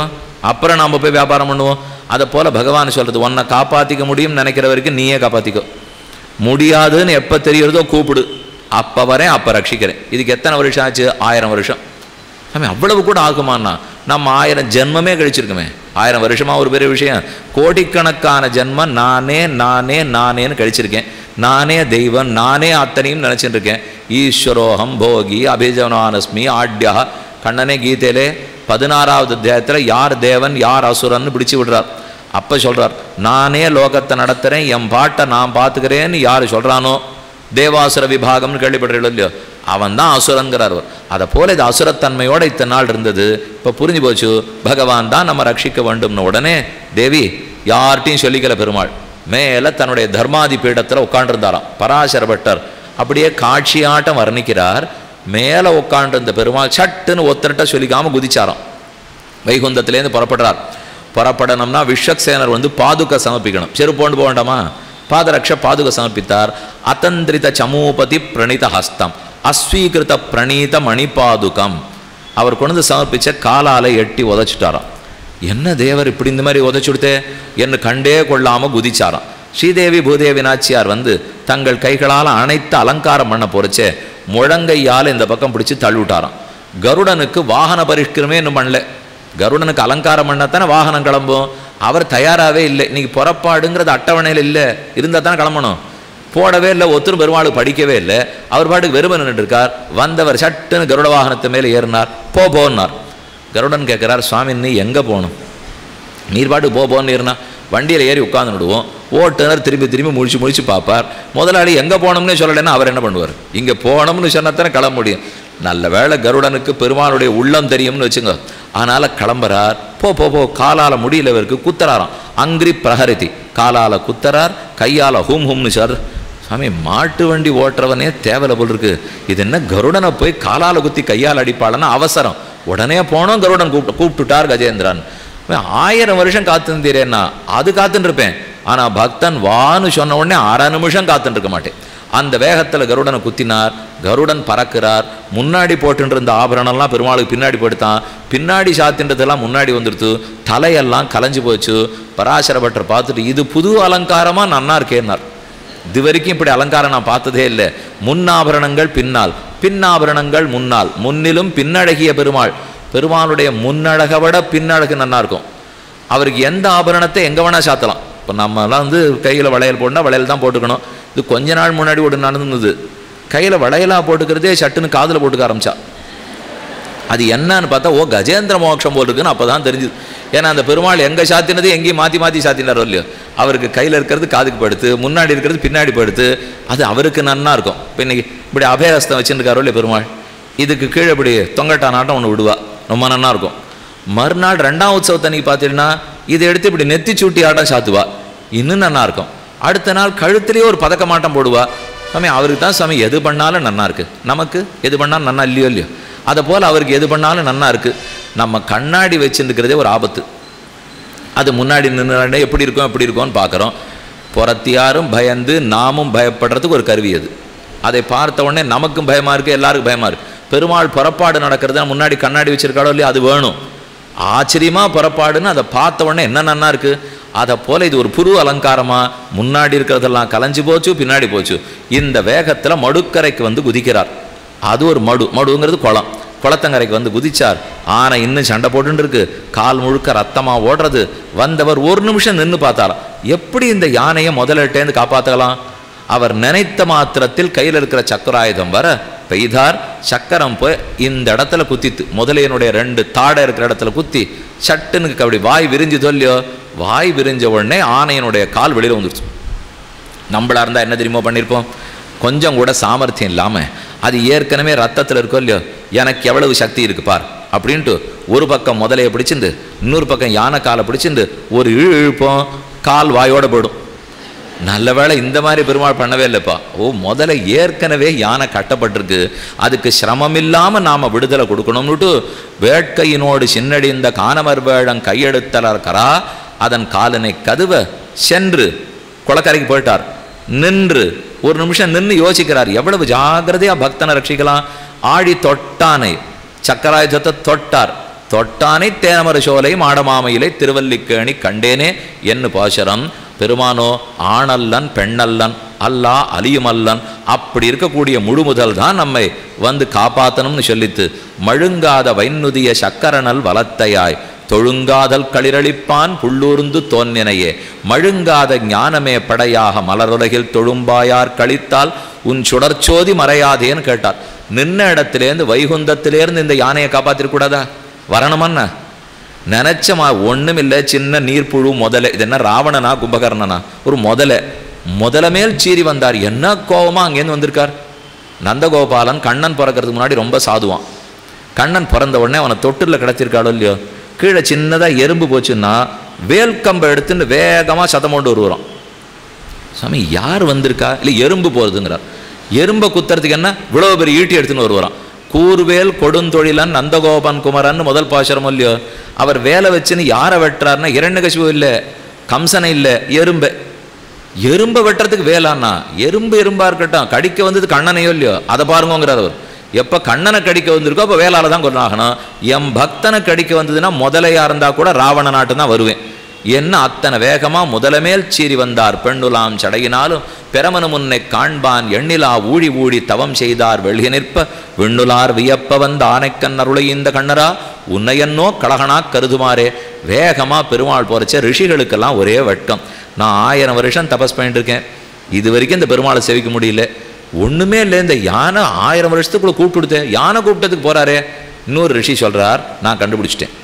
அப்புறம் நாம் போய் வியாபாரம் பண்ணுவோம் அதை போல பகவான் சொல்றது உன்னை காப்பாற்றிக்க முடியும்னு நினைக்கிற வரைக்கும் நீயே காப்பாற்றிக்கோ முடியாதுன்னு எப்போ தெரியறதோ கூப்பிடு அப்போ வரேன் அப்போ ரட்சிக்கிறேன் இதுக்கு எத்தனை வருஷம் ஆச்சு ஆயிரம் வருஷம் சாமி அவ்வளவு கூட ஆகுமாண்ணா நம்ம ஆயிரம் ஜென்மமே கழிச்சிருக்குமே ஆயிரம் வருஷமா ஒரு பெரிய விஷயம் கோடிக்கணக்கான ஜென்மம் நானே நானே நானேன்னு கழிச்சிருக்கேன் நானே தெய்வம் நானே அத்தனையும் நினச்சிட்டு இருக்கேன் ஈஸ்வரோகம் போகி அபிஜவனானஸ்மி ஆட்யா கண்ணனே கீதையிலே பதினாறாவது அத்தியாயத்தில் யார் தேவன் யார் அசுரன்னு பிடிச்சு விடுறார் அப்போ சொல்றார் நானே லோகத்தை நடத்துகிறேன் என் பாட்டை நான் பார்த்துக்கிறேன்னு யார் சொல்கிறானோ தேவாசுர விபாகம்னு கேள்விப்படுறீங்களோ இல்லையோ அவன் தான் அசுரங்கிறார் அவர் அதை போல இது அசுரத்தன்மையோட இத்தனை நாள் இருந்தது இப்போ புரிஞ்சு போச்சு பகவான் தான் நம்ம ரட்சிக்க வேண்டும்னு உடனே தேவி யார்கிட்டையும் சொல்லிக்கல பெருமாள் மேலே தன்னுடைய தர்மாதி பீடத்தில் உட்காண்டிருந்தாராம் பராசர பட்டர் அப்படியே காட்சியாட்டம் வர்ணிக்கிறார் மேலே உட்காண்டிருந்த பெருமாள் சட்டுன்னு ஒத்தரட்ட சொல்லிக்காம குதிச்சாராம் வைகுந்தத்திலேருந்து புறப்படுறார் புறப்படணும்னா விஸ்வக்சேனர் வந்து பாதுக சமர்ப்பிக்கணும் செருப்போண்டு போக வேண்டாமா பாதரக்ஷ பாதுக சமர்ப்பித்தார் அத்தந்திரித சமூபதி பிரணித ஹஸ்தம் அஸ்வீகிருத பிரணீத மணிபாதுகம் அவர் கொண்டு வந்து சமர்ப்பிச்ச காலால எட்டி உதைச்சிட்டாராம் என்ன தேவர் இப்படி இந்த மாதிரி உதைச்சு கொடுத்தே என்று கண்டே கொள்ளாம குதிச்சாராம் ஸ்ரீதேவி பூதேவி நாச்சியார் வந்து தங்கள் கைகளால் அனைத்து அலங்காரம் பண்ண போறச்சே முழங்கையால் இந்த பக்கம் பிடிச்சு தள்ளிவிட்டாராம் கருடனுக்கு வாகன பரிஷ்கிரமே இன்னும் பண்ணல கருடனுக்கு அலங்காரம் பண்ணத்தானே வாகனம் கிளம்பும் அவர் தயாராகவே இல்லை இன்னைக்கு புறப்பாடுங்கிறது அட்டவணையில் இல்லை இருந்தால் தானே கிளம்பணும் போடவே இல்லை ஒத்துரும் பெருமாளுக்கு படிக்கவே இல்லை அவர் பாட்டுக்கு வெறுமை நின்றுட்டு இருக்கார் வந்தவர் சட்டுன்னு கருட வாகனத்து மேலே ஏறினார் போ போன்னார் கருடன் கேட்குறார் சுவாமி நீ எங்கே போகணும் நீர் பாட்டுக்கு போ போன்னு ஏறினா வண்டியில் ஏறி உட்கார்ந்து விடுவோம் ஓட்டுநர் திரும்பி திரும்பி முழிச்சு முழிச்சு பார்ப்பார் முதலாளி எங்கே போகணும்னே சொல்லலைன்னா அவர் என்ன பண்ணுவார் இங்கே போகணும்னு சொன்னாத்தானே கிளம்ப முடியும் நல்ல வேளை கருடனுக்கு பெருமாளுடைய உள்ளம் தெரியும்னு வச்சுங்க அதனால் கிளம்புறார் போ போ போ காலால் முடியல இவருக்கு குத்துறாராம் அங்கிரி பிரஹரிதி காலால் குத்துறார் கையால் ஹூம் ஹூம்னு சார் சாமி மாட்டு வண்டி ஓட்டுறவனே தேவையில்ல போல் இருக்கு இது என்ன கருடனை போய் காலால் குத்தி கையால் அடிப்பாளன்னா அவசரம் உடனே போனோம் கருடன் கூப்பிட்டு கூப்பிட்டுட்டார் கஜேந்திரன் அவன் ஆயிரம் வருஷம் காத்துருந்தீரேன்னா அது காத்துன்னு இருப்பேன் ஆனால் பக்தன் வான்னு சொன்ன உடனே அரை நிமிஷம் காத்துன்னு இருக்க மாட்டேன் அந்த வேகத்தில் கருடனை குத்தினார் கருடன் பறக்கிறார் முன்னாடி போட்டுட்டு இருந்த ஆபரணம்லாம் பெருமாளுக்கு பின்னாடி போட்டுத்தான் பின்னாடி சாத்தின்றதெல்லாம் முன்னாடி வந்துடுத்து தலையெல்லாம் கலைஞ்சு போச்சு பராசர பட்டர் பார்த்துட்டு இது புது அலங்காரமாக நன்னா இருக்கேன்னார் இது வரைக்கும் இப்படி அலங்காரம் நான் பார்த்ததே இல்லை முன்னாபரணங்கள் பின்னால் பின்னாபரணங்கள் முன்னால் முன்னிலும் பின்னழகிய பெருமாள் பெருமாளுடைய முன்னழகை விட பின்னழகு நன்னா இருக்கும் அவருக்கு எந்த ஆபரணத்தை எங்கே வேணால் சாத்தலாம் இப்போ நம்மலாம் வந்து கையில் வளையல் போடணும் வளையல் தான் போட்டுக்கணும் இது கொஞ்ச நாள் முன்னாடி ஒரு நடந்தது கையில் வளையலாக போட்டுக்கிறதே சட்டுன்னு காதில் போட்டுக்க ஆரம்பிச்சா அது என்னன்னு பார்த்தா ஓ கஜேந்திர மோட்சம் போல் இருக்குன்னு அப்போ தான் தெரிஞ்சுது ஏன்னா அந்த பெருமாள் எங்கே சாத்தினது எங்கேயும் மாற்றி மாற்றி சாத்தினாரோ இல்லையோ அவருக்கு கையில் இருக்கிறது காதுக்கு படுத்து முன்னாடி இருக்கிறது பின்னாடி படுத்து அது அவருக்கு நன்னா இருக்கும் இப்போ இன்னைக்கு இப்படி அபயஹஸ்தம் வச்சுருக்காரோ இல்லையா பெருமாள் இதுக்கு கீழே இப்படி தொங்கட்டா நாட்டம் ஒன்று விடுவா ரொம்ப நன்னா இருக்கும் மறுநாள் ரெண்டாம் உற்சவத்தன்னைக்கு பார்த்தீங்கன்னா இதை எடுத்து இப்படி நெத்தி சூட்டி ஆட்டம் சாத்துவா இன்னும் நன்னா இருக்கும் அடுத்த நாள் கழுத்துலேயே ஒரு பதக்க மாட்டம் போடுவா சாமி அவருக்கு தான் சாமி எது பண்ணாலும் நன்னா இருக்கு நமக்கு எது பண்ணாலும் நன்னா இல்லையோ இல்லையோ அதை போல் அவருக்கு எது பண்ணாலும் நன்னா இருக்கு நம்ம கண்ணாடி வச்சுருக்கிறதே ஒரு ஆபத்து அது முன்னாடி நின்று எப்படி இருக்கும் எப்படி இருக்கும்னு பார்க்குறோம் புறத்தியாரும் பயந்து நாமும் பயப்படுறதுக்கு ஒரு கருவி அது அதை பார்த்த உடனே நமக்கும் பயமாக இருக்குது எல்லாருக்கும் பயமாக இருக்குது பெருமாள் புறப்பாடு நடக்கிறது முன்னாடி கண்ணாடி வச்சிருக்காளோ இல்லையா அது வேணும் ஆச்சரியமாக புறப்பாடுன்னு அதை பார்த்த உடனே என்ன நன்னா இருக்குது அதை போல் இது ஒரு புது அலங்காரமாக முன்னாடி இருக்கிறதெல்லாம் கலைஞ்சு போச்சு பின்னாடி போச்சு இந்த வேகத்தில் மடுக்கரைக்கு வந்து குதிக்கிறார் அது ஒரு மடு மடுங்கிறது குளம் குளத்தங்கரைக்கு வந்து குதிச்சார் ஆனை இன்னும் சண்டை போட்டுன்னு இருக்கு கால் முழுக்க ரத்தமாக ஓடுறது வந்தவர் ஒரு நிமிஷம் நின்று பார்த்தாராம் எப்படி இந்த யானையை முதலிட்டேந்து காப்பாற்றலாம் அவர் நினைத்த மாத்திரத்தில் கையில் இருக்கிற சக்கராயுதம் வர பெய்தார் சக்கரம் போய் இந்த இடத்துல குத்தித்து முதலையனுடைய ரெண்டு தாடை இருக்கிற இடத்துல குத்தி சட்டுனுக்கு அப்படி வாய் விரிஞ்சு சொல்லியோ வாய் விரிஞ்ச உடனே ஆனையனுடைய கால் வெளியில் வந்துருச்சு நம்மளா இருந்தால் என்ன தெரியுமோ பண்ணியிருப்போம் கொஞ்சம் கூட சாமர்த்தியம் இல்லாமல் அது ஏற்கனவே ரத்தத்தில் இருக்கோ இல்லையோ எனக்கு எவ்வளவு சக்தி இருக்கு பார் அப்படின்ட்டு ஒரு பக்கம் முதலையை பிடிச்சிருந்து இன்னொரு பக்கம் யானை காலை பிடிச்சிருந்து ஒரு இழு இழுப்போம் கால் வாயோட போயிடும் நல்ல வேளை இந்த மாதிரி பெருமாள் பண்ணவே இல்லைப்பா ஓ முதல்ல ஏற்கனவே யானை கட்டப்பட்டிருக்கு அதுக்கு சிரமம் இல்லாமல் நாம் விடுதலை கொடுக்கணும்னுட்டு வேட்கையினோடு சின்னடிந்த காணமர் வேழம் கையெடுத்தலர்கரா அதன் காலனை கதுவ சென்று குளக்கரைக்கு போயிட்டார் நின்று ஒரு நிமிஷம் நின்று யோசிக்கிறார் எவ்வளவு ஜாகிரதையா பக்தனை ரட்சிக்கலாம் ஆழி தொட்டானை சக்கராயுதத்தை தொட்டார் தொட்டானை தேனமர சோலை மாடமாமையிலே திருவல்லிக்கேணி கண்டேனே என்று பாசரம் பெருமானோ ஆணல்லன் பெண்ணல்லன் அல்லா அலியுமல்லன் அப்படி இருக்கக்கூடிய முழுமுதல் தான் நம்மை வந்து காப்பாத்தணும்னு சொல்லித்து மழுங்காத வைநுதிய சக்கரனல் வலத்தையாய் தொழுங்காதல் களிரளிப்பான் புள்ளூர்ந்து தோன்னினையே மழுங்காத ஞானமே படையாக மலருலகில் தொழும்பாயார் கழித்தால் உன் சுடர்ச்சோதி மறையாதேன்னு கேட்டார் நின்ன இடத்திலேருந்து வைகுந்தத்திலேருந்து இந்த யானையை காப்பாத்திருக்கூடாதா வரணுமன்னா நினைச்சமா ஒண்ணுமில்லை சின்ன நீர்ப்புழு முதலை இது என்ன ராவணனா கும்பகர்ணனா ஒரு முதலை முதல மேல் சீறி வந்தார் என்ன கோபமா அங்கேருந்து வந்திருக்கார் நந்தகோபாலன் கண்ணன் பிறக்கிறதுக்கு முன்னாடி ரொம்ப சாதுவான் கண்ணன் பிறந்த உடனே அவனை தொட்டில் கிடச்சிருக்காளோ இல்லையோ கீழே சின்னதாக எறும்பு போச்சுன்னா வேல்கம்பை எடுத்துன்னு வேகமாக சதம் கொண்டு வருவான் சாமி யார் வந்திருக்கா இல்லை எறும்பு போகிறதுங்கிறார் எறும்பை குத்துறதுக்கு என்ன இவ்வளோ பெரிய ஈட்டி எடுத்துன்னு வருவாராம் கூர்வேல் கொடுந்தொழிலன் நந்தகோபன் குமரன் முதல் பாசுரம் இல்லையோ அவர் வேலை வச்சுன்னு யாரை வெட்டுறாருன்னா இரண்யகசிபு இல்லை கம்சனை இல்லை எறும்பை எறும்பை வெட்டுறதுக்கு வேலான்னா எறும்பு எறும்பா இருக்கட்டும் கடிக்க வந்தது கண்ணனையோ இல்லையோ அதை பாருங்கோங்கிறார் அவர் எப்போ கண்ணனை கடிக்க வந்திருக்கோ அப்போ வேளால தான் கொண்டாகணும் என் பக்தனை கடிக்க வந்ததுன்னா முதலையா இருந்தா கூட ராவண நாட்டு தான் வருவேன் என்ன அத்தனை வேகமா முதலமேல் சீறி வந்தார் பெண்ணுலாம் சடையினாலும் பெரமனு முன்னை காண்பான் எண்ணிலா ஊழி ஊழி தவம் செய்தார் வெளிய நிற்ப விண்ணுலார் வியப்ப வந்த ஆனைக்கண் அருளை இந்த கண்ணரா உன்னையன்னோ கழகனா கருதுமாறே வேகமா பெருமாள் போறச்ச ரிஷிகளுக்கெல்லாம் ஒரே வெட்கம் நான் ஆயிரம் வருஷம் தபஸ் பண்ணிட்டு இருக்கேன் இது வரைக்கும் இந்த பெருமாளை சேவிக்க முடியல ஒண்ணுமே இல்லை இந்த யானை ஆயிரம் வருஷத்துக்குள்ள கூப்பிட்டுடுத்தேன் யானை கூப்பிட்டதுக்கு போறாரே இன்னொரு ரிஷி சொல்றார் நான் கண்டுபிடிச்சிட்டேன்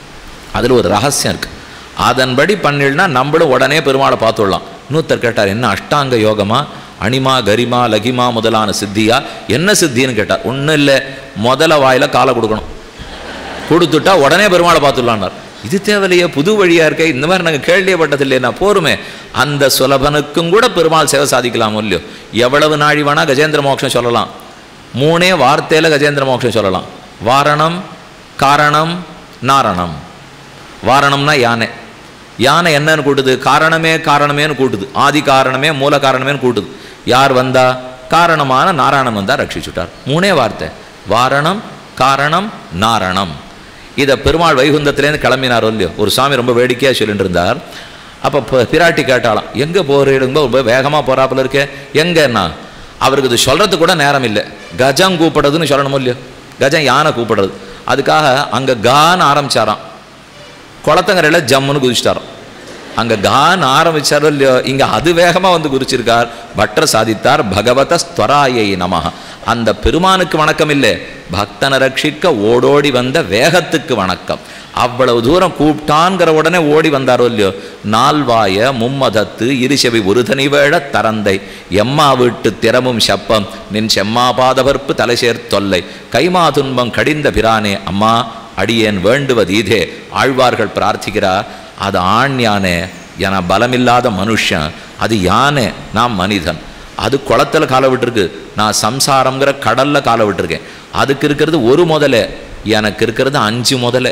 அதில் ஒரு ரகசியம் இருக்கு அதன்படி பண்ணிடனா நம்மளும் உடனே பெருமாளை பார்த்துடலாம் இன்னொருத்தர் கேட்டார் என்ன அஷ்டாங்க யோகமா அனிமா கரிமா லகிமா முதலான சித்தியா என்ன சித்தின்னு கேட்டார் ஒன்றும் இல்லை முதல வாயில காலை கொடுக்கணும் கொடுத்துட்டா உடனே பெருமாளை பார்த்துடலான்னார் இது தேவையில்லையே புது வழியா இருக்கே இந்த மாதிரி நாங்கள் கேள்விப்பட்டது இல்லையா போருமே அந்த சுலபனுக்கும் கூட பெருமாள் சேவை சாதிக்கலாமோ இல்லையோ எவ்வளவு நாழி வேணா கஜேந்திர மோட்சம் சொல்லலாம் மூணே வார்த்தையில கஜேந்திர மோட்சம் சொல்லலாம் வாரணம் காரணம் நாரணம் வாரணம்னா யானை யானை என்னன்னு கூட்டுது காரணமே காரணமேன்னு கூட்டுது ஆதி காரணமே மூல காரணமேன்னு கூட்டுது யார் வந்தா காரணமான நாராயணன் வந்தா ரட்சிச்சுட்டார் மூணே வார்த்தை வாரணம் காரணம் நாரணம் இதை பெருமாள் வைகுந்தத்திலேருந்து கிளம்பினாரோ இல்லையோ ஒரு சாமி ரொம்ப வேடிக்கையாக சொல்லிட்டு இருந்தார் அப்போ ப- பிராட்டி கேட்டாலாம் எங்கே போகிறீடுங்க ரொம்ப வேகமாக போகிறாப்புல இருக்கே எங்கன்னா அவருக்கு இது சொல்கிறதுக்கு கூட நேரம் இல்லை கஜம் கூப்பிடுறதுன்னு சொல்லணுமோ இல்லையோ கஜம் யானை கூப்பிடுறது அதுக்காக அங்கே கான்னு ஆரம்பிச்சாராம் குளத்தங்கரையில் ஜம்முன்னு குதிச்சிட்டாராம் அங்கே கான் ஆரம்பிச்சாரோ இல்லையோ இங்கே அது வேகமாக வந்து குறிச்சிருக்கார் பட்டர் சாதித்தார் பகவத ஸ்வராயை நமஹ அந்த பெருமானுக்கு வணக்கம் இல்லை பக்தனை ரட்சிக்க ஓடோடி வந்த வேகத்துக்கு வணக்கம் அவ்வளவு தூரம் கூப்பிட்டான்கிற உடனே ஓடி வந்தாரோ இல்லையோ நால்வாய மும்மதத்து இருசெவி ஒருதனி வேழ தரந்தை எம்மா வீட்டு திறமும் செப்பம் நின் செம்மா பாதவர்ப்பு தலைசேர் தொல்லை கைமா துன்பம் கடிந்த பிரானே அம்மா அடியேன் வேண்டுவது இதே ஆழ்வார்கள் பிரார்த்திக்கிறார் அது ஆண் யானை என பலமில்லாத மனுஷன் அது யானை நான் மனிதன் அது குளத்துல காலை விட்டுருக்கு நான் சம்சாரம்ங்கிற கடல்ல காலை விட்டுருக்கேன் அதுக்கு இருக்கிறது ஒரு முதலை எனக்கு இருக்கிறது அஞ்சு முதலை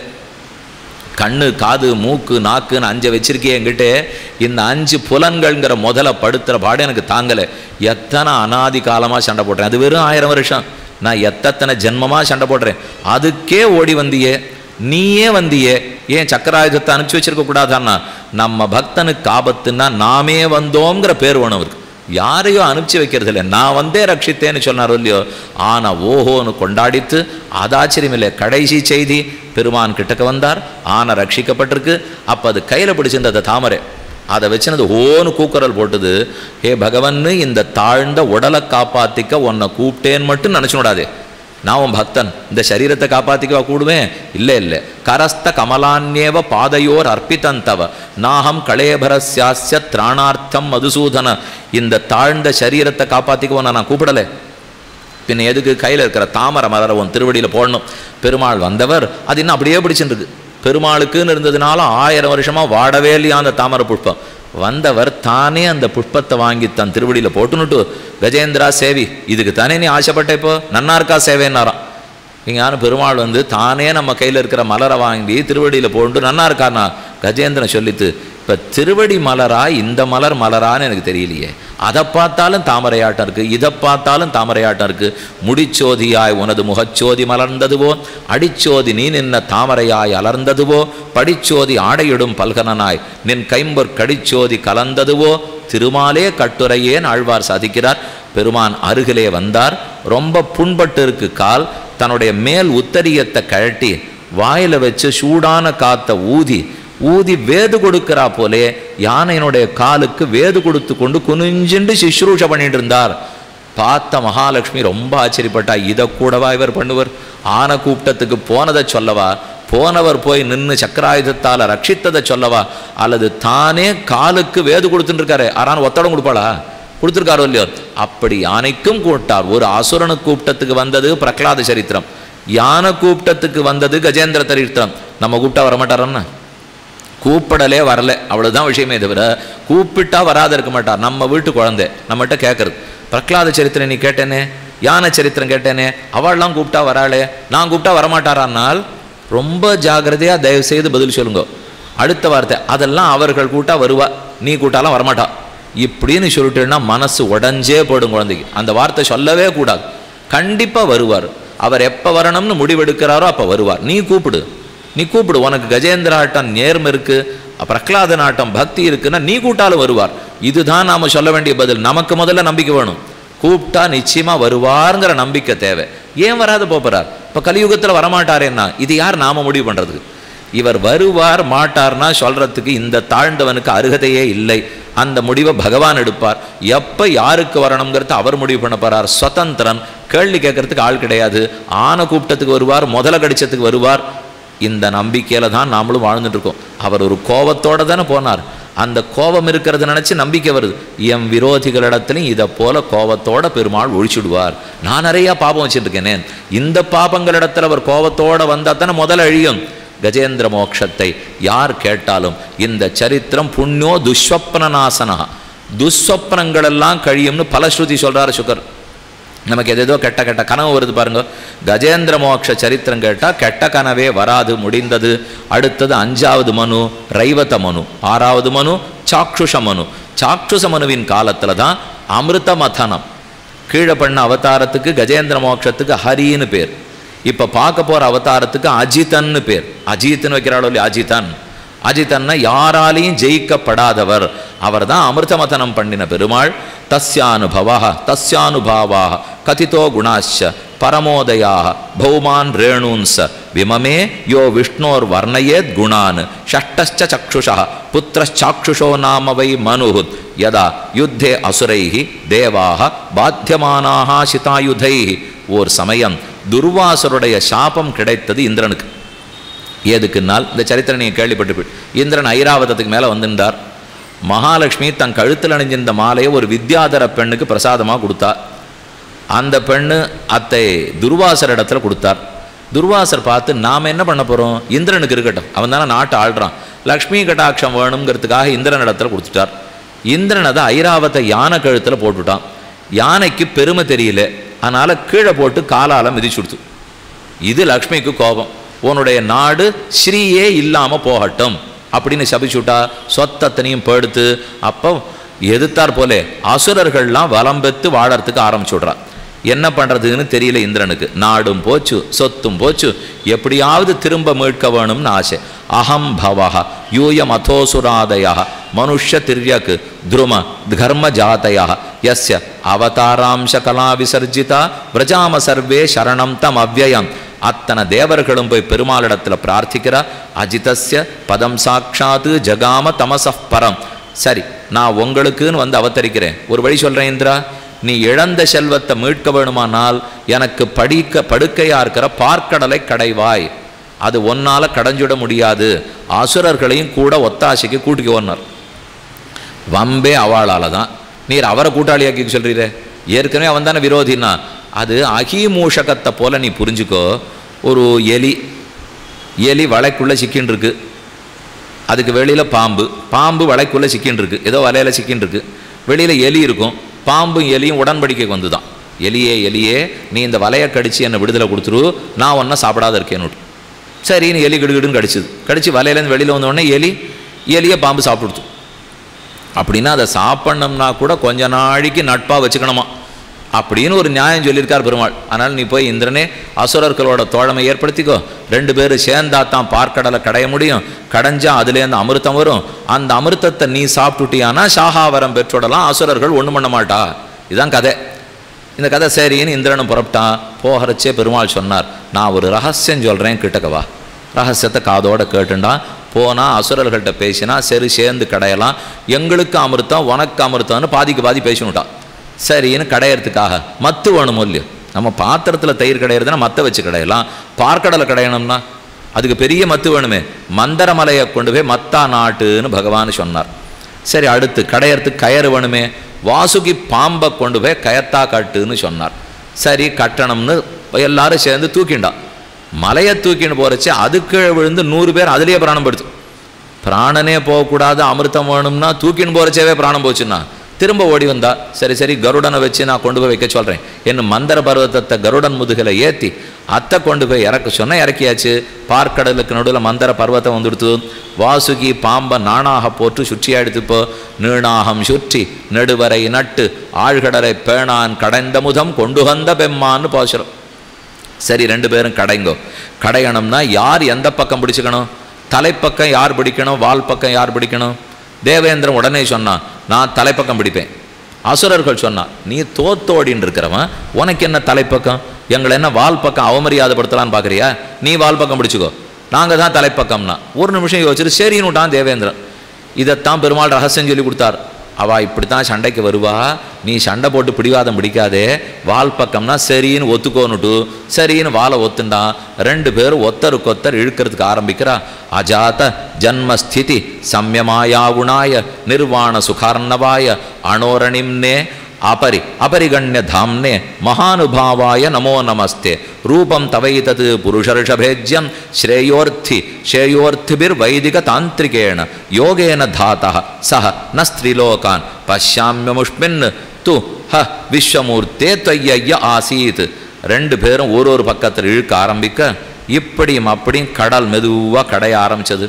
கண்ணு காது மூக்கு நாக்குன்னு அஞ்சை வச்சிருக்கே என்கிட்ட இந்த அஞ்சு புலன்கள்ங்கிற முதல்ல படுத்துற பாடு எனக்கு தாங்கலை எத்தனை அனாதி காலமாக சண்டை போடுறேன் அது வெறும் ஆயிரம் வருஷம் நான் எத்தனை ஜென்மமாக சண்டை போடுறேன் அதுக்கே ஓடி வந்தியே நீயே வந்தியே ஏன் சக்கராயுதத்தை அனுப்பிச்சு வச்சிருக்க கூடாதான்னா நம்ம பக்தனுக்கு ஆபத்துன்னா நாமே வந்தோங்கிற பேர் வேணும் அவருக்கு யாரையும் அனுப்பிச்சு வைக்கிறது இல்லை நான் வந்தே ரட்சித்தேன்னு சொன்னாரோ இல்லையோ ஆனா ஓஹோன்னு கொண்டாடித்து அதாச்சரியம் இல்லை கடைசி செய்தி பெருமான் கிட்டக்க வந்தார் ஆனை ரட்சிக்கப்பட்டிருக்கு அப்போ அது கையில் பிடிச்சிருந்த அந்த தாமரை அதை வச்சு அது ஓன்னு கூக்குரல் போட்டுது ஹே பகவன்னு இந்த தாழ்ந்த உடலை காப்பாத்திக்க உன்னை கூப்பிட்டேன்னு மட்டும் நினச்சு விடாதே நான் உன் பக்தன் இந்த சரீரத்தை காப்பாத்திக்கவா கூடுவேன் இல்லை இல்லை கரஸ்த கமலான்யேவ பாதையோர் அர்ப்பித்தந்தவ நாகம் கலேபரஸ்யாஸ்ய திராணார்த்தம் மதுசூதன இந்த தாழ்ந்த சரீரத்தை காப்பாத்திக்க உன்னை நான் கூப்பிடலை பின்ன எதுக்கு கையில் இருக்கிற தாமரை மலரை உன் திருவடியில் போடணும் பெருமாள் வந்தவர் அது இன்னும் அப்படியே பிடிச்சிட்டு இருக்கு பெருமாளுக்குன்னு இருந்ததுனால ஆயிரம் வருஷமா வாடவே இல்லையா அந்த தாமரை புஷ்பம் வந்தவர் தானே அந்த புஷ்பத்தை வாங்கி தன் திருவடியில் போட்டுனுட்டு கஜேந்திரா சேவி இதுக்கு தானே நீ ஆசைப்பட்ட இப்போ நன்னா இருக்கா சேவைன்னாராம் இங்கான பெருமாள் வந்து தானே நம்ம கையில் இருக்கிற மலரை வாங்கி திருவடியில் போட்டு நன்னா இருக்கானா கஜேந்திரன் சொல்லித்து இப்போ திருவடி மலரா இந்த மலர் மலரான்னு எனக்கு தெரியலையே அதை பார்த்தாலும் தாமரையாட்டம் இருக்கு இதை பார்த்தாலும் தாமரையாட்டம் இருக்கு முடிச்சோதியாய் உனது முகச்சோதி மலர்ந்ததுவோ அடிச்சோதி நீ நின்ன தாமரையாய் அலர்ந்ததுவோ படிச்சோதி ஆடையிடும் பல்கனனாய் நின் கைம்பொற் கடிச்சோதி கலந்ததுவோ திருமாலே கட்டுரையேன் ஆழ்வார் சாதிக்கிறார் பெருமான் அருகிலே வந்தார் ரொம்ப புண்பட்டு இருக்கு கால் தன்னுடைய மேல் உத்தரியத்தை கழட்டி வாயில வச்சு சூடான காத்த ஊதி ஊதி வேது கொடுக்கிறா போலே யானையினுடைய காலுக்கு வேது கொடுத்து கொண்டு குனிஞ்சுண்டு சிஸ்ரூஷ பண்ணிட்டு இருந்தார் பார்த்த மகாலட்சுமி ரொம்ப ஆச்சரியப்பட்டா இதை கூடவா இவர் பண்ணுவர் ஆன கூப்பிட்டத்துக்கு போனதை சொல்லவா போனவர் போய் நின்று சக்கராயுதத்தால் ரட்சித்ததை சொல்லவா அல்லது தானே காலுக்கு வேது கொடுத்துட்டு இருக்காரு ஆறான ஒத்தடம் கொடுப்பாளா கொடுத்துருக்காரோ இல்லையோ அப்படி யானைக்கும் கூப்பிட்டார் ஒரு அசுரனு கூப்பிட்டத்துக்கு வந்தது பிரகலாத சரித்திரம் யானை கூப்பிட்டத்துக்கு வந்தது கஜேந்திர சரித்திரம் நம்ம கூப்பிட்டா வரமாட்டாரன்னா கூப்பிடலே வரல அவ்வளவுதான் விஷயமே தவிர கூப்பிட்டா வராத இருக்க மாட்டார் நம்ம வீட்டு குழந்தை நம்மகிட்ட கேட்கறது பிரகலாத சரித்திரம் நீ கேட்டேனே யானை சரித்திரம் கேட்டேனே அவள்லாம் கூப்பிட்டா வராளே நான் கூப்பிட்டா வரமாட்டாரானால் ரொம்ப ஜாகிரதையா தயவு செய்து பதில் சொல்லுங்க அடுத்த வார்த்தை அதெல்லாம் அவர்கள் கூட்டா வருவா நீ கூட்டாலாம் வரமாட்டா இப்படின்னு சொல்லிட்டேன்னா மனசு உடஞ்சே போடும் குழந்தைக்கு அந்த வார்த்தை சொல்லவே கூடாது கண்டிப்பா வருவார் அவர் எப்ப வரணும்னு முடிவெடுக்கிறாரோ அப்ப வருவார் நீ கூப்பிடு நீ கூப்பிடு உனக்கு கஜேந்திர ஆட்டம் நேர்மை இருக்கு பிரகலாத நாட்டம் பக்தி இருக்குன்னா நீ கூட்டாலும் வருவார் இதுதான் நாம சொல்ல வேண்டிய பதில் நமக்கு முதல்ல நம்பிக்கை வேணும் கூப்பிட்டா நிச்சயமா வருவாருங்கிற நம்பிக்கை தேவை ஏன் வராது போறார் இப்ப கலியுகத்துல வரமாட்டாரேன்னா இது யார் நாம முடிவு பண்றதுக்கு இவர் வருவார் மாட்டார்னா சொல்றதுக்கு இந்த தாழ்ந்தவனுக்கு அருகதையே இல்லை அந்த முடிவை பகவான் எடுப்பார் எப்ப யாருக்கு வரணுங்கிறத அவர் முடிவு பண்ண போறார் சுதந்திரன் கேள்வி கேட்கறதுக்கு ஆள் கிடையாது ஆன கூப்பிட்டத்துக்கு வருவார் முதல கடிச்சத்துக்கு வருவார் இந்த நம்பிக்கையில தான் நாமளும் வாழ்ந்துட்டு இருக்கோம் அவர் ஒரு கோபத்தோட தானே போனார் அந்த கோபம் இருக்கிறத நினைச்சு நம்பிக்கை வருது எம் விரோதிகளிடத்திலையும் இதை போல கோபத்தோட பெருமாள் ஒழிச்சுடுவார் நான் நிறைய பாபம் வச்சுருக்கேனே இந்த பாபங்களிடத்துல அவர் கோபத்தோட வந்தா தானே முதல்ல அழியும் கஜேந்திர மோட்சத்தை யார் கேட்டாலும் இந்த சரித்திரம் புண்ணியோ துஸ்வப்ன நாசனா துஸ்வப்னங்கள் எல்லாம் கழியும்னு பலஸ்ருதி சொல்றாரு சுகர் நமக்கு எதேதோ கெட்ட கெட்ட கனவு வருது பாருங்க கஜேந்திர மோட்ச சரித்திரம் கேட்டால் கெட்ட கனவே வராது முடிந்தது அடுத்தது அஞ்சாவது மனு ரைவத மனு ஆறாவது மனு சாக்ஷுஷ மனு சாக்ஷுஷ மனுவின் காலத்தில் தான் அமிர்த மதனம் கீழே பண்ண அவதாரத்துக்கு கஜேந்திர மோட்சத்துக்கு ஹரின்னு பேர் இப்போ பார்க்க போகிற அவதாரத்துக்கு அஜிதன்னு பேர் அஜித்னு வைக்கிறாளோ இல்லையா அஜிதன் அஜிதன்னா யாராலையும் ஜெயிக்கப்படாதவர் அவர் தான் அமிர்தமதனம் பண்ணின பெருமாள் தஸ்யானுபவா தஸ்யானுபாவா கதிதோ குணாச்ச பரமோதயாக பௌமான் ரேணூன்ச விமமே யோ விஷ்ணோர் வர்ணயேத் குணான் ஷஷ்டச்ச சக்ஷுஷா புத்திரச்சாக்ஷுஷோ நாம வை மனு யதா யுத்தே அசுரைஹி தேவாக பாத்தியமானாக சிதாயுதைஹி ஓர் சமயம் துர்வாசருடைய சாபம் கிடைத்தது இந்திரனுக்கு ஏதுக்குன்னால் இந்த சரித்திரம் நீங்கள் கேள்விப்பட்டு இந்திரன் ஐராவதத்துக்கு மேலே வந்துட்டார் மகாலட்சுமி தன் கழுத்தில் அணிஞ்சிருந்த மாலையை ஒரு வித்யாதர பெண்ணுக்கு பிரசாதமாக கொடுத்தா அந்த பெண்ணு அத்தை துர்வாசர் இடத்துல கொடுத்தார் துர்வாசர் பார்த்து நாம் என்ன பண்ண போகிறோம் இந்திரனுக்கு இருக்கட்டும் அவன் தானே நாட்டை ஆள்றான் லக்ஷ்மி கட்டாட்சம் வேணுங்கிறதுக்காக இந்திரன் இடத்துல கொடுத்துட்டார் இந்திரன் அதை ஐராவத்தை யானை கழுத்தில் போட்டுட்டான் யானைக்கு பெருமை தெரியல அதனால் கீழே போட்டு காலால் மிதிச்சு கொடுத்து இது லக்ஷ்மிக்கு கோபம் உன்னுடைய நாடு ஸ்ரீயே இல்லாமல் போகட்டும் அப்படின்னு சபிச்சுட்டா சொத்தத்தனையும் படுத்து அப்போ எதிர்த்தார் போலே அசுரர்கள்லாம் வலம் பெற்று வாழறதுக்கு ஆரம்பிச்சு விட்றா என்ன பண்ணுறதுன்னு தெரியல இந்திரனுக்கு நாடும் போச்சு சொத்தும் போச்சு எப்படியாவது திரும்ப மீட்க வேணும்னு ஆசை அகம் பவஹ யூயம் அதோசுராதயா மனுஷ்ய திரியக் துரும தர்ம ஜாத்தயா யஸ்ய அவதாராம்ச கலா விசர்ஜிதா விரஜாம சர்வே சரணம் தம் அவ்வயம் அத்தனை தேவர்களும் போய் பெருமாளிடத்தில் பிரார்த்திக்கிறா அஜிதஸ்ய பதம் சாட்சாத்து ஜகாம தமசப் பரம் சரி நான் உங்களுக்குன்னு வந்து அவதரிக்கிறேன் ஒரு வழி சொல்கிறேன் இந்திரா நீ இழந்த செல்வத்தை மீட்க வேணுமானால் எனக்கு படிக்க படுக்கையா இருக்கிற பார்க்கடலை கடைவாய் அது ஒன்னால கடைஞ்சிட முடியாது அசுரர்களையும் கூட ஒத்தாசைக்கு கூட்டிக்கோன்னார் வம்பே அவளால தான் நீர் அவரை கூட்டாளியாக்கி சொல்றீரே ஏற்கனவே அவன் தானே விரோதினா அது அகிமூஷகத்தை போல நீ புரிஞ்சுக்கோ ஒரு எலி எலி வலைக்குள்ளே சிக்கின்னு இருக்கு அதுக்கு வெளியில் பாம்பு பாம்பு வலைக்குள்ளே சிக்கின்னு இருக்கு ஏதோ வலையில் சிக்கின்னு இருக்கு வெளியில் எலி இருக்கும் பாம்பும் எலியும் உடன்படிக்கைக்கு வந்து தான் எலியே எலியே நீ இந்த வலையை கடிச்சு என்னை விடுதலை கொடுத்துரு நான் ஒன்றும் சாப்பிடாத இருக்கேன்னு சரின்னு எலி கிடுகிடுன்னு கடிச்சுது கடிச்சு வலையிலேருந்து வெளியில் வந்த உடனே எலி எலியை பாம்பு சாப்பிடுத்து அப்படின்னா அதை சாப்பிட்ணோம்னா கூட கொஞ்ச நாளைக்கு நட்பாக வச்சுக்கணுமா அப்படின்னு ஒரு நியாயம் சொல்லியிருக்கார் பெருமாள் அதனால் நீ போய் இந்திரனே அசுரர்களோட தோழமை ஏற்படுத்திக்கோ ரெண்டு பேரும் சேர்ந்தா தான் பார்க்கடலை கடைய முடியும் கடைஞ்சா அதுலேருந்து அமிர்தம் வரும் அந்த அமிர்தத்தை நீ சாப்பிட்டுட்டியானா சாகாவரம் பெற்றுடலாம் அசுரர்கள் ஒன்றும் பண்ண மாட்டா இதுதான் கதை இந்த கதை சரின்னு இந்திரனும் புறப்பட்டான் போகிறச்சே பெருமாள் சொன்னார் நான் ஒரு ரகசியம் சொல்கிறேன் கிட்டக்கவா ரகசியத்தை காதோட கேட்டுண்டான் போனால் அசுரர்கள்ட்ட பேசினா சரி சேர்ந்து கடையலாம் எங்களுக்கு அமிர்தம் உனக்கு அமிர்தம்னு பாதிக்கு பாதி பேசினுட்டான் சரின்னு கடையறதுக்காக மத்து வேணும் இல்லையோ நம்ம பாத்திரத்தில் தயிர் கடையிறதுனா மத்தை வச்சு கடையலாம் பார்க்கடலை கடையணும்னா அதுக்கு பெரிய மத்து வேணுமே மந்தரமலையை கொண்டு போய் மத்தா நாட்டுன்னு பகவான் சொன்னார் சரி அடுத்து கடையறதுக்கு கயறு வேணுமே வாசுகி பாம்பை கொண்டு போய் கயத்தா கட்டுன்னு சொன்னார் சரி கட்டணம்னு எல்லாரும் சேர்ந்து தூக்கிண்டான் மலையை தூக்கின்னு போறச்சு அதுக்கு விழுந்து நூறு பேர் அதுலேயே பிராணம் படுத்து பிராணனே போகக்கூடாது அமிர்தம் வேணும்னா தூக்கின்னு போறச்சேவே பிராணம் போச்சுன்னா திரும்ப ஓடி வந்தா சரி சரி கருடனை வச்சு நான் கொண்டு போய் வைக்க சொல்கிறேன் என்ன மந்தர பர்வதத்தை கருடன் முதுகில் ஏற்றி அத்தை கொண்டு போய் இறக்க சொன்ன இறக்கியாச்சு பார்க்கடலுக்கு நடுவில் மந்தர பர்வதம் வந்துடுத்து வாசுகி பாம்பை நாணாக போட்டு சுற்றியா எடுத்துப்போ நீணாகம் சுற்றி நெடுவரை நட்டு ஆழ்கடலை பேணான் கடைந்த முதம் கொண்டு வந்த பெம்மான்னு பாசுறோம் சரி ரெண்டு பேரும் கடைங்கோ கடையணும்னா யார் எந்த பக்கம் பிடிச்சுக்கணும் தலைப்பக்கம் யார் பிடிக்கணும் வால் பக்கம் யார் பிடிக்கணும் தேவேந்திரன் உடனே சொன்னான் நான் தலைப்பக்கம் பிடிப்பேன் அசுரர்கள் சொன்னான் நீ தோத்தோடின்னு இருக்கிறவன் உனக்கு என்ன தலைப்பக்கம் எங்களை என்ன வால் பக்கம் அவமரியாதைப்படுத்தலான்னு பார்க்குறியா நீ வால் பக்கம் பிடிச்சுக்கோ நாங்கள் தான் தலைப்பக்கம்னா ஒரு நிமிஷம் யோசிச்சுட்டு சரின்னு விட்டான் தேவேந்திரன் இதைத்தான் பெருமாள் ரகசியம் சொல்லி கொடுத்தார் அவ இப்படித்தான் சண்டைக்கு வருவா நீ சண்டை போட்டு பிடிவாதம் பிடிக்காதே வால் பக்கம்னா சரின்னு ஒத்துக்கோனுட்டு சரின்னு வாழை ஒத்துண்டான் ரெண்டு பேரும் ஒத்தருக்கொத்தர் இழுக்கிறதுக்கு ஆரம்பிக்கிறா அஜாத ஜன்மஸ்திதி சம்யமாயாவுணாய நிர்வாண சுகார்ணவாய அனோரணிம்னே அபரி அபரிகண்ய தாம்னே மகானுபாவாய நமோ நமஸ்தே ரூபம் தவைதத் புருஷர்ஷபேஜ்யம் ஸ்ரேயோர்த்தி ஸ்ரேயோர்த்திபிர் வைதிக தாந்திரிகேண யோகேன தாத்தா சஹ ந ஸ்திரீலோகான் பஷ்யாமியமுஷ்மின் து ஹ விஸ்வமூர்த்தே தொய்ய ஆசீத் ரெண்டு பேரும் ஒரு ஒரு பக்கத்தில் இழுக்க ஆரம்பிக்க இப்படியும் அப்படியும் கடல் மெதுவாக கடைய ஆரம்பிச்சது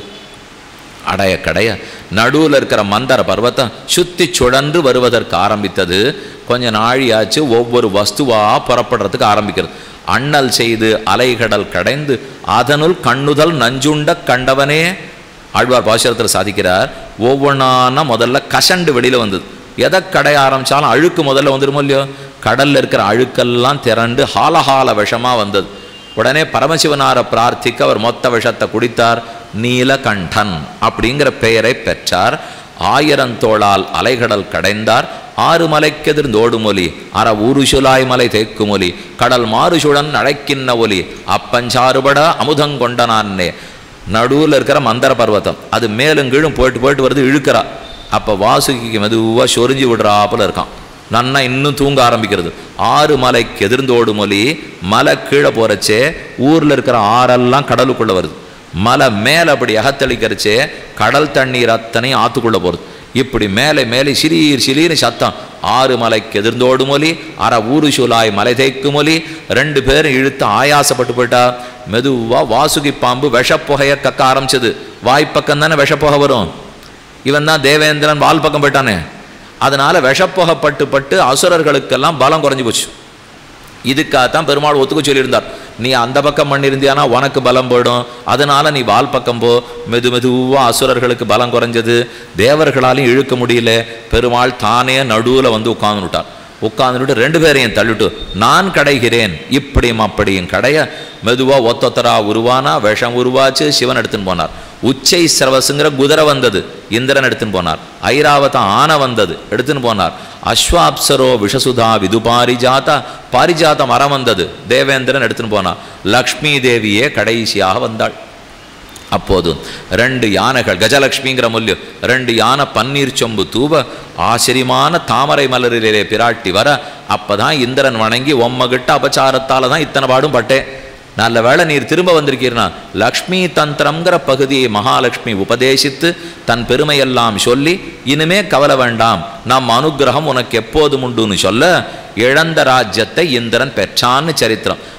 அடைய கடைய நடுவில் இருக்கிற மந்தர பர்வத்தம் சுத்தி சுழன்று வருவதற்கு ஆரம்பித்தது கொஞ்ச நாழியாச்சு ஒவ்வொரு வஸ்துவா புறப்படுறதுக்கு ஆரம்பிக்கிறது அண்ணல் செய்து அலைகடல் கடைந்து அதனுள் கண்ணுதல் நஞ்சுண்ட கண்டவனே ஆழ்வார் பாசுரத்தில் சாதிக்கிறார் ஒவ்வொன்றான முதல்ல கசண்டு வெளியில் வந்தது எதை கடைய ஆரம்பித்தாலும் அழுக்கு முதல்ல வந்துடுமோ இல்லையோ கடலில் இருக்கிற அழுக்கெல்லாம் திரண்டு ஹாலஹால விஷமாக வந்தது உடனே பரமசிவனாரை பிரார்த்திக்க அவர் மொத்த விஷத்தை குடித்தார் நீலகண்டன் அப்படிங்கிற பெயரை பெற்றார் ஆயிரந்தோளால் அலைகடல் கடைந்தார் ஆறு மலைக்கெதிர்ந்து ஓடுமொலி அற ஊருசுலாய் மலை தேக்குமொலி கடல் மாறுசுழன் அழைக்கின்ன ஒலி அப்பஞ்சாறுபட அமுதங்கொண்டனான்னே நடுவில் இருக்கிற மந்தர பர்வதம் அது மேலும் கீழும் போயிட்டு போயிட்டு வருது இழுக்கிறா அப்போ வாசுகிக்கு மெதுவாக சொரிஞ்சு விடுறாப்புல இருக்கான் நன்னா இன்னும் தூங்க ஆரம்பிக்கிறது ஆறு மலைக்கு எதிர்ந்தோடு மொழி மலை கீழே போகிறச்சே ஊரில் இருக்கிற ஆறெல்லாம் கடலுக்குள்ளே வருது மலை மேலே அப்படி அகத்தளிக்கிறச்சே கடல் தண்ணீர் அத்தனையும் ஆற்றுக்குள்ளே போகிறது இப்படி மேலே மேலே சிறீர் சிறீர்னு சத்தம் ஆறு மலைக்கு எதிர்ந்தோடு மொழி அற ஊரு சூலாய் மலை தேக்கு மொழி ரெண்டு பேரும் இழுத்து ஆயாசப்பட்டு போயிட்டா மெதுவாக வாசுகி பாம்பு விஷப்புகையை கக்க ஆரம்பிச்சது வாய்ப்பக்கம் தானே விஷப்புகை வரும் இவன் தான் தேவேந்திரன் வால் பக்கம் போயிட்டானே அதனால விஷப்புகை பட்டு பட்டு அசுரர்களுக்கெல்லாம் பலம் குறைஞ்சு போச்சு இதுக்காகத்தான் பெருமாள் ஒத்துக்க சொல்லியிருந்தார் நீ அந்த பக்கம் பண்ணியிருந்தியானா உனக்கு பலம் போயிடும் அதனால நீ வால் பக்கம் போ மெது மெதுவாக அசுரர்களுக்கு பலம் குறைஞ்சது தேவர்களாலையும் இழுக்க முடியல பெருமாள் தானே நடுவில் வந்து உட்கார்ந்துட்டார் உட்கார்ந்துட்டு ரெண்டு பேரையும் தள்ளிட்டு நான் கடைகிறேன் இப்படியும் அப்படியும் கடைய மெதுவாக ஒத்தொத்தரா உருவானா விஷம் உருவாச்சு சிவன் எடுத்துன்னு போனார் உச்சை சிரவசுங்கிற குதிரை வந்தது இந்திரன் எடுத்துன்னு போனார் ஐராவதம் ஆனை வந்தது எடுத்துன்னு போனார் அஸ்வாப்சரோ விஷசுதா விது பாரிஜாதா பாரிஜாத மரம் வந்தது தேவேந்திரன் எடுத்துன்னு போனார் லக்ஷ்மி தேவியே கடைசியாக வந்தாள் அப்போது ரெண்டு யானைகள் கஜலக்ஷ்மிங்கிற முல்லியம் ரெண்டு யானை பன்னீர் சொம்பு தூவ ஆச்சரியமான தாமரை மலரிலே பிராட்டி வர அப்பதான் இந்திரன் வணங்கி ஒம்மகிட்ட அபச்சாரத்தால தான் இத்தனை பாடும் பட்டேன் நல்ல வேளை நீர் திரும்ப வந்திருக்கீர்னா லக்ஷ்மி தந்திரம்ங்கிற பகுதியை மகாலட்சுமி உபதேசித்து தன் பெருமையெல்லாம் சொல்லி இனிமே கவலை வேண்டாம் நம் அனுக்கிரகம் உனக்கு எப்போதும் உண்டுன்னு சொல்ல இழந்த ராஜ்யத்தை இந்திரன் பெற்றான்னு சரித்திரம்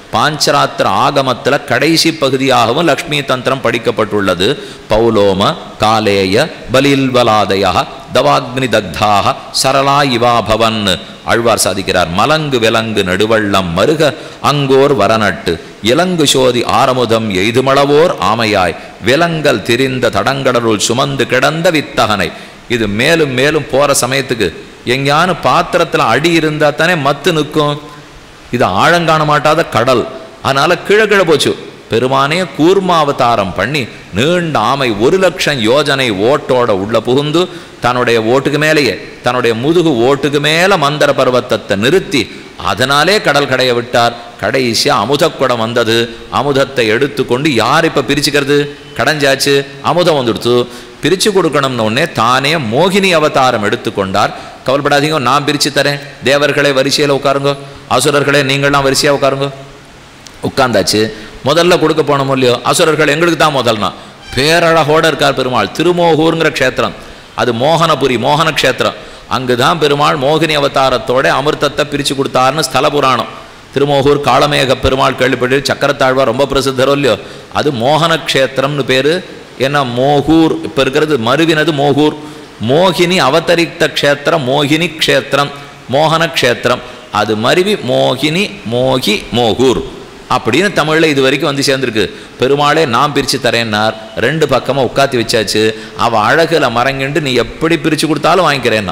பாஞ்சராத்திர ஆகமத்தில் கடைசி பகுதியாகவும் லக்ஷ்மி தந்திரம் படிக்கப்பட்டுள்ளது பௌலோம காலேய பலில்வலாதயா தவாக்னி தக்தாக சரளா இவா பவன் ஆழ்வார் சாதிக்கிறார் மலங்கு விலங்கு நடுவள்ளம் மருக அங்கோர் வரநட்டு இலங்கு சோதி ஆரமுதம் எய்துமளவோர் ஆமையாய் விலங்கல் திரிந்த தடங்கடலுள் சுமந்து கிடந்த வித்தகனை இது மேலும் மேலும் போற சமயத்துக்கு எங்கேயானு பாத்திரத்துல அடி இருந்தா தானே மத்து நிற்கும் இது ஆழங்காண மாட்டாத கடல் அதனால கீழே கீழே போச்சு பெருமானே கூர்மாவதாரம் பண்ணி நீண்ட ஆமை ஒரு லட்சம் யோஜனை ஓட்டோட உள்ள புகுந்து தன்னுடைய ஓட்டுக்கு மேலேயே தன்னுடைய முதுகு ஓட்டுக்கு மேல மந்தர பர்வத்தத்தை நிறுத்தி அதனாலே கடல் கடைய விட்டார் கடைசியா அமுதக்குடம் வந்தது அமுதத்தை எடுத்துக்கொண்டு யார் இப்ப பிரிச்சுக்கிறது கடைஞ்சாச்சு அமுதம் வந்துடுத்து பிரிச்சு கொடுக்கணும்னு உடனே தானே மோகினி அவதாரம் எடுத்துக்கொண்டார் கவலைப்படாதீங்க நான் பிரிச்சு தரேன் தேவர்களே வரிசையில் உட்காருங்க அசுரர்களே நீங்களாம் வரிசையா உட்காருங்க உட்கார்ந்தாச்சு முதல்ல கொடுக்க போனோமோ இல்லையோ அசுரர்கள் எங்களுக்கு தான் முதல்னா பேரழகோட இருக்கார் பெருமாள் திருமோகூருங்கிற க்ஷேத்திரம் அது மோகனபுரி மோகன க்ஷேத்திரம் அங்கு தான் பெருமாள் மோகினி அவதாரத்தோட அமிர்தத்தை பிரித்து கொடுத்தாருன்னு ஸ்தல புராணம் திருமோகூர் காளமேக பெருமாள் கேள்விப்பட்டு சக்கரத்தாழ்வார் ரொம்ப பிரசித்தரோ இல்லையோ அது மோகன க்ஷேத்திரம்னு பேர் ஏன்னா மோகூர் இப்போ இருக்கிறது மருவினது மோகூர் மோகினி அவதரித்த க்ஷேத்திரம் மோகினி க்ஷேத்திரம் மோகன க்ஷேத்திரம் அது மருவி மோகினி மோகி மோகூர் அப்படின்னு தமிழில் இது வரைக்கும் வந்து சேர்ந்துருக்கு பெருமாளே நான் பிரித்து தரேன்னார் ரெண்டு பக்கமாக உட்காத்தி வச்சாச்சு அவள் அழகில் மறங்கிண்டு நீ எப்படி பிரித்து கொடுத்தாலும் வாங்கிக்கிறேன்னா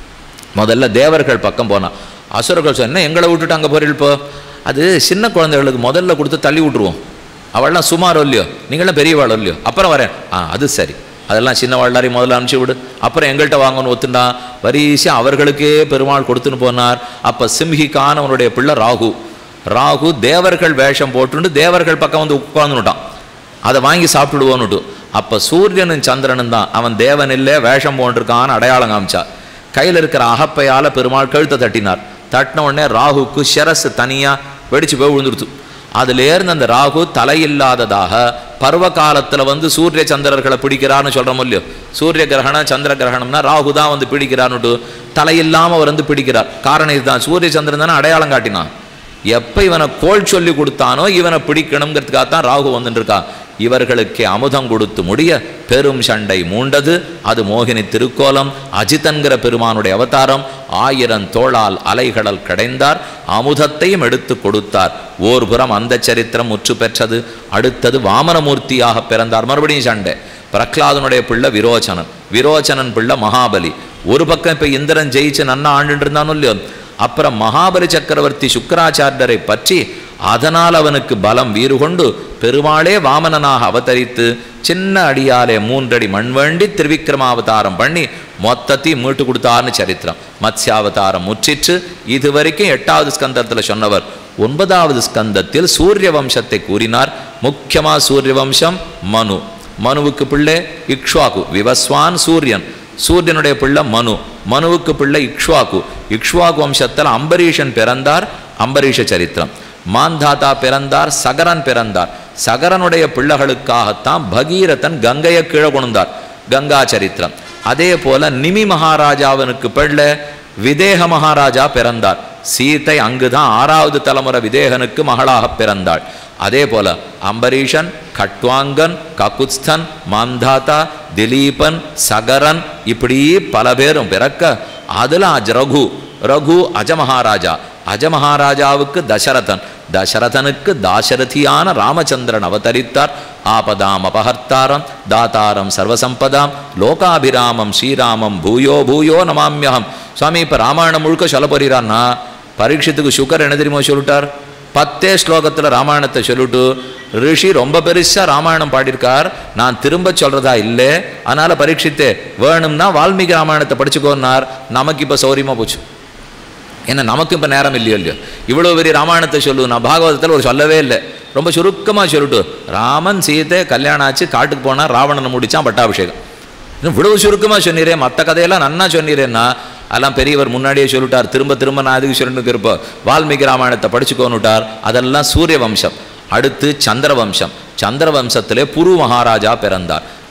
முதல்ல தேவர்கள் பக்கம் போனான் அசுரர்கள் சொன்ன எங்களை விட்டுட்டு அங்கே போறீள் இப்போ அது சின்ன குழந்தைகளுக்கு முதல்ல கொடுத்து தள்ளி விட்டுருவோம் அவள்லாம் சுமார் இல்லையோ நீங்களாம் பெரியவாள் இல்லையோ அப்புறம் வரேன் ஆ அது சரி அதெல்லாம் சின்ன வாழ்லாரையும் முதல்ல அனுப்பிச்சி விடு அப்புறம் எங்கள்கிட்ட வாங்கன்னு ஒத்துண்டா வரிசையாக அவர்களுக்கே பெருமாள் கொடுத்துன்னு போனார் அப்போ சிம்ஹிக்கான அவனுடைய பிள்ளை ராகு ராகு தேவர்கள் வேஷம் போட்டுண்டு தேவர்கள் பக்கம் வந்து உட்கார்ந்துட்டான் அதை வாங்கி சாப்பிடுவோன்னுட்டு அப்போ சூரியனும் சந்திரனும் தான் அவன் தேவன் இல்லை வேஷம் போன்றிருக்கான்னு அடையாளம் காமிச்சா கையில் இருக்கிற அகப்பையால பெருமாள் கழுத்தை தட்டினார் தட்டின உடனே ராகுக்கு ஷிரஸ் தனியாக வெடிச்சு போய் விழுந்துருத்து அதுலேருந்து அந்த ராகு தலையில்லாததாக பருவ காலத்தில் வந்து சூரிய சந்திரர்களை பிடிக்கிறான்னு சொல்கிறோம் இல்லையோ சூரிய கிரகணம் சந்திர கிரகணம்னா ராகு தான் வந்து பிடிக்கிறான்னுட்டு தலையில்லாமல் அவர் வந்து பிடிக்கிறார் காரணம் இதுதான் சூரிய சந்திரன் தானே அடையாளம் காட்டினான் எப்போ இவனை கோல் சொல்லி கொடுத்தானோ இவனை பிடிக்கணுங்கிறதுக்காக தான் ராகு வந்துட்டு இருக்கான் இவர்களுக்கே அமுதம் கொடுத்து முடிய பெரும் சண்டை மூண்டது அது மோகினி திருக்கோலம் அஜிதன்கிற பெருமானுடைய அவதாரம் ஆயிரம் தோளால் அலைகடல் கடைந்தார் அமுதத்தையும் எடுத்து கொடுத்தார் ஓர் புறம் அந்த சரித்திரம் முற்று பெற்றது அடுத்தது வாமனமூர்த்தியாக பிறந்தார் மறுபடியும் சண்டை பிரகலாதனுடைய பிள்ளை விரோச்சனன் விரோச்சனன் பிள்ளை மகாபலி ஒரு பக்கம் இப்போ இந்திரன் ஜெயிச்சு நன்னா ஆண்டுட்டு இருந்தானோ இல்லையோ அப்புறம் மகாபலி சக்கரவர்த்தி சுக்கராச்சாரியரை பற்றி அதனால் அவனுக்கு பலம் வீறு கொண்டு பெருமாளே வாமனனாக அவதரித்து சின்ன அடியாலே மூன்றடி மண் வேண்டி திருவிக்ரமாவதாரம் பண்ணி மொத்தத்தையும் மீட்டு கொடுத்தார்னு சரித்திரம் மத்ஸ்யாவதாரம் முற்றிற்று இது வரைக்கும் எட்டாவது ஸ்கந்தத்தில் சொன்னவர் ஒன்பதாவது ஸ்கந்தத்தில் சூரிய வம்சத்தை கூறினார் முக்கியமா சூரிய வம்சம் மனு மனுவுக்கு பிள்ளை இக்ஷ்வாகு விவஸ்வான் சூரியன் சூரியனுடைய பிள்ளை மனு மனுவுக்கு பிள்ளை இக்ஷ்வாகு இக்ஷ்வாகு வம்சத்தில் அம்பரீஷன் பிறந்தார் அம்பரீஷ சரித்திரம் மாந்தாதா பிறந்தார் சகரன் பிறந்தார் சகரனுடைய பிள்ளைகளுக்காகத்தான் பகீரதன் கங்கையை கீழே கொண்டார் கங்கா சரித்திரம் அதே போல நிமி மகாராஜாவனுக்கு பிள்ளை விதேக மகாராஜா பிறந்தார் சீத்தை அங்குதான் ஆறாவது தலைமுறை விதேகனுக்கு மகளாக பிறந்தாள் அதே போல அம்பரீஷன் கட்வாங்கன் ககுத்ஸ்தன் மாந்தாத்தா திலீபன் சகரன் இப்படி பல பேரும் பிறக்க அதுல அஜ ரகு ரகு அஜமகாராஜா அஜமகாராஜாவுக்கு தசரதன் தசரதனுக்கு தாசரதியான ராமச்சந்திரன் அவதரித்தார் ஆபதாம் அபஹர்த்தாரம் தாத்தாரம் சர்வசம்பதாம் லோகாபிராமம் ஸ்ரீராமம் பூயோ பூயோ நமாமியகம் சுவாமி இப்போ ராமாயணம் முழுக்க சொல்ல போறீரான்னா பரீட்சத்துக்கு சுகர் என்ன தெரியுமா சொல்லிட்டார் பத்தே ஸ்லோகத்தில் ராமாயணத்தை சொல்லிட்டு ரிஷி ரொம்ப பெருசாக ராமாயணம் பாடியிருக்கார் நான் திரும்ப சொல்கிறதா இல்லை அதனால் பரீட்சித்தே வேணும்னா வால்மீகி ராமாயணத்தை படிச்சுக்கோன்னார் நமக்கு இப்போ சௌரியமாக போச்சு ஏன்னா நமக்கு இப்போ நேரம் இல்லையோ இல்லையோ இவ்வளோ பெரிய ராமாயணத்தை சொல்லு நான் பாகவதத்தில் ஒரு சொல்லவே இல்லை ரொம்ப சுருக்கமாக சொல்லிட்டு ராமன் சீதை கல்யாணம் ஆச்சு காட்டுக்கு போனால் ராவணனை முடிச்சான் பட்டாபிஷேகம் இன்னும் இவ்வளவு சுருக்கமாக சொன்னீரே மற்ற கதையெல்லாம் நன்னா சொன்னீரேன்னா அதெல்லாம் பெரியவர் முன்னாடியே சொல்லிட்டார் திரும்ப திரும்ப நான் அதுக்கு சொல்லிட்டு இருப்போம் வால்மீகி ராமாயணத்தை படிச்சுக்கோன்னுட்டார் அதெல்லாம் சூரிய வம்சம் அடுத்து சந்திர வம்சம் சந்திர வம்சத்திலே புரு மகாராஜா பிறந்தார்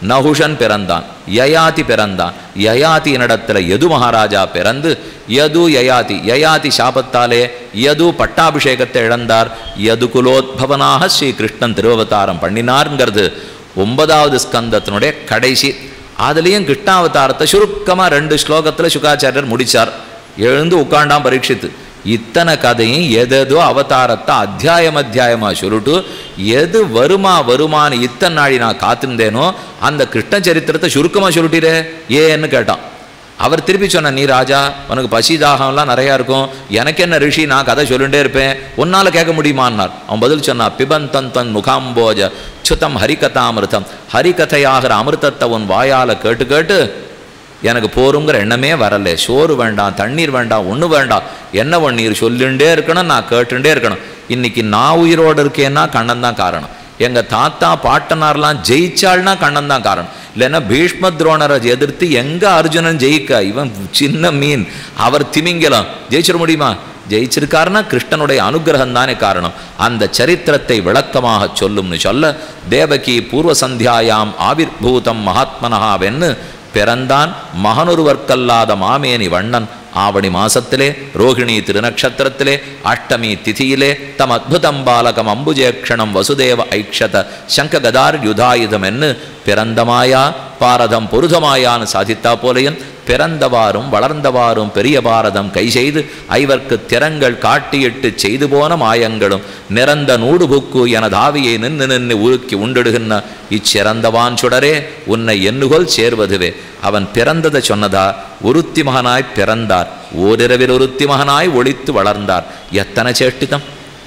நகுஷன் பிறந்தான் யயாதி பிறந்தான் யயாதியினிடத்துல யது மகாராஜா பிறந்து யது யயாதி யயாதி சாபத்தாலே யது பட்டாபிஷேகத்தை இழந்தார் யது குலோத்பவனாக ஸ்ரீ கிருஷ்ணன் திருவவதாரம் பண்ணினார்ங்கிறது ஒன்பதாவது ஸ்கந்தத்தினுடைய கடைசி அதுலேயும் கிருஷ்ணாவதாரத்தை சுருக்கமாக ரெண்டு ஸ்லோகத்தில் சுகாச்சாரியர் முடிச்சார் எழுந்து உட்காண்டாம் பரீட்சித்து இத்தனை கதையும் எதேதோ அவதாரத்தை அத்தியாயம் அத்தியாயமாக சொல்லிட்டு எது வருமா வருமான்னு இத்தனை நாளி நான் காத்திருந்தேனோ அந்த கிருஷ்ண சரித்திரத்தை சுருக்கமாக சொல்லிட்டீரே ஏன்னு கேட்டான் அவர் திருப்பி சொன்ன நீ ராஜா உனக்கு பசி தாகம்லாம் நிறையா இருக்கும் எனக்கு என்ன ரிஷி நான் கதை சொல்லிட்டே இருப்பேன் உன்னால் கேட்க முடியுமான்னார் அவன் பதில் சொன்னா பிபந்தன் தன் முகாம்போஜ சுத்தம் ஹரிகதாமிருதம் ஹரிகதையாகிற அமிர்தத்தை உன் வாயால் கேட்டு கேட்டு எனக்கு போருங்கிற எண்ணமே வரல சோறு வேண்டாம் தண்ணீர் வேண்டாம் ஒன்று வேண்டாம் என்ன நீர் சொல்லிண்டே இருக்கணும் நான் கேட்டுட்டே இருக்கணும் இன்னைக்கு நான் உயிரோடு இருக்கேன்னா கண்ணன் தான் காரணம் எங்கள் தாத்தா பாட்டனார்லாம் ஜெயிச்சாள்னா கண்ணன் தான் காரணம் இல்லைன்னா பீஷ்ம துரோணரை எதிர்த்து எங்கே அர்ஜுனன் ஜெயிக்க இவன் சின்ன மீன் அவர் திமிங்கலம் ஜெயிச்சிட முடியுமா ஜெயிச்சிருக்காருன்னா கிருஷ்ணனுடைய அனுகிரகம் தானே காரணம் அந்த சரித்திரத்தை விளக்கமாக சொல்லும்னு சொல்ல தேவகி பூர்வ சந்தியாயாம் ஆவிர்பூதம் மகாத்மனஹாவென்னு பிறந்தான் மகனொருவர்க்கல்லாத மாமேனி வண்ணன் ஆவணி மாசத்திலே ரோகிணி திருநக்ஷத்திரத்திலே அஷ்டமி திதியிலே தம் அத்புதம் பாலகம் அம்புஜேக்ஷணம் வசுதேவ ஐக்ஷத சங்க கதார் யுதாயுதம் என்று பிறந்தமாயா பாரதம் பொருதமாயான்னு சாதித்தா போலையும் பிறந்தவாறும் வளர்ந்தவாறும் பெரிய பாரதம் கை செய்து ஐவர்க்கு திறங்கள் காட்டியிட்டு செய்து போன மாயங்களும் நிறந்த நூடு புக்கு எனதாவியை நின்று நின்று உருக்கி உண்டிடுகின்ற இச்சிறந்தவான் சுடரே உன்னை எண்ணுகோல் சேர்வதுவே அவன் பிறந்ததை சொன்னதா ஒருத்தி மகனாய் பிறந்தார் ஓரிரவில் ஒருத்தி மகனாய் ஒளித்து வளர்ந்தார் எத்தனை சேஷ்டிதம்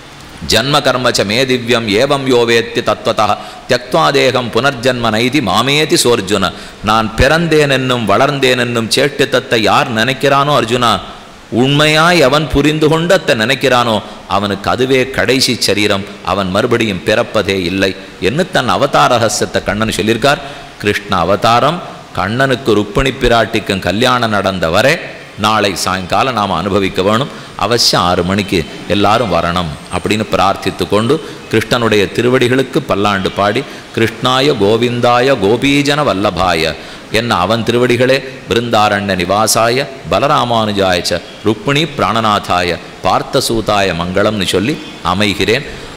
ஜன்ம கர்மச்ச மே திவ்யம் ஏவம் யோவேத்தி தத்வதா தியக்வா தேகம் புனர்ஜன்ம நைதி மாமேதி சோர்ஜுன நான் பிறந்தேன் என்னும் வளர்ந்தேன் என்னும் சேஷ்டித்தத்தை யார் நினைக்கிறானோ அர்ஜுனா உண்மையாய் அவன் புரிந்து கொண்டு அத்தை நினைக்கிறானோ அவனுக்கு அதுவே கடைசி சரீரம் அவன் மறுபடியும் பிறப்பதே இல்லை என்று தன் அவதார ரகசியத்தை கண்ணன் சொல்லியிருக்கார் கிருஷ்ண அவதாரம் கண்ணனுக்கு ருக்மிணி பிராட்டிக்கும் கல்யாணம் நடந்த வரை நாளை சாயங்காலம் நாம் அனுபவிக்க வேணும் அவசியம் ஆறு மணிக்கு எல்லாரும் வரணும் அப்படின்னு பிரார்த்தித்து கொண்டு கிருஷ்ணனுடைய திருவடிகளுக்கு பல்லாண்டு பாடி கிருஷ்ணாய கோவிந்தாய கோபீஜன வல்லபாய என்ன அவன் திருவடிகளே பிருந்தாரண்ய நிவாசாய பலராமானுஜாய ச ருக்மிணி பிராணநாதாய பார்த்தசூதாய மங்களம்னு சொல்லி அமைகிறேன்